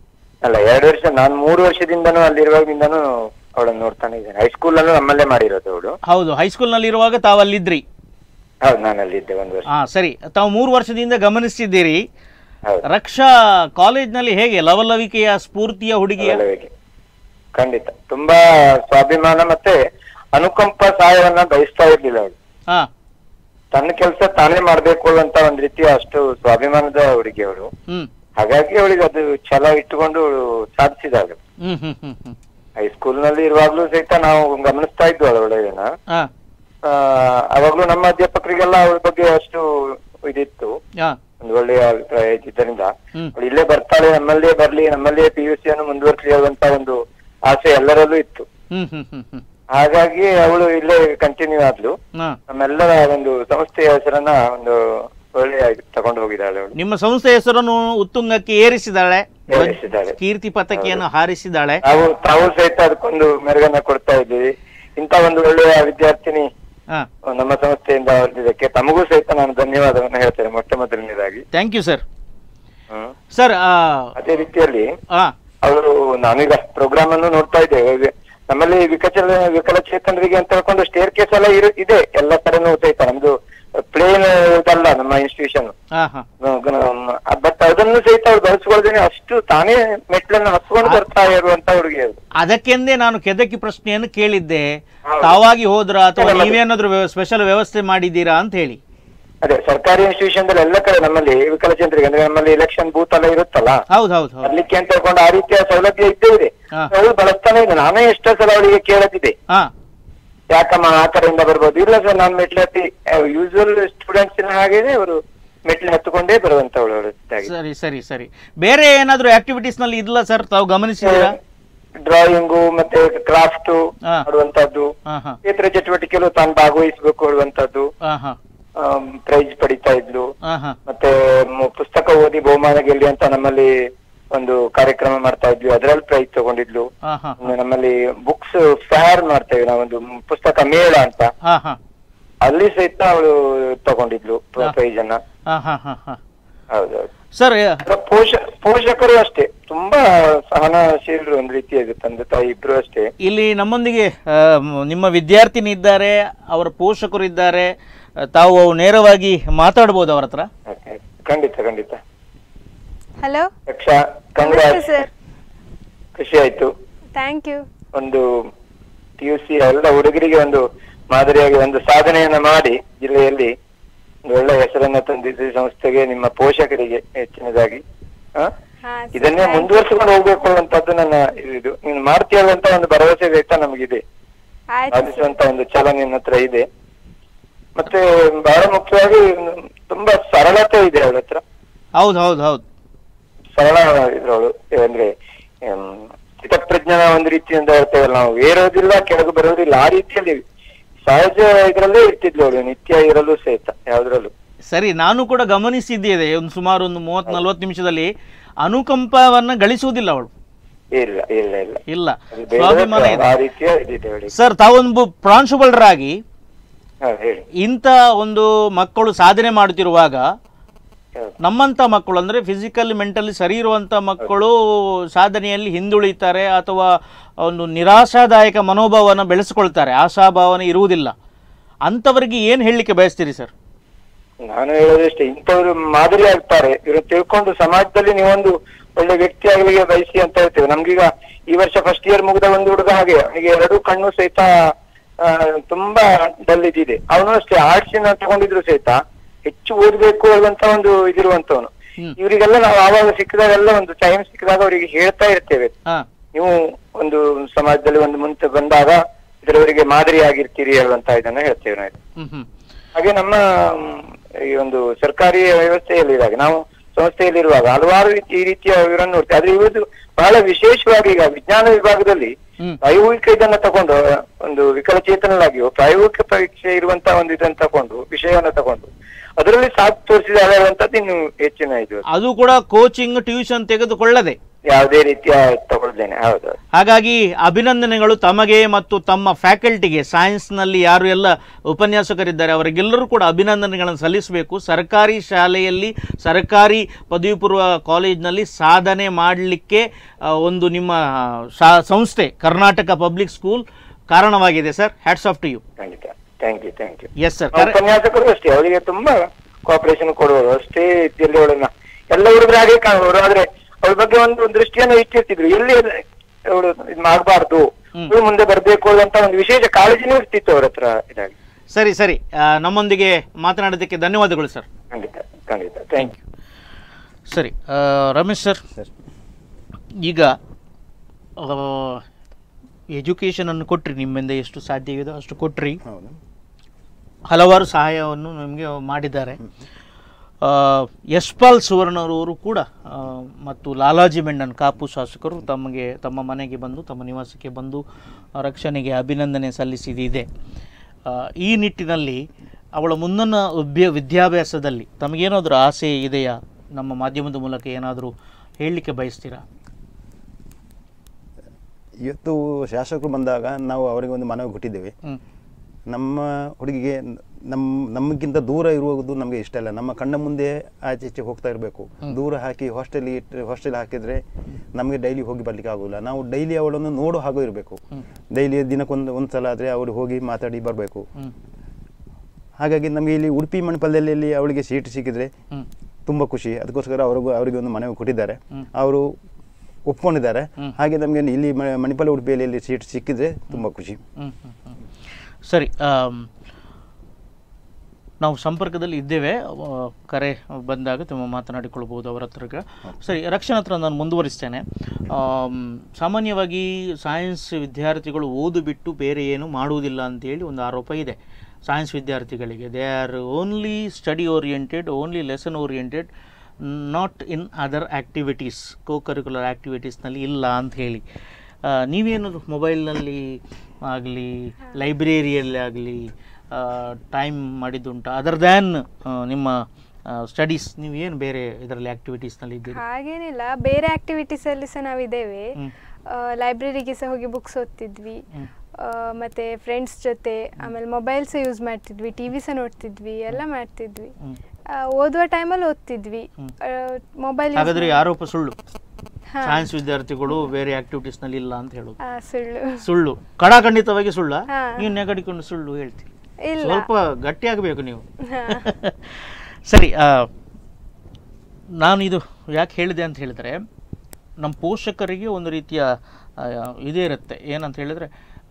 S9: ಅಲ್ಲ ಎರಡು ವರ್ಷ ನಾನು ಮೂರು ವರ್ಷದಿಂದನೂ ಅಲ್ಲಿರುವಾಗಿಂದನೂ ಅವಳನ್ನು ನೋಡ್ತಾನೆ ಇದ್ದೇನೆ ಹೈಸ್ಕೂಲ್ ಅಲ್ಲೂ ನಮ್ಮಲ್ಲೇ ಮಾಡಿರೋದು ಅವಳು
S1: ಹೌದು ಹೈಸ್ಕೂಲ್ನಲ್ಲಿ ಇರುವಾಗ ತಾವು ಅಲ್ಲಿದ್ರಿ
S9: ಹೌದು ನಾನು ಅಲ್ಲಿದ್ದೆ ಒಂದು ವರ್ಷ
S1: ಹಾ ಸರಿ ತಾವು ಮೂರು ವರ್ಷದಿಂದ ಗಮನಿಸ್ತಿದ್ದೀರಿ
S9: ಹೌದು
S1: ರಕ್ಷಾ ಕಾಲೇಜ್ನಲ್ಲಿ ಹೇಗೆ ಲವಲವಿಕೆಯ ಸ್ಫೂರ್ತಿಯ ಹುಡುಗಿಯ
S9: ಒಳ್ಳೆಯವಾಗಿ. ಖಂಡಿತ ತುಂಬಾ ಸ್ವಾಭಿಮಾನ ಮತ್ತೆ ಅನುಕಂಪ ಸಹಾಯವನ್ನ ಬಯಸ್ತಾ ಇರ್ಲಿಲ್ಲ ಅವಳು
S1: ಹಾ
S9: ತನ್ನ ಕೆಲಸ ತಾನೇ ಮಾಡ್ಬೇಕು ಅಂತ ಒಂದ್ ರೀತಿಯ ಅಷ್ಟು ಸ್ವಾಭಿಮಾನದ ಹುಡುಗಿ ಅವಳು
S1: ಹ್ಮ್
S9: ಹಾಗಾಗಿ ಅವಳಿಗೆ ಅದು ಛಲ ಇಟ್ಟುಕೊಂಡು ಅವಳು ಸಾಧಿಸಿದಾಳು
S1: ಹ್ಮ್ ಹ್ಮ್ ಹ್ಮ್ ಹ್ಮ್
S9: ಹೈಸ್ಕೂಲ್ ನಲ್ಲಿ ಇರುವಾಗ್ಲೂ ಸಹಿತ ನಾವು ಗಮನಿಸ್ತಾ ಇದ್ವು ಅವಳನ್ನ
S1: ಹಾ
S9: ಆ, ಅವಾಗ್ಲೂ ನಮ್ಮ ಅಧ್ಯಾಪಕರಿಗೆಲ್ಲ ಅವಳ ಬಗ್ಗೆ ಅಷ್ಟು ಇದಿತ್ತು
S1: ಹಾ
S9: ಒಂದು ಒಳ್ಳೆಯ ಅಭಿಪ್ರಾಯ ಇದ್ದಿದ್ದರಿಂದ
S1: ಹ್ಮ್.
S9: ಅವಳು ಇಲ್ಲೇ ಬರ್ತಾಳೆ ನಮ್ಮಲ್ಲೇ ಬರ್ಲಿ ನಮ್ಮಲ್ಲೇ ಪಿ ಯು ಸಿ ಅನ್ನು ಮುಂದುವರಿಸಲಿ ಅನ್ನುವಂತ ಒಂದು ಆಸೆ ಎಲ್ಲರಲ್ಲೂ ಇತ್ತು
S1: ಹ್ಮ್ ಹ್ಮ್ ಹ್ಮ್ ಹ್ಮ್
S9: ಹಾಗಾಗಿ ಅವಳು ಇಲ್ಲೇ ಕಂಟಿನ್ಯೂ ಆದ್ಲು
S1: ಹಾ
S9: ನಮ್ಮೆಲ್ಲರ ಒಂದು ಸಂಸ್ಥೆಯ ಹೆಸರನ್ನ ಒಂದು ಒಳ್ಳೆಯ ತಗೊಂಡು ಹೋಗಿದ್ದಾಳೆ ಅವಳು
S1: ನಿಮ್ಮ ಸಂಸ್ಥೆ ಹೆಸರನ್ನು ಉತ್ತುಂಗಕ್ಕೆ ಏರಿಸಿದಾಳೆ
S9: ಏರಿಸಿದ್ದಾಳೆ.
S1: ಕೀರ್ತಿ ಪತಾಕೆಯನ್ನು ಹಾರಿಸಿದಾಳೆ
S9: ನಾವು ತಾವು ಸಹಿತ ಅದಕ್ಕೊಂದು ಮೆರುಗನ್ನ ಕೊಡ್ತಾ ಇದ್ದೀವಿ ಇಂತ ಒಂದು ಒಳ್ಳೆಯ ವಿದ್ಯಾರ್ಥಿನಿ
S1: ಹಾ
S9: ನಮ್ಮ ಸಂಸ್ಥೆಯಿಂದ ಹೊರದಿದ್ದಕ್ಕೆ ತಮಗೂ ಸಹಿತ ನಾನು ಧನ್ಯವಾದವನ್ನು ಹೇಳ್ತೇನೆ ಮೊಟ್ಟ ಮೊದಲನೇದಾಗಿ
S1: thank you sir
S9: hmm.
S1: Sir
S9: ಅದೇ ರೀತಿಯಲ್ಲಿ
S1: ಹಾ
S9: ಅವರು ನಾನೀಗ ಪ್ರೋಗ್ರಾಮ್ ಅನ್ನು ನೋಡ್ತಾ ಇದ್ದೇವೆ ವಿ- ನಮ್ಮಲ್ಲಿ ವಿಕಚಲ ವಿಕಲಚೇತನರಿಗೆ ಅಂತ ಹೇಳ್ಕೊಂಡು ಸ್ಟೇರ್ ಕೇಸ್ ಎಲ್ಲ ಇರು ಇದೆ ಎಲ್ಲ ಕಡೆನೂ ಸಹಿತ ನಮ್ದು ಪ್ಲೇನ್ ಇದಲ್ಲ ನಮ್ಮ ಇನ್ಸ್ಟಿಟ್ಯೂಷನ್
S1: ಹಾ ಹಾ
S9: ಬಟ್ ಅದನ್ನು ಸಹಿತ ಅವ್ರು ಬಳಸ್ಕೊಳ್ದೇನೆ ಅಷ್ಟು ತಾನೇ ಮೆಟ್ಲನ್ನು ಹತ್ಕೊಂಡು ಬರ್ತಾ ಇರುವಂತ ಹುಡುಗಿ ಅದು
S1: ಅದಕ್ಕೆಂದೇ ನಾನು ಕೆದಕಿ ಪ್ರಶ್ನೆಯನ್ನು ಕೇಳಿದ್ದೆ
S9: ಹೌದು.
S1: ತಾವಾಗಿ ಹೋದ್ರ ಅಥವಾ
S9: ಇಲ್ಲ, ಮತ್ತೆ-
S1: ನೀವೇನಾದ್ರೂ ಸ್ಪೆಷಲ್ ವ್ಯವಸ್ಥೆ ಮಾಡಿದ್ದೀರಾ ಅಂತ ಹೇಳಿ
S9: ಅದೇ ಸರ್ಕಾರಿ ಇನ್ಸ್ಟಿಟ್ಯೂಷನ್ ಎಲ್ಲ ಕಡೆ ನಮ್ಮಲ್ಲಿ ವಿಕಲಚೇತನರಿಗೆ ಅಂದ್ರೆ ನಮ್ಮಲ್ಲಿ ಎಲೆಕ್ಷನ್ ಬೂತ್ ಎಲ್ಲ ಇರುತ್ತಲ್ಲ
S1: ಹೌದು ಹೌದು ಹೌದು
S9: ಬರ್ಲಿಕ್ಕೆ ಅಂತ ಹೇಳ್ಕೊಂಡು ಆ ರೀತಿಯ ಸೌಲಭ್ಯ ಇದ್ದೇ ಇದೆ
S1: ಹಾ.
S9: ಅವಳು ಬಳಸ್ತಾನೆ ಇದೆ ನಾನೇ ಎಷ್ಟೋ ಸಲ ಅವಳಿಗೆ ಕೇಳದಿದೆ
S1: ಹಾ
S9: ಯಾಕಮ್ಮ ಆ ಕಡೆಯಿಂದ ಬರ್ಬೋದು ಇಲ್ಲ ಸರ್ ನಾನು ಮೆಟ್ಲು ಹತ್ತಿ ಯೂಶುವಲ್ ಸ್ಟೂಡೆಂಟ್ಸ್ ಹಾಗೇನೆ ಅವರು ಮೆಟ್ಲು ಹತ್ತುಕೊಂಡೇ ಬರುವಂತವಳು ಅವಳು ಇದ್ದಾಗೆ.
S1: ಸರಿ ಸರಿ ಸರಿ ಬೇರೆ ಏನಾದ್ರೂ ಆಕ್ಟಿವಿಟೀಸ್ ನಲ್ಲಿ ಇಲ್ಲ ಸರ್ ತಾವು ಗಮನಿಸಿದ್ದೀರಾ
S9: ಡ್ರಾಯಿಂಗು ಮತ್ತೆ ಕ್ರಾಫ್ಟ್
S1: ಹಾ.
S9: ಮಾಡುವಂತದ್ದು
S1: ಹಾ ಹಾ
S9: ಕ್ಷೇತ್ರ ಚಟುವಟಿಕೆಗಳು ತಾನು ಭಾಗವಹಿಸಬೇಕು ಹೇಳುವಂತದ್ದು
S1: ಹಾ ಹಾ
S9: ಪ್ರೈಸ್ ಪಡಿತಾ ಇದ್ಲು
S1: ಹಾ ಹಾ
S9: ಮತ್ತೆ ಮ್- ಪುಸ್ತಕ ಓದಿ ಬಹುಮಾನ ಗೆಲ್ಲಿ ಅಂತ ನಮ್ಮಲ್ಲಿ ಒಂದು ಕಾರ್ಯಕ್ರಮ ಮಾಡ್ತಾ ಇದ್ವಿ ಅದರಲ್ಲಿ ಪ್ರೈಸ್ ತಗೊಂಡಿದ್ಲು
S1: ಹಾ ಹಾ
S9: ಇನ್ನು ನಮ್ಮಲ್ಲಿ ಬುಕ್ಸ್ ಫೇರ್ ಮಾಡ್ತೇವೆ ನಾವೊಂದು ಮ್- ಪುಸ್ತಕ ಮೇಳ ಅಂತ
S1: ಹಾ ಹಾ
S9: ಅಲ್ಲಿ ಸಹಿತ ಅವಳು ತಗೊಂಡಿದ್ಲು
S1: ಹಾ.
S9: ಪ್ರೈಸ್ ಅನ್ನ
S1: ಹಾ ಹಾ ಹಾ ಹಾ
S9: ಹೌದೌದು
S1: ಸರ್
S9: ಅದರ ಪೋಷ ಪೋಷಕರು ಅಷ್ಟೇ ತುಂಬಾ ಸಹನಶೀಲರು ಒಂದು ರೀತಿಯಾಗಿ ತಂದೆ ತಾಯಿ ಇಬ್ರು ಅಷ್ಟೇ
S1: ಇಲ್ಲಿ ನಮ್ಮೊಂದಿಗೆ ಆ, ಮ್, ನಿಮ್ಮ ವಿದ್ಯಾರ್ಥಿನಿ ಇದ್ದಾರೆ ಅವರ ಪೋಷಕರು ಇದ್ದಾರೆ ಆ, ತಾವು ನೇರವಾಗಿ ಮಾತಾಡ್ಬೋದು ಅವರ ಹತ್ರ
S9: Okay. ಖಂಡಿತ ಖಂಡಿತ
S2: ಹಲೋ
S9: ರಕ್ಷಾ
S2: ನಮಸ್ತೆ
S9: ಕಂಗ್ರಾಟ್ಸ್
S2: ಸರ್
S9: ಖುಷಿ ಆಯ್ತು
S2: ಥ್ಯಾಂಕ್ ಯು
S9: ಒಂದು ಪಿ ಯು ಸಿ ಎಲ್ಲ ಹುಡುಗರಿಗೆ ಒಂದು ಮಾದರಿಯಾಗಿ ಒಂದು ಸಾಧನೆಯನ್ನ ಮಾಡಿ ಜಿಲ್ಲೆಯಲ್ಲಿ ಒಂದು ಒಳ್ಳೆ ಹೆಸರನ್ನ ತಂದಿದ್ದು ಸಂಸ್ಥೆಗೆ ನಿಮ್ಮ ಪೋಷಕರಿಗೆ ಹೆಚ್ಚಿನದಾಗಿ ಆ?
S2: ಹಾ
S9: ಇದನ್ನೇ ಮುಂದುವರಿಸಿಕೊಂಡು ಹೋಗ್ಬೇಕು ಅನ್ನುವಂಥದ್ದು ನನ್ನ ಇದು ನೀನು ಮಾಡ್ತೀಯಲ್ಲ ಅಂತ ಒಂದು ಭರವಸೆ ಸಹಿತ ನಮಗಿದೆ
S2: ಆಯ್ತು ಸರ್
S9: ಸಾಧಿಸುವಂತ ಒಂದು ಛಲ ನಿನ್ನ ಹತ್ರ ಇದೆ ಮತ್ತೆ ಬಹಳ ಮುಖ್ಯವಾಗಿ ತುಂಬಾ ಸರಳತೆ ಇದೆ ಅವಳ ಹತ್ರ
S1: ಹೌದು ಹೌದು ಹೌದು
S9: ಸರಳ ಇದ್ರವಳು ಅಂದ್ರೆ ಆಮ್, ಸ್ಥಿತಪ್ರಜ್ಞನ ಒಂದು ರೀತಿಯಿಂದ ಹೇಳ್ತೇವಲ್ಲ ನಾವು ಏರೋದಿಲ್ಲ ಕೆಳಗೆ ಬರೋದಿಲ್ಲ ಆ ರೀತಿಯಲ್ಲಿ ಸಹಜ ಇದ್ರಲ್ಲೇ ಇರ್ತಿದ್ಲು ಅವಳು ನಿತ್ಯ ಇರಲು ಸಹಿತ ಯಾವ್ದ್ರಲ್ಲೂ
S1: ಸರಿ ನಾನು ಕೂಡ ಗಮನಿಸಿದ್ದೇನೆ ಒಂದು ಸುಮಾರು ಒಂದು ಮೂವತ್ ನಲ್ವತ್ತು ನಿಮಿಷದಲ್ಲಿ ಅನುಕಂಪವನ್ನ ಗಳಿಸುವುದಿಲ್ಲ ಅವಳು
S9: ಇಲ್ಲ ಇಲ್ಲ ಇಲ್ಲ
S1: ಇಲ್ಲ
S9: ಅದು ಬೇರೆ
S1: ಸ್ವಾಭಿಮಾನ ಇದೆ
S9: ಆ ರೀತಿಯ ಇದಿದೆ ಅವಳಿಗೆ
S1: ಸರ್ ತಾವೊಂದು ಪ್ರಾಂಶುಪಾಲರಾಗಿ
S9: ಹಾ ಹೇಳಿ
S1: ಇಂಥ ಒಂದು ಮಕ್ಕಳು ಸಾಧನೆ ಮಾಡುತ್ತಿರುವಾಗ
S9: ಹೌದು.
S1: ನಮ್ಮಂಥ ಮಕ್ಕಳು ಅಂದರೆ ಫಿಸಿಕಲ್ ಮೆಂಟಲಿ ಸರಿ ಇರುವಂಥ ಮಕ್ಕಳು ಸಾಧನೆಯಲ್ಲಿ ಹಿಂದುಳಿತಾರೆ ಅಥವಾ ಒಂದು ನಿರಾಶಾದಾಯಕ ಮನೋಭಾವನ ಬೆಳೆಸ್ಕೊಳ್ತಾರೆ ಆಶಾಭಾವನೆ ಇರುವುದಿಲ್ಲ ಅಂಥವರಿಗೆ ಏನು ಹೇಳಲಿಕ್ಕೆ ಬಯಸ್ತೀರಿ ಸರ್
S9: ನಾನು ಹೇಳೋದಷ್ಟೇ ಇಂಥವ್ರು ಮಾದರಿ ಆಗ್ತಾರೆ ಇವ್ರು ತಿಳ್ಕೊಂಡು ಸಮಾಜದಲ್ಲಿ ನೀವೊಂದು ಒಳ್ಳೆ ವ್ಯಕ್ತಿ ಆಗ್ಲಿಕ್ಕೆ ಬಯಸಿ ಅಂತ ಹೇಳ್ತೇವೆ ನಮ್ಗೀಗ ಈ ವರ್ಷ ಫಸ್ಟ್ ಇಯರ್ ಮುಗಿದ ಒಂದು ಹುಡುಗ ಹಾಗೆ ಅವನಿಗೆ ಎರಡು ಕಣ್ಣು ಸಹಿತ ಆ, ತುಂಬಾ ಡಲ್ ಇದ್ದಿದೆ ಅವನು ಅಷ್ಟೇ ಆರ್ಟ್ಸ್ ತಗೊಂಡಿದ್ರು ಸಹಿತ ಹೆಚ್ಚು ಓದ್ಬೇಕು ಅನ್ನುವಂತ ಒಂದು ಇದಿರುವಂತವನು
S1: ಹ್ಮ್.
S9: ಇವರಿಗೆಲ್ಲ ನಾವು ಆವಾಗ ಸಿಕ್ಕಿದಾಗೆಲ್ಲ ಒಂದು ಟೈಮ್ ಸಿಕ್ಕಿದಾಗ ಅವರಿಗೆ ಹೇಳ್ತಾ ಇರ್ತೇವೆ
S1: ಹಾಂ
S9: ನೀವು ಒಂದು ಸಮಾಜದಲ್ಲಿ ಒಂದು ಮುಂದೆ ಬಂದಾಗ ಇದರವರಿಗೆ ಮಾದರಿ ಆಗಿರ್ತೀರಿ ಹೇಳುವಂತ ಇದನ್ನ ಹೇಳ್ತೇವೆ ನಾವು
S1: ಹ್ಞೂ ಹ್ಞೂ
S9: ಹಾಗೆ ನಮ್ಮ ಮ್, ಈ ಒಂದು ಸರ್ಕಾರಿ ವ್ಯವಸ್ಥೆಯಲ್ಲಿರುವಾಗ ನಾವು ಸಂಸ್ಥೆಯಲ್ಲಿರುವಾಗ ಹಲವಾರು ರೀತಿ ಈ ರೀತಿಯ ಇವರನ್ನು ನೋಡ್ತೇವೆ ಆದ್ರೆ ಇವತ್ತು ಬಹಳ ವಿಶೇಷವಾಗಿ ಈಗ ವಿಜ್ಞಾನ ವಿಭಾಗದಲ್ಲಿ
S1: ಹ್ಮ್.
S9: ಪ್ರಾಯೋಗಿಕ ಇದನ್ನ ತಗೊಂಡು ಒಂದು ವಿಕಲಚೇತನಲಾಗಿಯೋ ಪ್ರಾಯೋಗಿಕ ಪರೀಕ್ಷೆ ಇರುವಂತಹ ಒಂದು ಇದನ್ನ ತಗೊಂಡು ವಿಷಯವನ್ನ ತಗೊಂಡು ಅದರಲ್ಲಿ ಸಾಥ್ ತೋರಿಸಿದ್ದಾರೆ ಅಂತದ್ದು ಇನ್ನು ಹೆಚ್ಚಿನ ಇದು
S1: ಅದು ಕೂಡ ಕೋಚಿಂಗ್ ಟ್ಯೂಷನ್ ತೆಗೆದುಕೊಳ್ಳದೆ
S9: ಯಾವುದೇ ರೀತಿಯ ತಗೊಳ್ದೇನೆ ಹೌದು
S1: ಹಾಗಾಗಿ ಅಭಿನಂದನೆಗಳು ತಮಗೆ ಮತ್ತು ತಮ್ಮ ಫ್ಯಾಕಲ್ಟಿಗೆ ಸೈನ್ಸ್ನಲ್ಲಿ ಯಾರು ಎಲ್ಲ ಉಪನ್ಯಾಸಕರಿದ್ದಾರೆ ಅವರಿಗೆಲ್ಲರೂ ಕೂಡ ಅಭಿನಂದನೆಗಳನ್ನು ಸಲ್ಲಿಸಬೇಕು ಸರ್ಕಾರಿ ಶಾಲೆಯಲ್ಲಿ ಸರ್ಕಾರಿ ಪದವಿ ಪೂರ್ವ ಕಾಲೇಜಿನಲ್ಲಿ ಸಾಧನೆ ಮಾಡಲಿಕ್ಕೆ ಆ, ಒಂದು ನಿಮ್ಮ ಶಾ ಸಂಸ್ಥೆ ಕರ್ನಾಟಕ ಪಬ್ಲಿಕ್ ಸ್ಕೂಲ್ ಕಾರಣವಾಗಿದೆ sir hats off to you
S9: ಖಂಡಿತ thank you thank you
S1: yes sir
S9: ಉಪನ್ಯಾಸಕರು ಅಷ್ಟೇ ಅವರಿಗೆ ತುಂಬಾ ಕೋಆಪರೇಷನ್ ಕೊಡುವರು ಅಷ್ಟೇ ರೀತಿಯಲ್ಲಿ ಅವಳನ್ನ ಎಲ್ಲ ಹುಡುಗರು ಹಾಗೆ ಕಾಣುವರು ಆದ್ರೆ ಅವಳ ಬಗ್ಗೆ ಒಂದು ದೃಷ್ಟಿಯನ್ನು ಇಟ್ಟಿರ್ತಿದ್ರು ಎಲ್ಲಿ ಅವಳು ಇದು ಮಾಡಬಾರ್ದು
S1: ಹ್ಮ್.
S9: ಮುಂದೆ ಬರ್ಬೇಕು ಅಂತ ಒಂದು ವಿಶೇಷ ಕಾಳಜಿನೂ ಇರ್ತಿತ್ತು ಅವ್ರ ಹತ್ರ ಇದಾಗಿ
S1: ಸರಿ ಸರಿ ಆ, ನಮ್ಮೊಂದಿಗೆ ಮಾತನಾಡೋದಕ್ಕೆ ಧನ್ಯವಾದಗಳು ಸರ್
S9: ಖಂಡಿತ ಖಂಡಿತ ಥ್ಯಾಂಕ್ ಯು
S1: ಸರಿ ಆ, ರಮೇಶ್ ಸರ್
S3: ಸರ್
S1: ಈಗ ಎಜುಕೇಷನನ್ನು ಕೊಟ್ರಿ ನಿಮ್ಮಿಂದ ಎಷ್ಟು ಸಾಧ್ಯವಿದೋ ಅಷ್ಟು ಕೊಟ್ರಿ
S3: ಹೌದು
S1: ಹಲವಾರು ಸಹಾಯವನ್ನು ನಮಗೆ ಮಾಡಿದ್ದಾರೆ ಆ, ಯಶ್ಪಾಲ್ ಸುವರ್ಣರವರು ಕೂಡ ಆ, ಮತ್ತು ಲಾಲಾಜಿ ಮೆಂಡನ್ ಕಾಪು ಶಾಸಕರು ತಮಗೆ ತಮ್ಮ ಮನೆಗೆ ಬಂದು ತಮ್ಮ ನಿವಾಸಕ್ಕೆ ಬಂದು ಆ, ರಕ್ಷಣೆಗೆ ಅಭಿನಂದನೆ ಸಲ್ಲಿಸಿದಿದೆ ಆ, ಈ ನಿಟ್ಟಿನಲ್ಲಿ ಅವಳ ಮುಂದಿನ ಉದ್ಯ ವಿದ್ಯಾಭ್ಯಾಸದಲ್ಲಿ ತಮಗೇನಾದರೂ ಆಸೆ ಇದೆಯಾ ನಮ್ಮ ಮಾಧ್ಯಮದ ಮೂಲಕ ಏನಾದರೂ ಹೇಳಲಿಕ್ಕೆ ಬಯಸ್ತೀರಾ
S3: ಇವತ್ತು ಶಾಸಕರು ಬಂದಾಗ ನಾವು ಅವರಿಗೆ ಒಂದು ಮನವಿ ಕೊಟ್ಟಿದ್ದೇವೆ
S1: ಹ್ಮ್.
S3: ನಮ್ಮ ಹುಡುಗಿಗೆ ನಮ್ಮ ನಮಗಿಂತ ದೂರ ಇರುವುದು ನಮಗೆ ಇಷ್ಟ ಇಲ್ಲ ನಮ್ಮ ಕಣ್ಣ ಮುಂದೆ ಆಚೆ ಈಚೆ ಹೋಗ್ತಾ ಇರಬೇಕು ದೂರ ಹಾಕಿ ಹಾಸ್ಟೆಲ್ ಇಟ್ಟರೆ ಹಾಸ್ಟೆಲ್ ಹಾಕಿದ್ರೆ ನಮಗೆ ಡೈಲಿ ಹೋಗಿ ಬರ್ಲಿಕ್ಕೆ ಆಗೋಲ್ಲ ನಾವು ಡೈಲಿ ಅವಳನ್ನು ನೋಡೋ ಹಾಗೂ ಇರಬೇಕು ಡೈಲಿ ದಿನಕ್ಕೊಂದು ಒಂದು ಸಲ ಆದರೆ ಅವಳು ಹೋಗಿ ಮಾತಾಡಿ ಬರಬೇಕು
S1: ಹ್ಮ್.
S3: ಹಾಗಾಗಿ ನಮಗೆ ಇಲ್ಲಿ ಉಡುಪಿ ಮಣಿಪಾಲದಲ್ಲಿ ಅವಳಿಗೆ ಸೀಟ್ ಸಿಕ್ಕಿದ್ರೆ
S1: ಹ್ಮ್.
S3: ತುಂಬ ಖುಷಿ ಅದಕ್ಕೋಸ್ಕರ ಅವ್ರಿಗೂ ಅವರಿಗೆ ಒಂದು ಮನವಿ ಕೊಟ್ಟಿದ್ದಾರೆ
S1: ಹ್ಮ್.
S3: ಅವರು ಒಪ್ಕೊಂಡಿದ್ದಾರೆ
S1: ಹ್ಮ್.
S3: ಹಾಗೆ ನಮಗೆ ಇಲ್ಲಿ ಮ- ಮಣಿಪಾಲ ಉಡುಪಿಯಲ್ಲಿ ಇಲ್ಲಿ ಸೀಟ್ ಸಿಕ್ಕಿದ್ರೆ ತುಂಬ ಖುಷಿ
S1: ಹ್ಮ್, ಹ್ಮ್, ಹ್ಮ್. ಸರಿ ಆಮ್, ನಾವು ಸಂಪರ್ಕದಲ್ಲಿ ಇದ್ದೇವೆ ಆ, ಕರೆ ಬಂದಾಗ ತುಂಬ ಮಾತನಾಡಿಕೊಳ್ಬೋದು ಅವರ ಹತ್ರ ಸರಿ ರಕ್ಷಣಾ ಹತ್ರ ನಾನು ಮುಂದುವರಿಸ್ತೇನೆ ಆಮ್, ಸಾಮಾನ್ಯವಾಗಿ ಸೈನ್ಸ್ ವಿದ್ಯಾರ್ಥಿಗಳು ಓದು ಬಿಟ್ಟು ಬೇರೆ ಏನು ಮಾಡುವುದಿಲ್ಲ ಅಂತೇಳಿ ಒಂದು ಆರೋಪ ಇದೆ ಸೈನ್ಸ್ ವಿದ್ಯಾರ್ಥಿಗಳಿಗೆ they are only study oriented only lesson oriented not in other activities co curricular ಆ್ಯಕ್ಟಿವಿಟೀಸ್ನಲ್ಲಿ ಇಲ್ಲ ಅಂತ ಹೇಳಿ ಆ, ನೀವೇನು ಮೊಬೈಲ್ನಲ್ಲಿ ಆಗಲಿ ಲೈಬ್ರರಿಯಲ್ಲಿ ಆಗಲಿ ಟೈಮ್ ಮಾಡಿದ್ದುಂಟು ಅದರ್ ದ್ಯಾನ್ ನಿಮ್ಮ ಸ್ಟಡೀಸ್ ನೀವು ಏನು ಬೇರೆ ಇದರಲ್ಲಿ ಆ್ಯಕ್ಟಿವಿಟೀಸ್ನಲ್ಲಿ ಇದ್ದೀರಿ
S2: ಹಾಗೇನಿಲ್ಲ ಬೇರೆ ಆಕ್ಟಿವಿಟೀಸ್ ಅಲ್ಲಿ ಸಹ ನಾವಿದ್ದೇವೆ
S1: ಹ್ಮ್.
S2: ಲೈಬ್ರರಿಗೆ ಸಹ ಹೋಗಿ ಬುಕ್ಸ್ ಓದ್ತಿದ್ವಿ
S1: ಹ್ಮ್.
S2: ಆ, ಮತ್ತೆ ಫ್ರೆಂಡ್ಸ್ ಜೊತೆ ಆಮೇಲೆ ಮೊಬೈಲ್ ಸಹ ಯೂಸ್ ಮಾಡ್ತಿದ್ವಿ ಟಿ ವಿ ಸಹ ನೋಡ್ತಿದ್ವಿ ಎಲ್ಲ ಮಾಡ್ತಿದ್ವಿ
S1: ಹ್ಮ್.
S2: ಆ, ಓದುವ ಟೈಮಲ್ಲಿ ಓದ್ತಿದ್ವಿ ಮೊಬೈಲ್
S1: ಹಾಗಾದ್ರೆ ಈ ಆರೋಪ ಸುಳ್ಳು ಸೈನ್ಸ್ ವಿದ್ಯಾರ್ಥಿಗಳು ಬೇರೆ ಆಕ್ಟಿವಿಟೀಸ್ನಲ್ಲಿ ಇಲ್ಲ ಅಂತ ಹೇಳೋದು
S2: ಸುಳ್ಳು
S1: ಸುಳ್ಳು ಕಡಾಖಂಡಿತವಾಗಿ ಸುಳ್ಳ
S2: ಹಾ.
S1: ನೀವು ನೆಗಡಿಕೊಂಡು ಸುಳ್ಳು ಹೇಳ್ತೀರಿ
S2: ಇಲ್ಲ
S1: ಸ್ವಲ್ಪ ಗಟ್ಟಿಯಾಗಬೇಕು ನೀವು
S2: ಹಾ.
S1: ಸರಿ ಆ, ನಾನು ಇದು ಯಾಕೆ ಹೇಳಿದೆ ಅಂತ ಹೇಳಿದರೆ ನಮ್ಮ ಪೋಷಕರಿಗೆ ಒಂದು ರೀತಿಯ ಆ, ಇದೇ ಇರುತ್ತೆ ಏನಂತ ಹೇಳಿದರೆ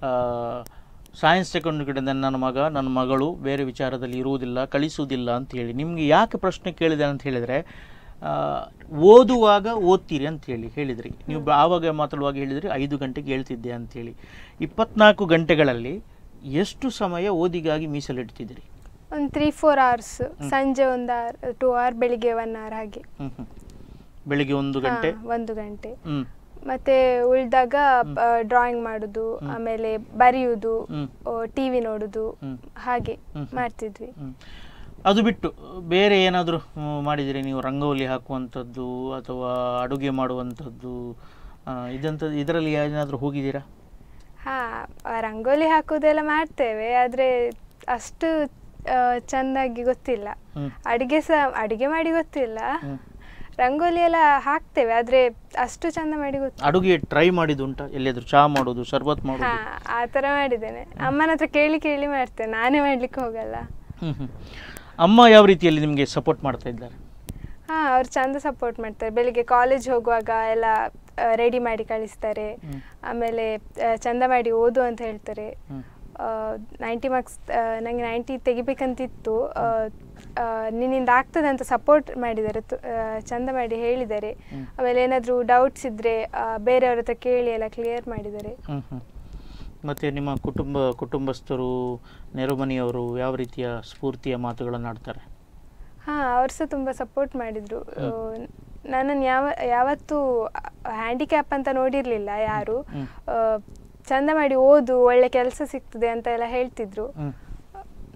S1: ಸೈನ್ಸ್ ತಗೊಂಡು ಕಡೆ ನನ್ನ ಮಗ ನನ್ನ ಮಗಳು ಬೇರೆ ವಿಚಾರದಲ್ಲಿ ಇರುವುದಿಲ್ಲ ಕಳಿಸುವುದಿಲ್ಲ ಅಂತ ಹೇಳಿ ನಿಮಗೆ ಯಾಕೆ ಪ್ರಶ್ನೆ ಕೇಳಿದೆ ಅಂತ ಹೇಳಿದರೆ ಆ, ಓದುವಾಗ ಓದ್ತೀರಿ ಅಂತ ಹೇಳಿ ಹೇಳಿದ್ರಿ ನೀವು ಬ- ಆವಾಗ ಮಾತಾಡುವಾಗ ಹೇಳಿದ್ರಿ ಐದು ಗಂಟೆಗೆ ಹೇಳ್ತಿದ್ದೆ ಅಂತೇಳಿ ಇಪ್ಪತ್ನಾಲ್ಕು ಗಂಟೆಗಳಲ್ಲಿ ಎಷ್ಟು ಸಮಯ ಓದಿಗಾಗಿ ಮೀಸಲಿಡ್ತಿದ್ದೀರಿ
S2: ಒಂದು ತ್ರೀ ಫೋರ್ ಅವರ್ಸ್ ಸಂಜೆ ಒಂದು ಅವರ್ ಟೂ ಅವರ್ ಬೆಳಿಗ್ಗೆ ಒನ್ ಅವರ್ ಹಾಗೆ
S1: ಹ್ಮ್ ಹ್ಮ್. ಬೆಳಿಗ್ಗೆ ಒಂದು ಗಂಟೆ
S2: ಹಾ, ಒಂದು ಗಂಟೆ
S1: ಹ್ಮ್
S2: ಮತ್ತೆ ಉಳಿದಾಗ ಡ್ರಾಯಿಂಗ್ ಮಾಡುದು ಆಮೇಲೆ ಬರೆಯುವುದು
S1: ಹ್ಮ್.
S2: ಟಿವಿ ನೋಡುದು
S1: ಹ್ಮ್.
S2: ಹಾಗೆ
S1: ಹ್ಮ್.
S2: ಮಾಡ್ತಿದ್ವಿ
S1: ಹ್ಮ್. ಅದು ಬಿಟ್ಟು ಬೇರೆ ಏನಾದರೂ ಮಾಡಿದಿರಿ ನೀವು ರಂಗೋಲಿ ಹಾಕುವಂಥದ್ದು ಅಥವಾ ಅಡುಗೆ ಮಾಡುವಂಥದ್ದು ಆ, ಇದಂತ ಇದರಲ್ಲಿ ಏನಾದರೂ ಹೋಗಿದ್ದೀರಾ
S2: ಹಾ ಆ, ರಂಗೋಲಿ ಹಾಕುವುದೆಲ್ಲ ಮಾಡ್ತೇವೆ ಆದ್ರೆ ಅಷ್ಟು ಆ, ಚೆಂದಾಗಿ ಗೊತ್ತಿಲ್ಲ
S1: ಹ್ಮ್.
S2: ಅಡಿಗೆ ಸಹ ಅಡಿಗೆ ಮಾಡಿ ಗೊತ್ತಿಲ್ಲ
S1: ಹ್ಮ್.
S2: ರಂಗೋಲಿ ಎಲ್ಲ ಹಾಕ್ತೇವೆ ಆದ್ರೆ ಅಷ್ಟು ಚಂದ ಮಾಡಿ ಗೊತ್ತಿಲ್ಲ
S1: ಅಡುಗೆ ಟ್ರೈ ಮಾಡಿದ್ದುಂಟಾ ಎಲ್ಲಿಯಾದರೂ ಚಹಾ ಮಾಡೋದು ಶರ್ಬತ್
S2: ಹಾ
S1: ಮಾಡೋದು
S2: ಆ ಥರ ಮಾಡಿದ್ದೇನೆ ಅಮ್ಮನ ಹತ್ರ ಕೇಳಿ ಕೇಳಿ ಮಾಡ್ತೇನೆ ನಾನೇ ಮಾಡ್ಲಿಕ್ಕೆ ಹೋಗಲ್ಲ
S1: ಹ್ಮ್ ಹ್ಮ್. ಅಮ್ಮ ಯಾವ ರೀತಿಯಲ್ಲಿ ನಿಮಗೆ ಸಪೋರ್ಟ್ ಮಾಡ್ತಾ ಇದ್ದಾರೆ
S2: ಹಾ ಅವ್ರು ಚಂದ ಸಪೋರ್ಟ್ ಮಾಡ್ತಾರೆ ಬೆಳಿಗ್ಗೆ ಕಾಲೇಜ್ ಹೋಗುವಾಗ ಎಲ್ಲ ರೆಡಿ ಮಾಡಿ ಕಳಿಸ್ತಾರೆ ಆಮೇಲೆ ಆ, ಚಂದ ಮಾಡಿ ಓದು ಅಂತ ಹೇಳ್ತಾರೆ
S1: ಹ್ಮ್.
S2: ನೈಂಟಿ ಮಾರ್ಕ್ಸ್ ನನಗೆ ನೈಂಟಿ ತೆಗಿಬೇಕಂತಿತ್ತು ಆ, ಆ, ನಿನ್ನಿಂದ ಆಗ್ತದೆ ಅಂತ ಸಪೋರ್ಟ್ ಮಾಡಿದ್ದಾರೆ ತು- ಆ, ಚಂದ ಮಾಡಿ ಹೇಳಿದ್ದಾರೆ ಆಮೇಲೆ ಏನಾದರೂ ಡೌಟ್ಸ್ ಇದ್ದರೆ ಬೇರೆಯವ್ರ ಹತ್ರ ಕೇಳಿ ಎಲ್ಲ ಕ್ಲಿಯರ್ ಮಾಡಿದ್ದಾರೆ
S1: ಹ್ಮ್ ಹ್ಮ್. ಮತ್ತೆ ನಿಮ್ಮ ಕುಟುಂಬ ಕುಟುಂಬಸ್ಥರು ನೆರೆಮನೆಯವರು ಯಾವ ರೀತಿಯ ಸ್ಫೂರ್ತಿಯ ಮಾತುಗಳನ್ನು ಆಡ್ತಾರೆ
S2: ಹಾಂ ಅವ್ರು ಸಹ ತುಂಬ ಸಪೋರ್ಟ್ ಮಾಡಿದರು ನನ್ನನ್ನು ಯಾವ ಯಾವತ್ತೂ ಹ್ಯಾಂಡಿಕ್ಯಾಪ್ ಅಂತ ನೋಡಿರಲಿಲ್ಲ ಯಾರು
S1: ಹ್ಮ್.
S2: ಆ, ಚಂದ ಮಾಡಿ ಓದು ಒಳ್ಳೆ ಕೆಲಸ ಸಿಗ್ತದೆ ಅಂತ ಎಲ್ಲ ಹೇಳ್ತಿದ್ರು
S1: ಹ್ಮ್.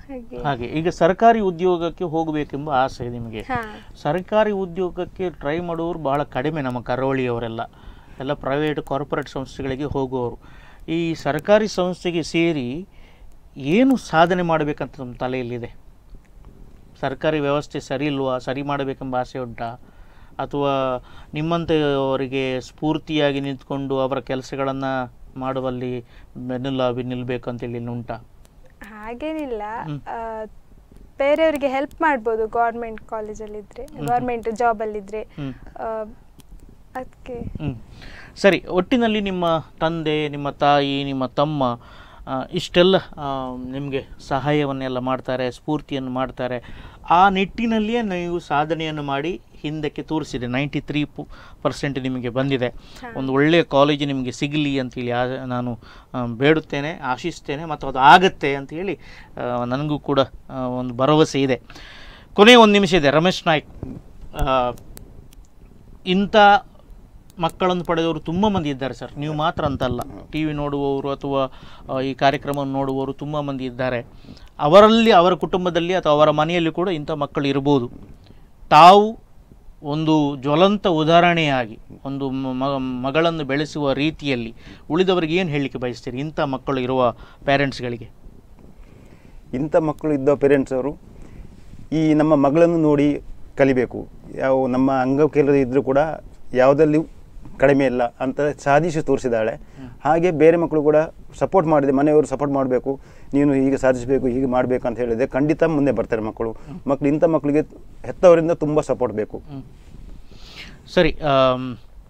S2: ಹಾಗೆ
S1: ಹಾಗೆ ಈಗ ಸರ್ಕಾರಿ ಉದ್ಯೋಗಕ್ಕೆ ಹೋಗಬೇಕೆಂಬ ಆಸೆ ನಿಮಗೆ
S2: ಹಾ
S1: ಸರ್ಕಾರಿ ಉದ್ಯೋಗಕ್ಕೆ ಟ್ರೈ ಮಾಡೋರು ಬಹಳ ಕಡಿಮೆ ನಮ್ಮ ಕರಾವಳಿಯವರೆಲ್ಲ ಎಲ್ಲ ಪ್ರೈವೇಟ್ ಕಾರ್ಪೊರೇಟ್ ಸಂಸ್ಥೆಗಳಿಗೆ ಹೋಗುವವರು ಈ ಸರ್ಕಾರಿ ಸಂಸ್ಥೆಗೆ ಸೇರಿ ಏನು ಸಾಧನೆ ಮಾಡಬೇಕಂತ ನಮ್ಮ ತಲೆಯಲ್ಲಿದೆ ಸರ್ಕಾರಿ ವ್ಯವಸ್ಥೆ ಸರಿ ಇಲ್ವಾ ಸರಿ ಮಾಡಬೇಕೆಂಬ ಆಸೆ ಉಂಟಾ ಅಥವಾ ನಿಮ್ಮಂತೆಯವರಿಗೆ ಸ್ಫೂರ್ತಿಯಾಗಿ ನಿಂತ್ಕೊಂಡು ಅವರ ಕೆಲಸಗಳನ್ನು ಮಾಡುವಲ್ಲಿ ಬೆನ್ನೆಲುಬಾಗಿ ನಿಲ್ಲಬೇಕಂತೇಳಿ ಉಂಟಾ
S2: ಹಾಗೇನಿಲ್ಲ ಆ, ಬೇರೆಯವರಿಗೆ ಹೆಲ್ಪ್ ಮಾಡ್ಬೋದು ಗೌರ್ಮೆಂಟ್ ಕಾಲೇಜಲ್ಲಿದ್ದರೆ ಗೌರ್ಮೆಂಟ್ ಜಾಬಲ್ಲಿದ್ದರೆ
S1: ಹ್ಮ್.
S2: ಅದಕ್ಕೆ
S1: ಹ್ಮ್. ಸರಿ ಒಟ್ಟಿನಲ್ಲಿ ನಿಮ್ಮ ತಂದೆ ನಿಮ್ಮ ತಾಯಿ ನಿಮ್ಮ ತಮ್ಮ ಆ, ಇಷ್ಟೆಲ್ಲ ನಿಮಗೆ ಸಹಾಯವನ್ನೆಲ್ಲ ಮಾಡ್ತಾರೆ ಸ್ಫೂರ್ತಿಯನ್ನು ಮಾಡ್ತಾರೆ ಆ ನಿಟ್ಟಿನಲ್ಲಿಯೇ ನೀವು ಸಾಧನೆಯನ್ನು ಮಾಡಿ ಹಿಂದಕ್ಕೆ ತೋರಿಸಿದೆ ನೈಂಟಿ ತ್ರೀ ಪರ್ಸೆಂಟ್ ನಿಮಗೆ ಬಂದಿದೆ ಒಂದು ಒಳ್ಳೆಯ ಕಾಲೇಜು ನಿಮಗೆ ಸಿಗಲಿ ಅಂತೇಳಿ ಆ ನಾನು ಆ, ಬೇಡುತ್ತೇನೆ ಆಶಿಸ್ತೇನೆ ಮತ್ತು ಅದು ಆಗತ್ತೆ ಅಂತೇಳಿ ಆ, ನನಗೂ ಕೂಡ ಆ, ಒಂದು ಭರವಸೆ ಇದೆ ಕೊನೆಯ ಒಂದು ನಿಮಿಷ ಇದೆ ರಮೇಶ್ ನಾಯ್ಕ್ ಆ, ಇಂಥ ಮಕ್ಕಳನ್ನು ಪಡೆದವರು ತುಂಬ ಮಂದಿ ಇದ್ದಾರೆ ಸರ್ ನೀವು ಮಾತ್ರ ಅಂತಲ್ಲ ಟಿ ವಿ ನೋಡುವವರು ಅಥವಾ ಆ, ಈ ಕಾರ್ಯಕ್ರಮವನ್ನು ನೋಡುವವರು ತುಂಬ ಮಂದಿ ಇದ್ದಾರೆ ಅವರಲ್ಲಿ ಅವರ ಕುಟುಂಬದಲ್ಲಿ ಅಥವಾ ಅವರ ಮನೆಯಲ್ಲಿ ಕೂಡ ಇಂಥ ಮಕ್ಕಳು ಇರ್ಬೋದು ತಾವು ಒಂದು ಜ್ವಲಂತ ಉದಾಹರಣೆಯಾಗಿ ಒಂದು ಮ- ಮ- ಮಗಳನ್ನು ಬೆಳೆಸುವ ರೀತಿಯಲ್ಲಿ ಉಳಿದವರಿಗೆ ಏನು ಹೇಳಲಿಕ್ಕೆ ಬಯಸ್ತೀರಿ ಇಂಥ ಮಕ್ಕಳು ಇರುವ ಪೇರೆಂಟ್ಸ್ಗಳಿಗೆ
S3: ಇಂಥ ಮಕ್ಕಳು ಇದ್ದ ಪೇರೆಂಟ್ಸ್ ಅವರು ಈ ನಮ್ಮ ಮಗಳನ್ನು ನೋಡಿ ಕಲಿಬೇಕು ಯಾವ ನಮ್ಮ ಅಂಗವಿಕಲ ಇದ್ದರೂ ಕೂಡ ಯಾವುದಲ್ಲಿಯೂ ಕಡಿಮೆ ಇಲ್ಲ ಅಂತ ಸಾಧಿಸಿ ತೋರಿಸಿದ್ದಾಳೆ ಹಾಗೆ ಬೇರೆ ಮಕ್ಕಳು ಕೂಡ ಸಪೋರ್ಟ್ ಮಾಡಿದೆ ಮನೆಯವರು ಸಪೋರ್ಟ್ ಮಾಡಬೇಕು ನೀನು ಹೀಗೆ ಸಾಧಿಸಬೇಕು ಹೀಗೆ ಮಾಡಬೇಕು ಅಂತ ಹೇಳಿದೆ ಖಂಡಿತ ಮುಂದೆ ಬರ್ತಾರೆ ಮಕ್ಕಳು ಮಕ್ಕಳು ಇಂಥ ಮಕ್ಕಳಿಗೆ ಹೆತ್ತವರಿಂದ ತುಂಬ ಸಪೋರ್ಟ್ ಬೇಕು
S1: ಸರಿ ಆಮ್,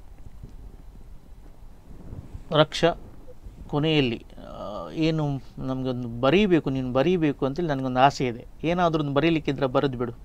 S1: ರಕ್ಷಾ ಕೊನೆಯಲ್ಲಿ ಆ, ಏನು ನಮಗೊಂದು ಬರೀಬೇಕು ನೀನು ಬರೀಬೇಕು ಅಂತೇಳಿ ನನಗೊಂದು ಆಸೆ ಇದೆ ಏನಾದರೂ ಒಂದು ಬರೀಲಿಕ್ಕಿದ್ರೆ ಬರೆದು ಬಿಡು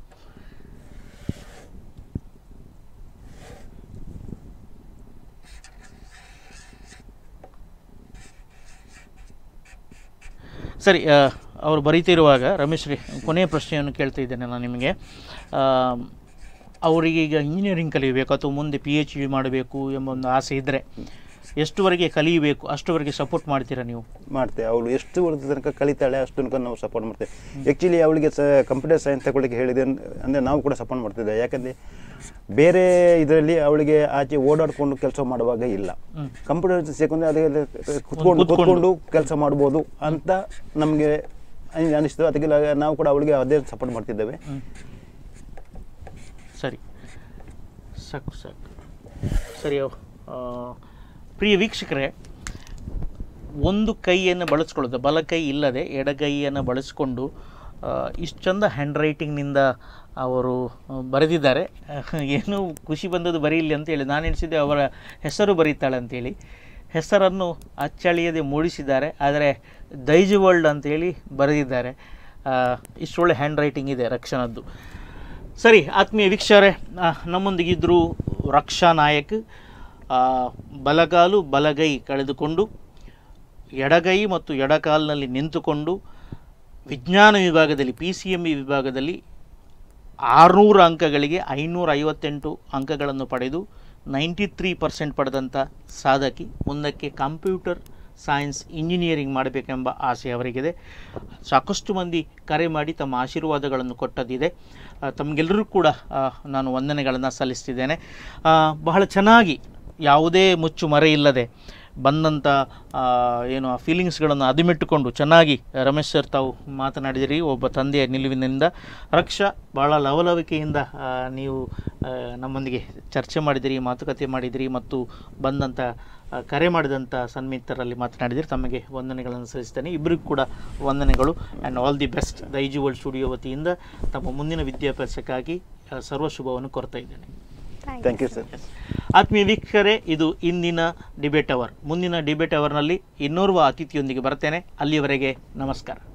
S1: ಸರಿ ಆ, ಅವರು ಬರೀತಿರುವಾಗ ರಮೇಶ್ ರೀ ಕೊನೆಯ ಪ್ರಶ್ನೆಯನ್ನು ಕೇಳ್ತಾ ಇದ್ದೇನೆ ನಾನು ನಿಮಗೆ ಆಮ್, ಅವರಿಗೆ ಈಗ ಇಂಜಿನಿಯರಿಂಗ್ ಕಲಿಯಬೇಕು ಅಥವಾ ಮುಂದೆ ಪಿ ಎಚ್ ಡಿ ಮಾಡಬೇಕು ಎಂಬ ಒಂದು ಆಸೆ ಇದ್ದರೆ ಎಷ್ಟುವರೆಗೆ ಕಲಿಯಬೇಕು ಅಷ್ಟುವರೆಗೆ ಸಪೋರ್ಟ್ ಮಾಡ್ತೀರಾ ನೀವು
S3: ಮಾಡ್ತೇವೆ ಅವಳು ಎಷ್ಟು ವರ್ಷದ ತನಕ ಕಲಿತಾಳೆ ಅಷ್ಟು ತನಕ ನಾವು ಸಪೋರ್ಟ್ ಮಾಡ್ತೇವೆ ಆ್ಯಕ್ಚುಲಿ ಅವಳಿಗೆ ಸ ಕಂಪ್ಯೂಟರ್ ಸೈನ್ಸ್ ತಗೊಳ್ಳಿಕ್ಕೆ ಹೇಳಿದೆ ಅಂದರೆ ನಾವು ಕೂಡ ಸಪೋರ್ಟ್ ಮಾಡ್ತಿದ್ದೇವೆ ಯಾಕಂದರೆ ಬೇರೆ ಇದರಲ್ಲಿ ಅವಳಿಗೆ ಆಚೆ ಓಡಾಡಿಕೊಂಡು ಕೆಲಸ ಮಾಡುವಾಗ ಇಲ್ಲ ಕಂಪ್ಯೂಟರ್ ಸೇರ್ಕೊಂಡ್ರೆ ಅದೇ ಕುತ್ಕೊಂಡು ಕುತ್ಕೊಂಡು ಕೆಲಸ ಮಾಡ್ಬೋದು ಅಂತ ನಮಗೆ ಅನಿಸ್ತು ಅದಕ್ಕೆ ನಾವು ಕೂಡ ಅವಳಿಗೆ ಅದೇ ಸಪೋರ್ಟ್ ಮಾಡ್ತಿದ್ದೇವೆ
S1: ಸರಿ ಸಾಕು ಸಾಕು ಸರಿ ಆ, ಪ್ರಿಯ ವೀಕ್ಷಕರೇ ಒಂದು ಕೈಯನ್ನು ಬಳಸ್ಕೊಳ್ಳೋದು ಬಲಕೈ ಇಲ್ಲದೆ ಎಡಗೈಯನ್ನು ಬಳಸಿಕೊಂಡು ಇಷ್ಟು ಚಂದ ಹ್ಯಾಂಡ್ ರೈಟಿಂಗ್ನಿಂದ ಅವರು ಆ, ಬರೆದಿದ್ದಾರೆ ಏನು ಖುಷಿ ಬಂದದ್ದು ಬರೀಲಿ ಅಂತೇಳಿ ನಾನು ಎಣಿಸಿದ್ದೆ ಅವರ ಹೆಸರು ಬರೀತಾಳೆ ಅಂತೇಳಿ ಹೆಸರನ್ನು ಅಚ್ಚಳಿಯದೆ ಮೂಡಿಸಿದ್ದಾರೆ ಆದರೆ ದೈಜ್ ವರ್ಲ್ಡ್ ಅಂತೇಳಿ ಬರೆದಿದ್ದಾರೆ ಆ, ಇಷ್ಟೊಳ್ಳೆ ಹ್ಯಾಂಡ್ ರೈಟಿಂಗ್ ಇದೆ ರಕ್ಷಣದ್ದು ಸರಿ ಆತ್ಮೀಯ ವೀಕ್ಷಕರೇ ಆ, ನಮ್ಮೊಂದಿಗಿದ್ದರು ರಕ್ಷಾ ನಾಯಕ್ ಆ, ಬಲಗಾಲು ಬಲಗೈ ಕಳೆದುಕೊಂಡು ಎಡಗೈ ಮತ್ತು ಎಡಕಾಲಿನಲ್ಲಿ ನಿಂತುಕೊಂಡು ವಿಜ್ಞಾನ ವಿಭಾಗದಲ್ಲಿ ಪಿ ಸಿ ಎಮ್ ಇ ವಿಭಾಗದಲ್ಲಿ ಆರುನೂರು ಅಂಕಗಳಿಗೆ ಐನೂರ ಐವತ್ತೆಂಟು ಅಂಕಗಳನ್ನು ಪಡೆದು ನೈಂಟಿ ತ್ರೀ ಪರ್ಸೆಂಟ್ ಪಡೆದಂಥ ಸಾಧಕಿ ಮುಂದಕ್ಕೆ ಕಂಪ್ಯೂಟರ್ ಸೈನ್ಸ್ ಇಂಜಿನಿಯರಿಂಗ್ ಮಾಡಬೇಕೆಂಬ ಆಸೆ ಅವರಿಗಿದೆ ಸಾಕಷ್ಟು ಮಂದಿ ಕರೆ ಮಾಡಿ ತಮ್ಮ ಆಶೀರ್ವಾದಗಳನ್ನು ಕೊಟ್ಟದ್ದಿದೆ ಆ, ತಮಗೆಲ್ಲರೂ ಕೂಡ ಆ, ನಾನು ವಂದನೆಗಳನ್ನು ಸಲ್ಲಿಸ್ತಿದ್ದೇನೆ ಆ, ಬಹಳ ಚೆನ್ನಾಗಿ ಯಾವುದೇ ಮುಚ್ಚು ಮರೆ ಇಲ್ಲದೆ ಬಂದಂಥ ಆ, ಏನು ಆ ಫೀಲಿಂಗ್ಸ್ಗಳನ್ನು ಅದಿಮಿಟ್ಟುಕೊಂಡು ಚೆನ್ನಾಗಿ ರಮೇಶ್ ಸರ್ ತಾವು ಮಾತನಾಡಿದಿರಿ ಒಬ್ಬ ತಂದೆಯ ನಿಲುವಿನಿಂದ ರಕ್ಷಾ ಭಾಳ ಲವಲವಿಕೆಯಿಂದ ಆ, ನೀವು ಆ, ನಮ್ಮೊಂದಿಗೆ ಚರ್ಚೆ ಮಾಡಿದಿರಿ ಮಾತುಕತೆ ಮಾಡಿದಿರಿ ಮತ್ತು ಬಂದಂಥ ಆ, ಕರೆ ಮಾಡಿದಂಥ ಸನ್ಮಿತರಲ್ಲಿ ಮಾತನಾಡಿದಿರಿ ತಮಗೆ ವಂದನೆಗಳನ್ನು ಸಲ್ಲಿಸ್ತೇನೆ ಇಬ್ಬರಿಗೂ ಕೂಡ ವಂದನೆಗಳು and all the best Daiji world studio ವತಿಯಿಂದ ತಮ್ಮ ಮುಂದಿನ ವಿದ್ಯಾಭ್ಯಾಸಕ್ಕಾಗಿ ಆ, ಸರ್ವ ಶುಭವನ್ನು ಕೋರ್ತಾ ಇದ್ದೇನೆ
S3: ಥ್ಯಾಂಕ್ ಯು ಸರ್
S1: ಆತ್ಮೀಯ ವೀಕ್ಷಕರೇ ಇದು ಇಂದಿನ ಡಿಬೇಟ್ ಅವರ್ ಮುಂದಿನ ಡಿಬೇಟ್ ಅವರ್ನಲ್ಲಿ ಇನ್ನೋರ್ವ ಅತಿಥಿಯೊಂದಿಗೆ ಬರ್ತೇನೆ ಅಲ್ಲಿಯವರೆಗೆ ನಮಸ್ಕಾರ